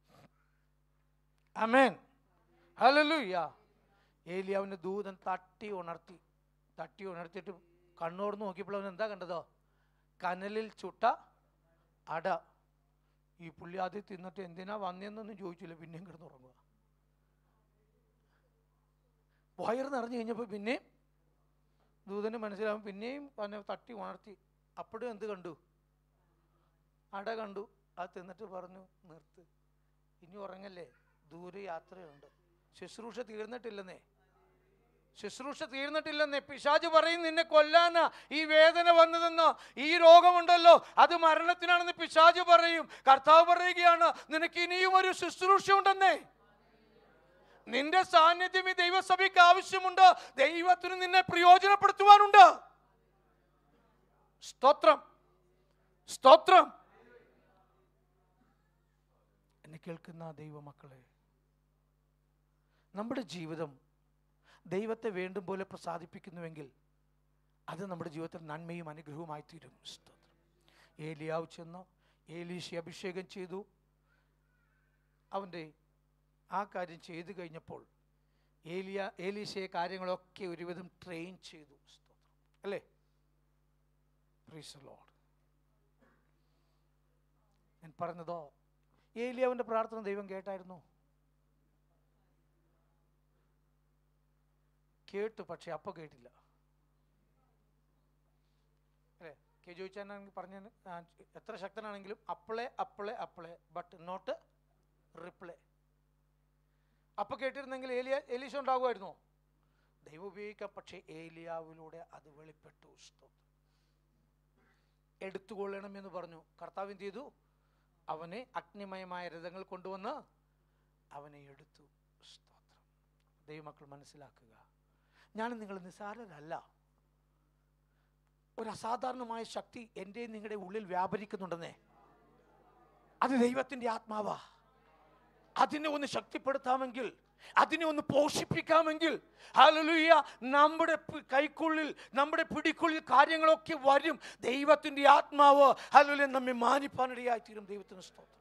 അമേൻ ഹല്ലേലൂയ ഏലിയാവിന്റെ ദൂതൻ തട്ടി ഉണർത്തി തട്ടി ഉണർത്തിയിട്ട് കണ്ണോർന്ന് നോക്കിയപ്പോൾ അവൻ എന്താ കണ്ടതോ കനലിൽ ചുട്ട അട ഈ പുള്ളി ആദ്യം തിന്നിട്ട് എന്തിനാ വന്നതെന്നൊന്നും ചോദിച്ചില്ല പിന്നെയും കിടന്നുറങ്ങുക വയറ് നിറഞ്ഞു കഴിഞ്ഞപ്പോൾ പിന്നെയും ദൂതന് മനസ്സിലാവും പിന്നെയും അവനെ തട്ടി ഉണർത്തി അപ്പോഴും എന്ത് കണ്ടു അട കണ്ടു അത് തിന്നിട്ട് പറഞ്ഞു നിർത്ത് ഇനി ഉറങ്ങല്ലേ ദൂരെ യാത്രയുണ്ട് ശുശ്രൂഷ തീർന്നിട്ടില്ലെന്നേ ശുശ്രൂഷ തീർന്നിട്ടില്ലെന്നേ പിശാജ് പറയും നിന്നെ കൊല്ലാനാ ഈ വേദന വന്നതെന്ന് ഈ രോഗമുണ്ടല്ലോ അത് മരണത്തിനാണെന്ന് പിശാജ് പറയും കർത്താവ് പറയുകയാണ് നിനക്ക് ഇനിയും ഒരു ശുശ്രൂഷ ഉണ്ടെന്നേ നിന്റെ സാന്നിധ്യം ഈ ദൈവസഭയ്ക്ക് ആവശ്യമുണ്ട് ദൈവത്തിന് നിന്നെ പ്രയോജനപ്പെടുത്തുവാനുണ്ട് സ്തോത്രം സ്തോത്രം എന്നെ കേൾക്കുന്ന ദൈവമക്കളെ നമ്മുടെ ജീവിതം ദൈവത്തെ വേണ്ടും പോലെ പ്രസാദിപ്പിക്കുന്നുവെങ്കിൽ അത് നമ്മുടെ ജീവിതത്തിൽ നന്മയും അനുഗ്രഹവുമായി തീരും സ്തോത്രം ഏലിയാവ് ചെന്ന് ഏലീശയെ അഭിഷേകം ചെയ്തു അവൻ്റെ ആ കാര്യം ചെയ്തു കഴിഞ്ഞപ്പോൾ ഏലിയ ഏലീശയെ കാര്യങ്ങളൊക്കെ ഒരുവിധം ട്രെയിൻ ചെയ്തു സ്തോത്രം അല്ലേ Praise the Lord. ഞാൻ പറഞ്ഞതോ ഏലിയാവിൻ്റെ പ്രാർത്ഥന ദൈവം കേട്ടായിരുന്നു കേട്ടു പക്ഷെ അപ്പൊ കേട്ടില്ല അല്ലേ കെ ചോദിച്ചാണെങ്കിൽ പറഞ്ഞ എത്ര ശക്തനാണെങ്കിലും അപ്പളെ അപ്പളെ അപ്പളെ ബട്ട് നോട്ട് റിപ്ലൈ അപ്പൊ കേട്ടിരുന്നെങ്കിൽ ഏലിയ ഏലീശ ഉണ്ടാകുമായിരുന്നോ ദൈവം ഉപയോഗിക്കാം പക്ഷേ ഏലിയാവിലൂടെ അത് വെളിപ്പെട്ടു സ്തോത്രം എടുത്തുകൊള്ളണമെന്ന് പറഞ്ഞു കർത്താവ് എന്ത് ചെയ്തു അവനെ അഗ്നിമയമായ രഥങ്ങൾ കൊണ്ടുവന്ന് അവനെ എടുത്തു സ്തോത്രം ദൈവമക്കൾ മനസ്സിലാക്കുക ഞാൻ നിങ്ങൾ നിസ്സാരരല്ല ഒരു അസാധാരണമായ ശക്തി എൻ്റെ നിങ്ങളുടെ ഉള്ളിൽ വ്യാപരിക്കുന്നുണ്ടെന്നേ അത് ദൈവത്തിൻ്റെ ആത്മാവാ അതിനെ ഒന്ന് ശക്തിപ്പെടുത്താമെങ്കിൽ അതിനെ ഒന്ന് പോഷിപ്പിക്കാമെങ്കിൽ ഹല്ലേലൂയ നമ്മുടെ പി- കൈക്കുള്ളിൽ നമ്മുടെ പിടിക്കുള്ളിൽ കാര്യങ്ങളൊക്കെ വരും ദൈവത്തിൻ്റെ ആത്മാവ് ഹല്ലേലൂയ നമ്മെ മാനിപ്പാനിടയായി തീരും ദൈവത്തിന് സ്തോത്രം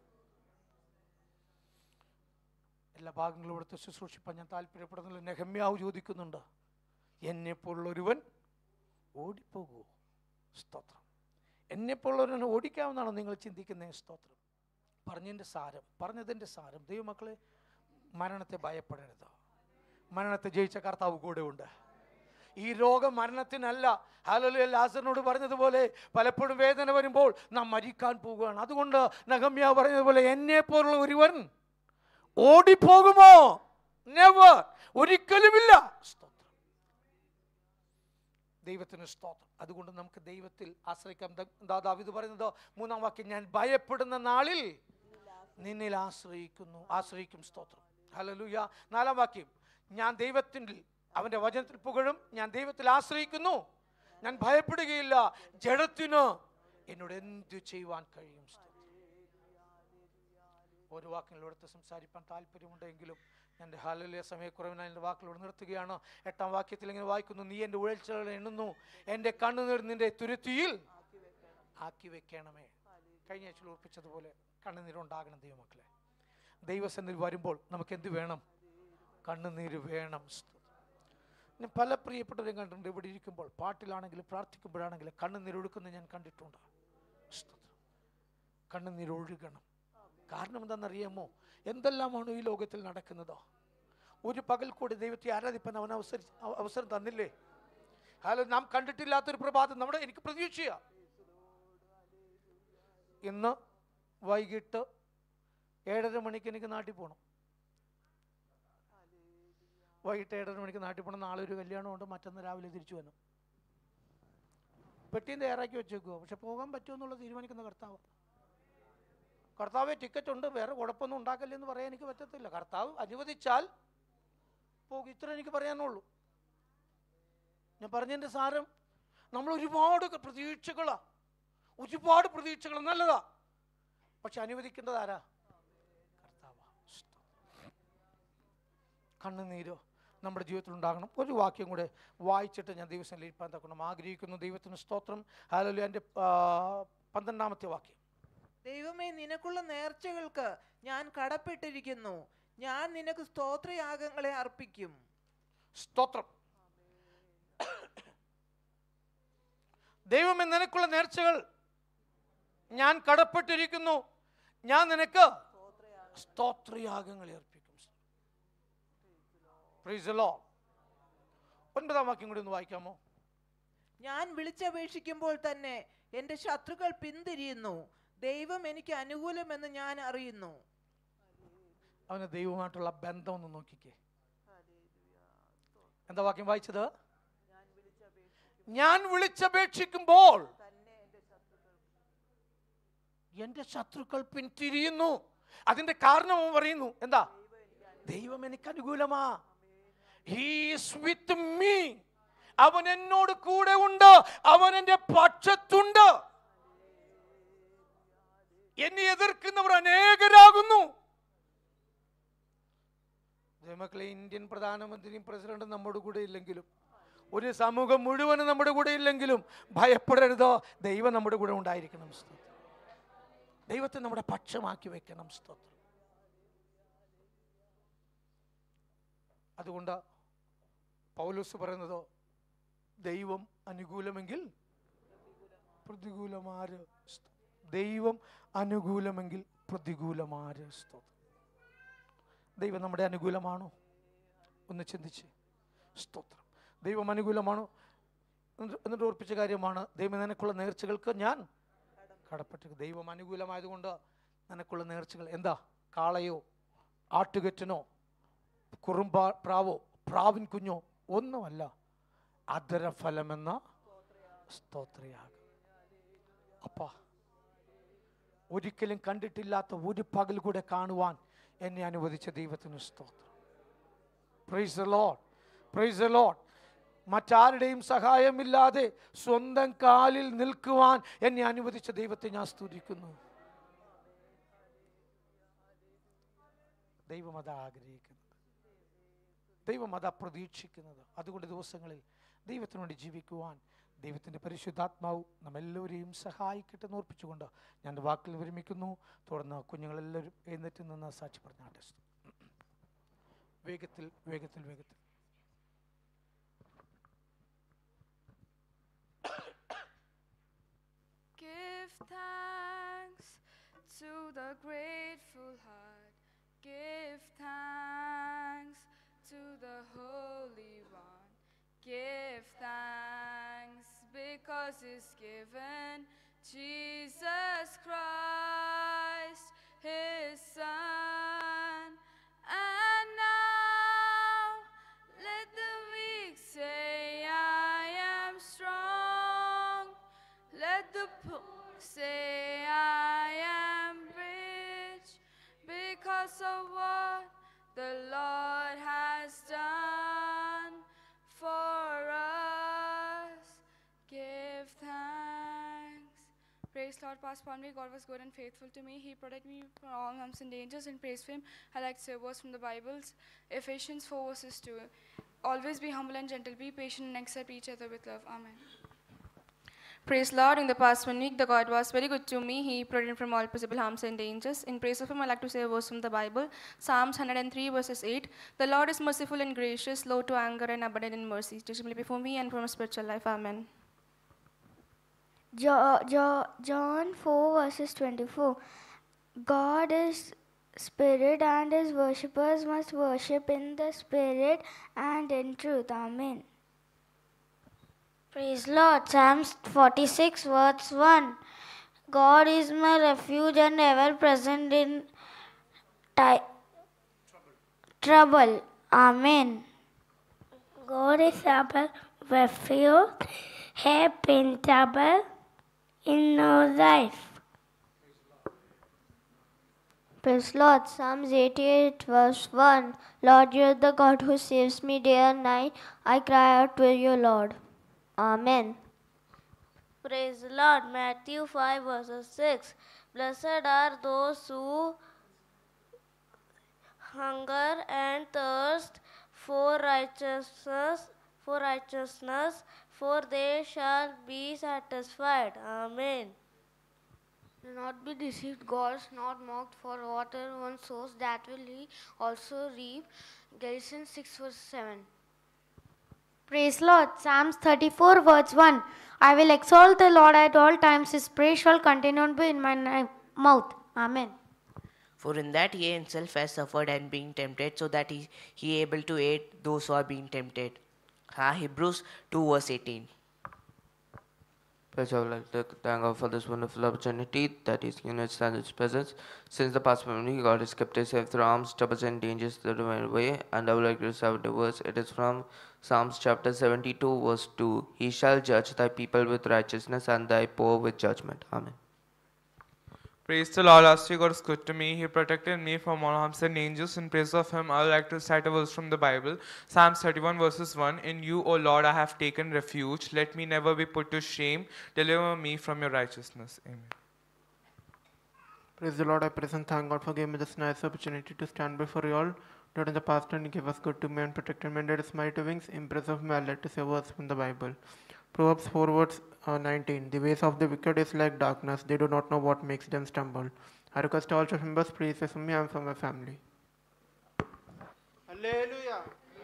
എല്ലാ ഭാഗങ്ങളും ഇവിടുത്തെ ശുശ്രൂഷിപ്പാൻ ഞാൻ താല്പര്യപ്പെടുന്നില്ല നെഹമ്യാവ് ചോദിക്കുന്നുണ്ട് എന്നെപ്പോലുള്ളൊരുവൻ ഓടിപ്പോകുമോ സ്തോത്രം എന്നെപ്പോലുള്ളവരനെ ഓടിക്കാമെന്നാണോ നിങ്ങൾ ചിന്തിക്കുന്നത് സ്തോത്രം പറഞ്ഞതിൻ്റെ സാരം പറഞ്ഞതിൻ്റെ സാരം ദൈവമക്കളെ മരണത്തെ ഭയപ്പെടരുത് മരണത്തെ ജയിച്ച കർത്താവ് കൂടെ ഉണ്ട് ഈ രോഗം മരണത്തിനല്ല ഹാലലു ലാസറിനോട് പറഞ്ഞതുപോലെ പലപ്പോഴും വേദന വരുമ്പോൾ നാം മരിക്കാൻ പോവുകയാണ് അതുകൊണ്ട് നഗമ്യ പറഞ്ഞതുപോലെ എന്നെ പോലുള്ള ഒരുവൻ ഓടിപ്പോകുമോ നെവർ ഒരിക്കലുമില്ല സ്തോത്രം ദൈവത്തിന് സ്തോത്രം അതുകൊണ്ട് നമുക്ക് ദൈവത്തിൽ ആശ്രയിക്കാം ദ- ദാ ദാവീദ് പറയുന്നത് മൂന്നാം വാക്യം ഞാൻ ഭയപ്പെടുന്ന നാളിൽ നിന്നിൽ ആശ്രയിക്കുന്നു ആശ്രയിക്കും സ്തോത്രം ഹലലൂയ നാലാം വാക്യം ഞാൻ ദൈവത്തിൽ അവൻ്റെ വചനത്തിൽ പുകഴും ഞാൻ ദൈവത്തിൽ ആശ്രയിക്കുന്നു ഞാൻ ഭയപ്പെടുകയില്ല ജഡത്തിന് എന്നോട് എന്തു ചെയ്യുവാൻ കഴിയും സ്തോത്രം ഒരു വാക്കിലൂടെ സംസാരിക്കാൻ താല്പര്യമുണ്ടെങ്കിലും എൻ്റെ ഹാലലിയ സമയക്കുറവിനാൽ എൻ്റെ വാക്കിലൂടെ നിർത്തുകയാണ് എട്ടാം വാക്യത്തിൽ ഇങ്ങനെ വായിക്കുന്നു നീ എൻ്റെ ഉഴൽച്ചകൾ എണ്ണുന്നു എൻ്റെ കണ്ണുനീർ നിന്റെ തുരുത്തിയിൽ ആക്കി വെക്കണമേ കഴിഞ്ഞ ആഴ്ച ഓർപ്പിച്ചതുപോലെ കണ്ണുനീരുണ്ടാകണം ദൈവമക്കളെ ദൈവസന്നിധി വരുമ്പോൾ നമുക്ക് എന്ത് വേണം കണ്ണുനീര് വേണം ഞാൻ പല പ്രിയപ്പെട്ടവരെയും കണ്ടിട്ടുണ്ട് ഇവിടെ ഇരിക്കുമ്പോൾ പാട്ടിലാണെങ്കിലും പ്രാർത്ഥിക്കുമ്പോഴാണെങ്കിലും കണ്ണുനീരൊഴുക്കുന്നത് ഞാൻ കണ്ടിട്ടുണ്ട് സ്തോത്രം. കണ്ണുനീരൊഴുകണം കാരണം എന്താണെന്നറിയാമോ എന്തെല്ലാമാണ് ഈ ലോകത്തിൽ നടക്കുന്നത് ഒരു പകൽ കൂടി ദൈവത്തെ ആരാധിപ്പാൻ അവൻ അവസരം അവസരം തന്നില്ലേ ഹലോ നാം കണ്ടിട്ടില്ലാത്തൊരു പ്രഭാതം നമ്മുടെ എനിക്ക് പ്രതീക്ഷയാ ഇന്ന് വൈകിട്ട് ഏഴര മണിക്ക് എനിക്ക് നാട്ടിൽ പോകണം വൈകിട്ട് ഏഴര മണിക്ക് നാട്ടിൽ പോകണം നാളെ ഒരു കല്യാണമുണ്ട് മറ്റന്ന് രാവിലെ തിരിച്ചു വന്നു പെട്ടിയും തയ്യാറാക്കി വെച്ചേക്കുമോ പക്ഷെ പോകാൻ പറ്റുമോ എന്നുള്ളത് തീരുമാനിക്കുന്ന കർത്താവ് കർത്താവെ ടിക്കറ്റ് ഉണ്ട് വേറെ കുഴപ്പമൊന്നും ഉണ്ടാക്കല്ലെന്ന് പറയാൻ എനിക്ക് പറ്റത്തില്ല കർത്താവ് അനുവദിച്ചാൽ പോകും ഇത്ര എനിക്ക് പറയാനുള്ളൂ ഞാൻ പറഞ്ഞതിൻ്റെ സാരം നമ്മൾ ഒരുപാട് പ്രതീക്ഷകളാ ഒരുപാട് പ്രതീക്ഷകൾ നല്ലതാ പക്ഷെ അനുവദിക്കേണ്ടത് ആരാ കർത്താവാ കണ്ണുനീരോ നമ്മുടെ ജീവിതത്തിൽ ഉണ്ടാകണം ഒരു വാക്യം കൂടെ വായിച്ചിട്ട് ഞാൻ ദിവസം ലയിപ്പാൻ തക്കണം ആഗ്രഹിക്കുന്നു ദൈവത്തിന് സ്തോത്രം ഹാലലു എൻ്റെ പന്ത്രണ്ടാമത്തെ വാക്യം ദൈവമേ നിനക്കുള്ള നേർച്ചകൾക്ക് ഞാൻ കടപ്പെട്ടിരിക്കുന്നു ഞാൻ നിനക്ക് സ്തോത്രയാഗങ്ങളെ അർപ്പിക്കും സ്തോത്രം ദൈവമേ നിനക്കുള്ള നേർച്ചകൾ ഞാൻ കടപ്പെട്ടിരിക്കുന്നു ഞാൻ നിനക്ക് സ്തോത്രയാഗങ്ങളെ അർപ്പിക്കും Praise the Lord. ഒൻപതാം വാക്യം കൂടി ഒന്ന് വായിക്കാമോ ഞാൻ വിളിച്ചപേക്ഷിക്കുമ്പോൾ തന്നെ എൻ്റെ ശത്രുക്കൾ പിന്തിരിയുന്നു ദൈവം എനിക്ക് അനുകൂലമെന്ന് ഞാൻ അറിയുന്നു അവന് ദൈവമായിട്ടുള്ള ബന്ധം ഒന്ന് നോക്കിക്കേ എന്താ വാക്യം വായിച്ചത് ഞാൻ വിളിച്ചപേക്ഷിക്കുമ്പോൾ എന്റെ ശത്രുക്കൾ പിന്തിരിയുന്നു അതിന്റെ കാരണം അവൻ പറയുന്നു എന്താ ദൈവം എനിക്ക് അനുകൂലമാ ഹീസ് വിത്ത് മീ അവൻ എന്നോട് കൂടെ ഉണ്ട് അവൻ എന്റെ പക്ഷത്തുണ്ട് എന്നെ എതിർക്കുന്നവർ അനേകരാകുന്നു ദൈവമക്കളെ ഇന്ത്യൻ പ്രധാനമന്ത്രിയും പ്രസിഡന്റും നമ്മുടെ കൂടെ ഇല്ലെങ്കിലും ഒരു സമൂഹം മുഴുവനും നമ്മുടെ കൂടെ ഇല്ലെങ്കിലും ഭയപ്പെടരുതോ ദൈവം നമ്മുടെ കൂടെ ഉണ്ടായിരിക്കണം സ്തോത്രം ദൈവത്തെ നമ്മുടെ പക്ഷമാക്കി വെക്കണം സ്തോത്രം അതുകൊണ്ട് പൗലോസ് പറയുന്നതോ ദൈവം അനുകൂലമെങ്കിൽ പ്രതികൂലമാര് സ്തോത്രം. ദൈവം അനുകൂലമെങ്കിൽ പ്രതികൂലമാര് സ്തോത്രം ദൈവം നമ്മുടെ അനുകൂലമാണോ ഒന്ന് ചിന്തിച്ച് സ്തോത്രം ദൈവം അനുകൂലമാണോ എന്നിട്ട് എന്നിട്ട് ഓർപ്പിച്ച കാര്യമാണ് ദൈവം നിനക്കുള്ള നേർച്ചകൾക്ക് ഞാൻ കടപ്പെട്ടു ദൈവം അനുകൂലമായതുകൊണ്ട് നിനക്കുള്ള നേർച്ചകൾ എന്താ കാളയോ ആട്ടുകെറ്റനോ കുറുമ്പ പ്രാവോ പ്രാവിൻ കുഞ്ഞോ ഒന്നുമല്ല അധരഫലമെന്ന സ്തോത്രയാഗം അപ്പാ ഒരിക്കലും കണ്ടിട്ടില്ലാത്ത ഒരു പകൽ കൂടെ കാണുവാൻ എന്നെ അനുവദിച്ച ദൈവത്തിന് സ്തോത്രം praise the lord praise the lord മറ്റാരുടെയും സഹായമില്ലാതെ സ്വന്തം കാലിൽ നിൽക്കുവാൻ എന്നെ അനുവദിച്ച ദൈവത്തെ ഞാൻ സ്തുതിക്കുന്നു ദൈവം അതാ ആഗ്രഹിക്കുന്നത് ദൈവം അതാ പ്രതീക്ഷിക്കുന്നത് അതുകൊണ്ട് ദിവസങ്ങളിൽ ദൈവത്തിനു വേണ്ടി ജീവിക്കുവാൻ ദൈവത്തിൻ്റെ പരിശുദ്ധാത്മാവ് നമ്മെല്ലാവരെയും സഹായിക്കട്ടെ എന്ന് ഓർപ്പിച്ചുകൊണ്ട് ഞാൻ എൻ്റെ വാക്കിൽ വിരമിക്കുന്നു തുടർന്ന് കുഞ്ഞുങ്ങളെല്ലാവരും എഴുന്നേറ്റ് നിന്ന് സാക്ഷി പറഞ്ഞാട്ടെ വേഗത്തിൽ വേഗത്തിൽ വേഗത്തിൽ Give thanks to the grateful heart. Give thanks to the Holy One. Give thanks because He's given Jesus Christ, His Son. And now let the weak say, I am strong. Let the poor say, I am rich because of what the Lord has done for us. Give thanks. Praise Lord, past one week, God was good and faithful to me. He protected me from all harms and dangers. And praise for Him, I like to say a verse from the Bibles, Ephesians 4 verses 2. Always be humble and gentle, be patient and accept each other with love. Amen. Praise Lord, in the past one week, the God was very good to me. He protected from all possible harms and dangers. In praise of Him, I like to say a verse from the Bible Psalms 103, verses 8. The Lord is merciful and gracious, slow to anger, and abundant in mercy. Teachable before me and for my spiritual life. Amen. Jo- Jo- John 4 verses 24 God is spirit and his worshippers must worship in the spirit and in truth. Amen. Praise Lord. Psalms 46 verse 1 God is my refuge and ever present in ti- trouble. Amen. God is our refuge, help in trouble in our life. Praise Lord. Psalms 88 verse 1. Lord, you are the God who saves me day and night. I cry out to you, Lord. Amen. Praise the Lord. Matthew 5 verses 6. Blessed are those who hunger and thirst for righteousness, for righteousness, for they shall be satisfied. Amen. Do not be deceived, God is not mocked, for whatever one sows, that will he also reap. Galatians 6 verse 7. Praise Lord. Psalms 34 verse 1. I will exalt the Lord at all times. His praise shall continually be in my ni- mouth. Amen. For in that he himself has suffered and being tempted, so that he, he able to aid those who are being tempted. Ah, Hebrews 2 verse 18. First, I would like to thank God for this wonderful opportunity that He's given us in His presence. Since the past memory, God has kept us safe through harms, troubles, and dangers that went away. And I would like to recite the verse. It is from Psalms chapter 72, verse 2. He shall judge thy people with righteousness and thy poor with judgment. Amen. Praise the Lord, last year God is good to me. He protected me from all harms and dangers. In praise of Him, I would like to cite a verse from the Bible Psalms 31, verses 1. In you, O Lord, I have taken refuge. Let me never be put to shame. Deliver me from your righteousness. Amen. Praise the Lord. I present thank God for giving me this nice opportunity to stand before you all Lord, in the past and give us good to me and protect me under his mighty wings. Impress of me, let us a verse from the Bible. Proverbs 4 verse uh, 19. The ways of the wicked is like darkness. They do not know what makes them stumble. I request all church members, please pray for me and for my family. Hallelujah.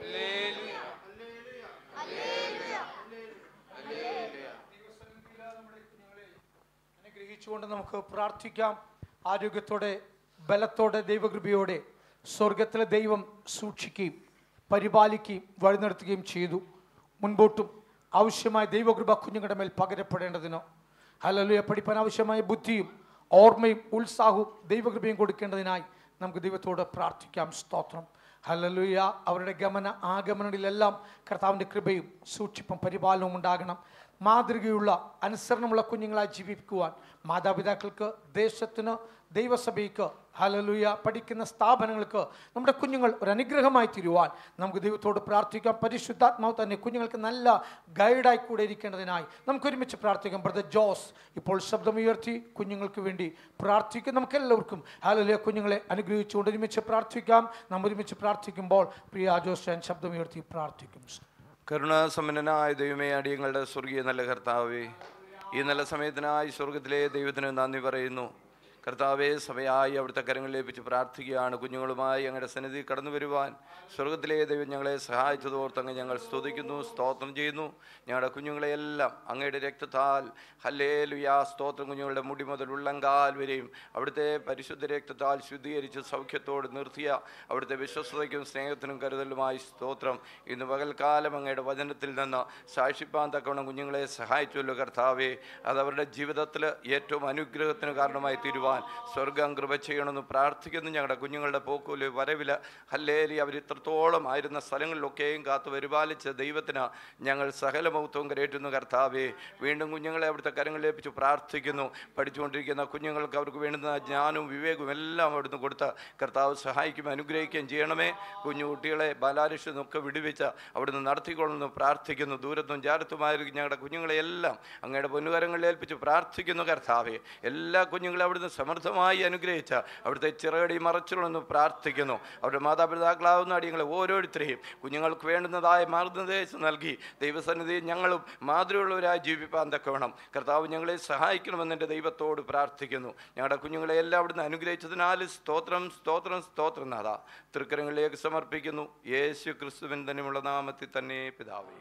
അനുഗ്രഹിച്ചുകൊണ്ട് നമുക്ക് പ്രാർത്ഥിക്കാം ആരോഗ്യത്തോടെ ബലത്തോടെ ദൈവകൃപയോടെ സ്വർഗത്തിലെ ദൈവം സൂക്ഷിക്കുകയും പരിപാലിക്കുകയും വഴി നടത്തുകയും ചെയ്തു മുൻപോട്ടും ആവശ്യമായ ദൈവകൃപ കുഞ്ഞുങ്ങളുടെ മേൽ പകരപ്പെടേണ്ടതിനോ ഹലലുയ പഠിപ്പാൻ ആവശ്യമായ ബുദ്ധിയും ഓർമ്മയും ഉത്സാഹവും ദൈവകൃപയും കൊടുക്കേണ്ടതിനായി നമുക്ക് ദൈവത്തോട് പ്രാർത്ഥിക്കാം സ്തോത്രം ഹലലുയ അവരുടെ ഗമന ആഗമനങ്ങളിലെല്ലാം കർത്താവിൻ്റെ കൃപയും സൂക്ഷിപ്പും പരിപാലനവും ഉണ്ടാകണം മാതൃകയുള്ള അനുസരണമുള്ള കുഞ്ഞുങ്ങളായി ജീവിക്കുവാൻ മാതാപിതാക്കൾക്ക് ദേശത്തിന് ദൈവസഭയ്ക്ക് ഹലലുയ പഠിക്കുന്ന സ്ഥാപനങ്ങൾക്ക് നമ്മുടെ കുഞ്ഞുങ്ങൾ ഒരു അനുഗ്രഹമായി തീരുവാൻ നമുക്ക് ദൈവത്തോട് പ്രാർത്ഥിക്കാം പരിശുദ്ധാത്മാവ് തന്നെ കുഞ്ഞുങ്ങൾക്ക് നല്ല ഗൈഡായി കൂടെ ഇരിക്കേണ്ടതിനായി നമുക്ക് ഒരുമിച്ച് പ്രാർത്ഥിക്കാം ബ്രദർ ജോസ് ഇപ്പോൾ ശബ്ദമുയർത്തി കുഞ്ഞുങ്ങൾക്ക് വേണ്ടി പ്രാർത്ഥിക്കും നമുക്ക് എല്ലാവർക്കും ഹലലുയ കുഞ്ഞുങ്ങളെ അനുഗ്രഹിച്ചുകൊണ്ട് ഒരുമിച്ച് പ്രാർത്ഥിക്കാം നാം ഒരുമിച്ച് പ്രാർത്ഥിക്കുമ്പോൾ പ്രിയ ജോസ് ഞാൻ ശബ്ദമുയർത്തി പ്രാർത്ഥിക്കും കരുണാസമ്പന്നനായ ദൈവമേ അടിയങ്ങളുടെ സ്വർഗീയ നല്ല കർത്താവേ ഈ നല്ല സമയത്തിനായി സ്വർഗത്തിലെ ദൈവത്തിന് നന്ദി പറയുന്നു കർത്താവെ സഭയായി അവിടുത്തെ കരങ്ങളിൽ ഏൽപ്പിച്ച് പ്രാർത്ഥിക്കുകയാണ് കുഞ്ഞുങ്ങളുമായി ഞങ്ങളുടെ സന്നിധി കടന്നു വരുവാൻ സ്വർഗത്തിലെ ദൈവം ഞങ്ങളെ സഹായിച്ചതോർത്ത് അങ്ങ് ഞങ്ങൾ സ്തുതിക്കുന്നു സ്തോത്രം ചെയ്യുന്നു ഞങ്ങളുടെ കുഞ്ഞുങ്ങളെയെല്ലാം അങ്ങയുടെ രക്തത്താൽ ഹല്ലേ ലുയാ സ്തോത്രം കുഞ്ഞുങ്ങളുടെ മുടി മുതൽ ഉള്ളങ്കാൽ വരെയും അവിടുത്തെ പരിശുദ്ധ രക്തത്താൽ ശുദ്ധീകരിച്ച് സൗഖ്യത്തോട് നിർത്തിയ അവിടുത്തെ വിശ്വസ്തയ്ക്കും സ്നേഹത്തിനും കരുതലുമായി സ്തോത്രം ഇന്ന് പകൽക്കാലം അങ്ങയുടെ വചനത്തിൽ നിന്ന് സാക്ഷിപ്പാൻ തക്കവണ്ണം കുഞ്ഞുങ്ങളെ സഹായിച്ചുവല്ലോ കർത്താവേ അത് അവരുടെ ജീവിതത്തിൽ ഏറ്റവും അനുഗ്രഹത്തിന് കാരണമായി തീരുവാൻ സ്വർഗം കൃപ ചെയ്യണമെന്ന് പ്രാർത്ഥിക്കുന്നു ഞങ്ങളുടെ കുഞ്ഞുങ്ങളുടെ പോക്കൂല് വരവില് ഹല്ലേലി അവർ ഇത്രത്തോളം ആയിരുന്ന സ്ഥലങ്ങളിലൊക്കെയും കാത്തു പരിപാലിച്ച ദൈവത്തിന് ഞങ്ങൾ സകല മഹത്വവും കരേറ്റുന്നു കർത്താവേ വീണ്ടും കുഞ്ഞുങ്ങളെ അവിടുത്തെ കരങ്ങളിൽ ഏൽപ്പിച്ച് പ്രാർത്ഥിക്കുന്നു പഠിച്ചുകൊണ്ടിരിക്കുന്ന കുഞ്ഞുങ്ങൾക്ക് അവർക്ക് വേണ്ടുന്ന ജ്ഞാനവും വിവേകവും എല്ലാം അവിടുന്ന് കൊടുത്ത് കർത്താവ് സഹായിക്കുകയും അനുഗ്രഹിക്കുകയും ചെയ്യണമേ കുഞ്ഞു കുട്ടികളെ ബാലാരിഷ്യം ഒക്കെ വിടുവിച്ച് അവിടുന്ന് നടത്തിക്കൊള്ളുന്നു പ്രാർത്ഥിക്കുന്നു ദൂരത്തും ജാരത്തുമായിരിക്കും ഞങ്ങളുടെ കുഞ്ഞുങ്ങളെ എല്ലാം അങ്ങയുടെ പൊന്നുകരങ്ങളിൽ ഏൽപ്പിച്ച് പ്രാർത്ഥിക്കുന്നു കർത്താവെ എല്ലാ കുഞ്ഞുങ്ങളെ അവിടുന്ന് സമൃദ്ധമായി അനുഗ്രഹിച്ച അവിടുത്തെ ചിറകടി മറച്ചുകൊള്ളുന്നു പ്രാർത്ഥിക്കുന്നു അവരുടെ മാതാപിതാക്കളാവുന്ന അടിയങ്ങളെ ഓരോരുത്തരെയും കുഞ്ഞുങ്ങൾക്ക് വേണ്ടുന്നതായ മാർഗനിർദ്ദേശം നൽകി ദൈവസന്നിധിയിൽ ഞങ്ങളും മാതൃകയുള്ളവരായി ജീവിപ്പാൻ തക്കവണ്ണം കർത്താവ് ഞങ്ങളെ സഹായിക്കണമെന്ന് എൻ്റെ ദൈവത്തോട് പ്രാർത്ഥിക്കുന്നു ഞങ്ങളുടെ കുഞ്ഞുങ്ങളെ എല്ലാം അവിടുന്ന് അനുഗ്രഹിച്ചതിനാൽ സ്തോത്രം സ്തോത്രം സ്തോത്രം നാഥ തൃക്കരങ്ങളിലേക്ക് സമർപ്പിക്കുന്നു യേശു ക്രിസ്തുവിൻ തന്നെയുള്ള നാമത്തിൽ തന്നെ പിതാവേ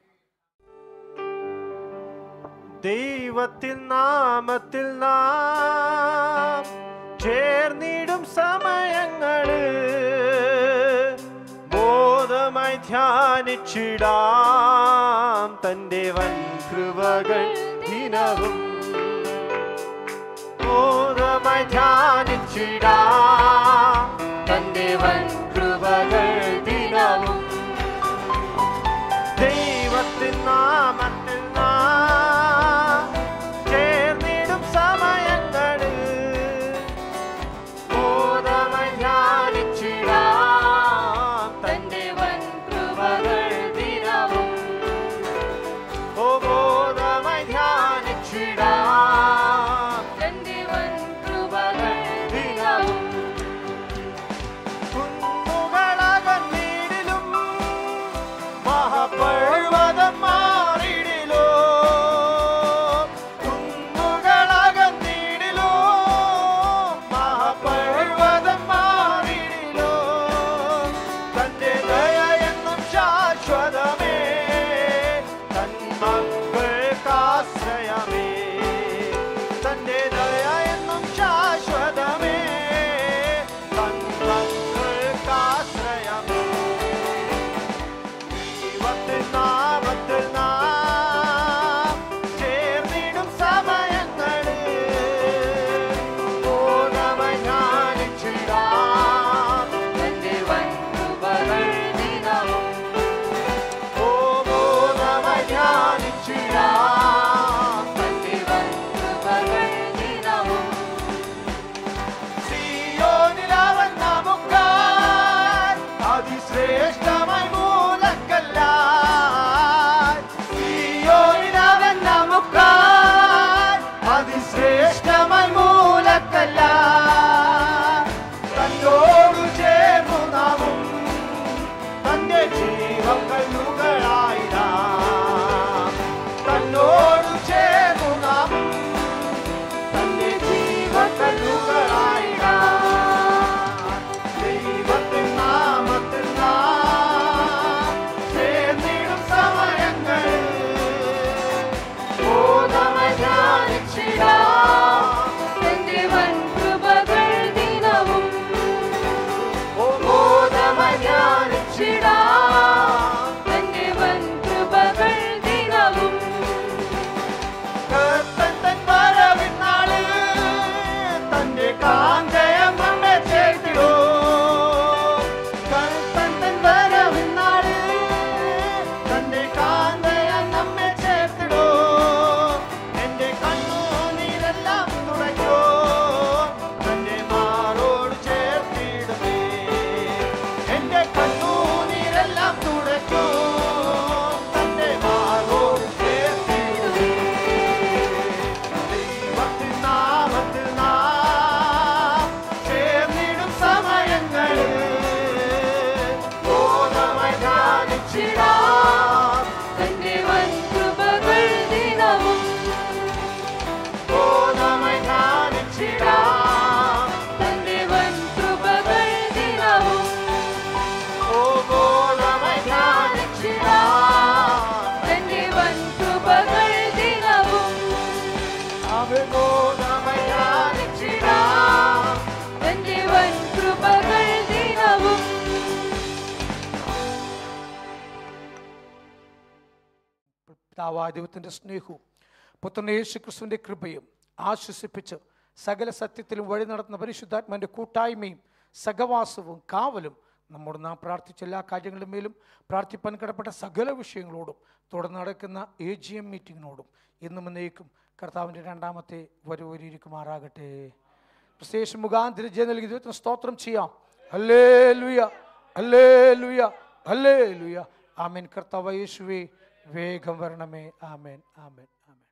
ദൈവത്തിൻ നാമത്തിൽ നാം ചേർന്നിടും സമയങ്ങള് ബോധമായി ധ്യാനിച്ചിടാം തൻ്റെ വൻ കൃപകൾ ദിനവും ബോധമായി ധ്യാനിച്ചിടാം തൻ്റെ വൻ കൃപകൾ ദിനവും ദൈവത്തിൻ നാമത്തിൽ നാം ചേർന്നിടും സമയങ്ങളിൽ ബോധമായി ധ്യാനിച്ചിടാം തന്റെ വൻ കൃപകൾ ദിനവും ഓ ബോധമായി ധ്യാനിച്ചിടാം തന്റെ വൻ കൃപകൾ ദിനവും കുന്നുകളകന്നീടിലും മഹാപർവതം മാറിടിലോ കുന്നുകളകന്നീടിലോ മഹാപർവതം മാറിടിലോ തന്റെ ദയ എന്നും ശാശ്വതമേ തൻ മക്കൾക്കാശ്രയമേ തന്റെ ദയ എന്നും ശാശ്വതമേ തൻ മക്കൾക്കാശ്രയമേ ദൈവത്തിൻ നാമത്തിൽ നാം ചേർന്നിടും സമയങ്ങളിൽ പൂർണ്ണമായി ധ്യാനിച്ചിടാം തന്റെ വൻ കൃപകൾ ദിനവും. ഓ പൂർണ്ണമായി ധ്യാനിച്ചിടാം തന്റെ പിതാവായ ദൈവത്തിൻ്റെ സ്നേഹവും പുത്രൻ യേശു ക്രിസ്തുവിൻ്റെ കൃപയും ആശ്വസിപ്പിച്ച് സകല സത്യത്തിലും വഴി നടത്തുന്ന പരിശുദ്ധാത്മാൻ്റെ കൂട്ടായ്മയും സഹവാസവും കാവലും നമ്മോട് നാം പ്രാർത്ഥിച്ച എല്ലാ കാര്യങ്ങളുടെ മേലും പ്രാർത്ഥിപ്പാൻ കിടപ്പെട്ട സകല വിഷയങ്ങളോടും തുടർന്ന് നടക്കുന്ന എ ജി എം മീറ്റിങ്ങിനോടും എന്നും എന്നേക്കും കർത്താവിൻ്റെ രണ്ടാമത്തെ വരവരിക്കുമാറാകട്ടെ പ്രത്യേകിച്ച് മുഖാന്തര ജയ നൽകി ദൈവത്തിന് സ്തോത്രം ചെയ്യാം അല്ലേ ലുയ അല്ലേ ലുയ അല്ലേ ലുയ ആമേൻ കർത്താവ് യേശുവേ വേഗം വരണമേ ആമേൻ ആമേൻ ആമേൻ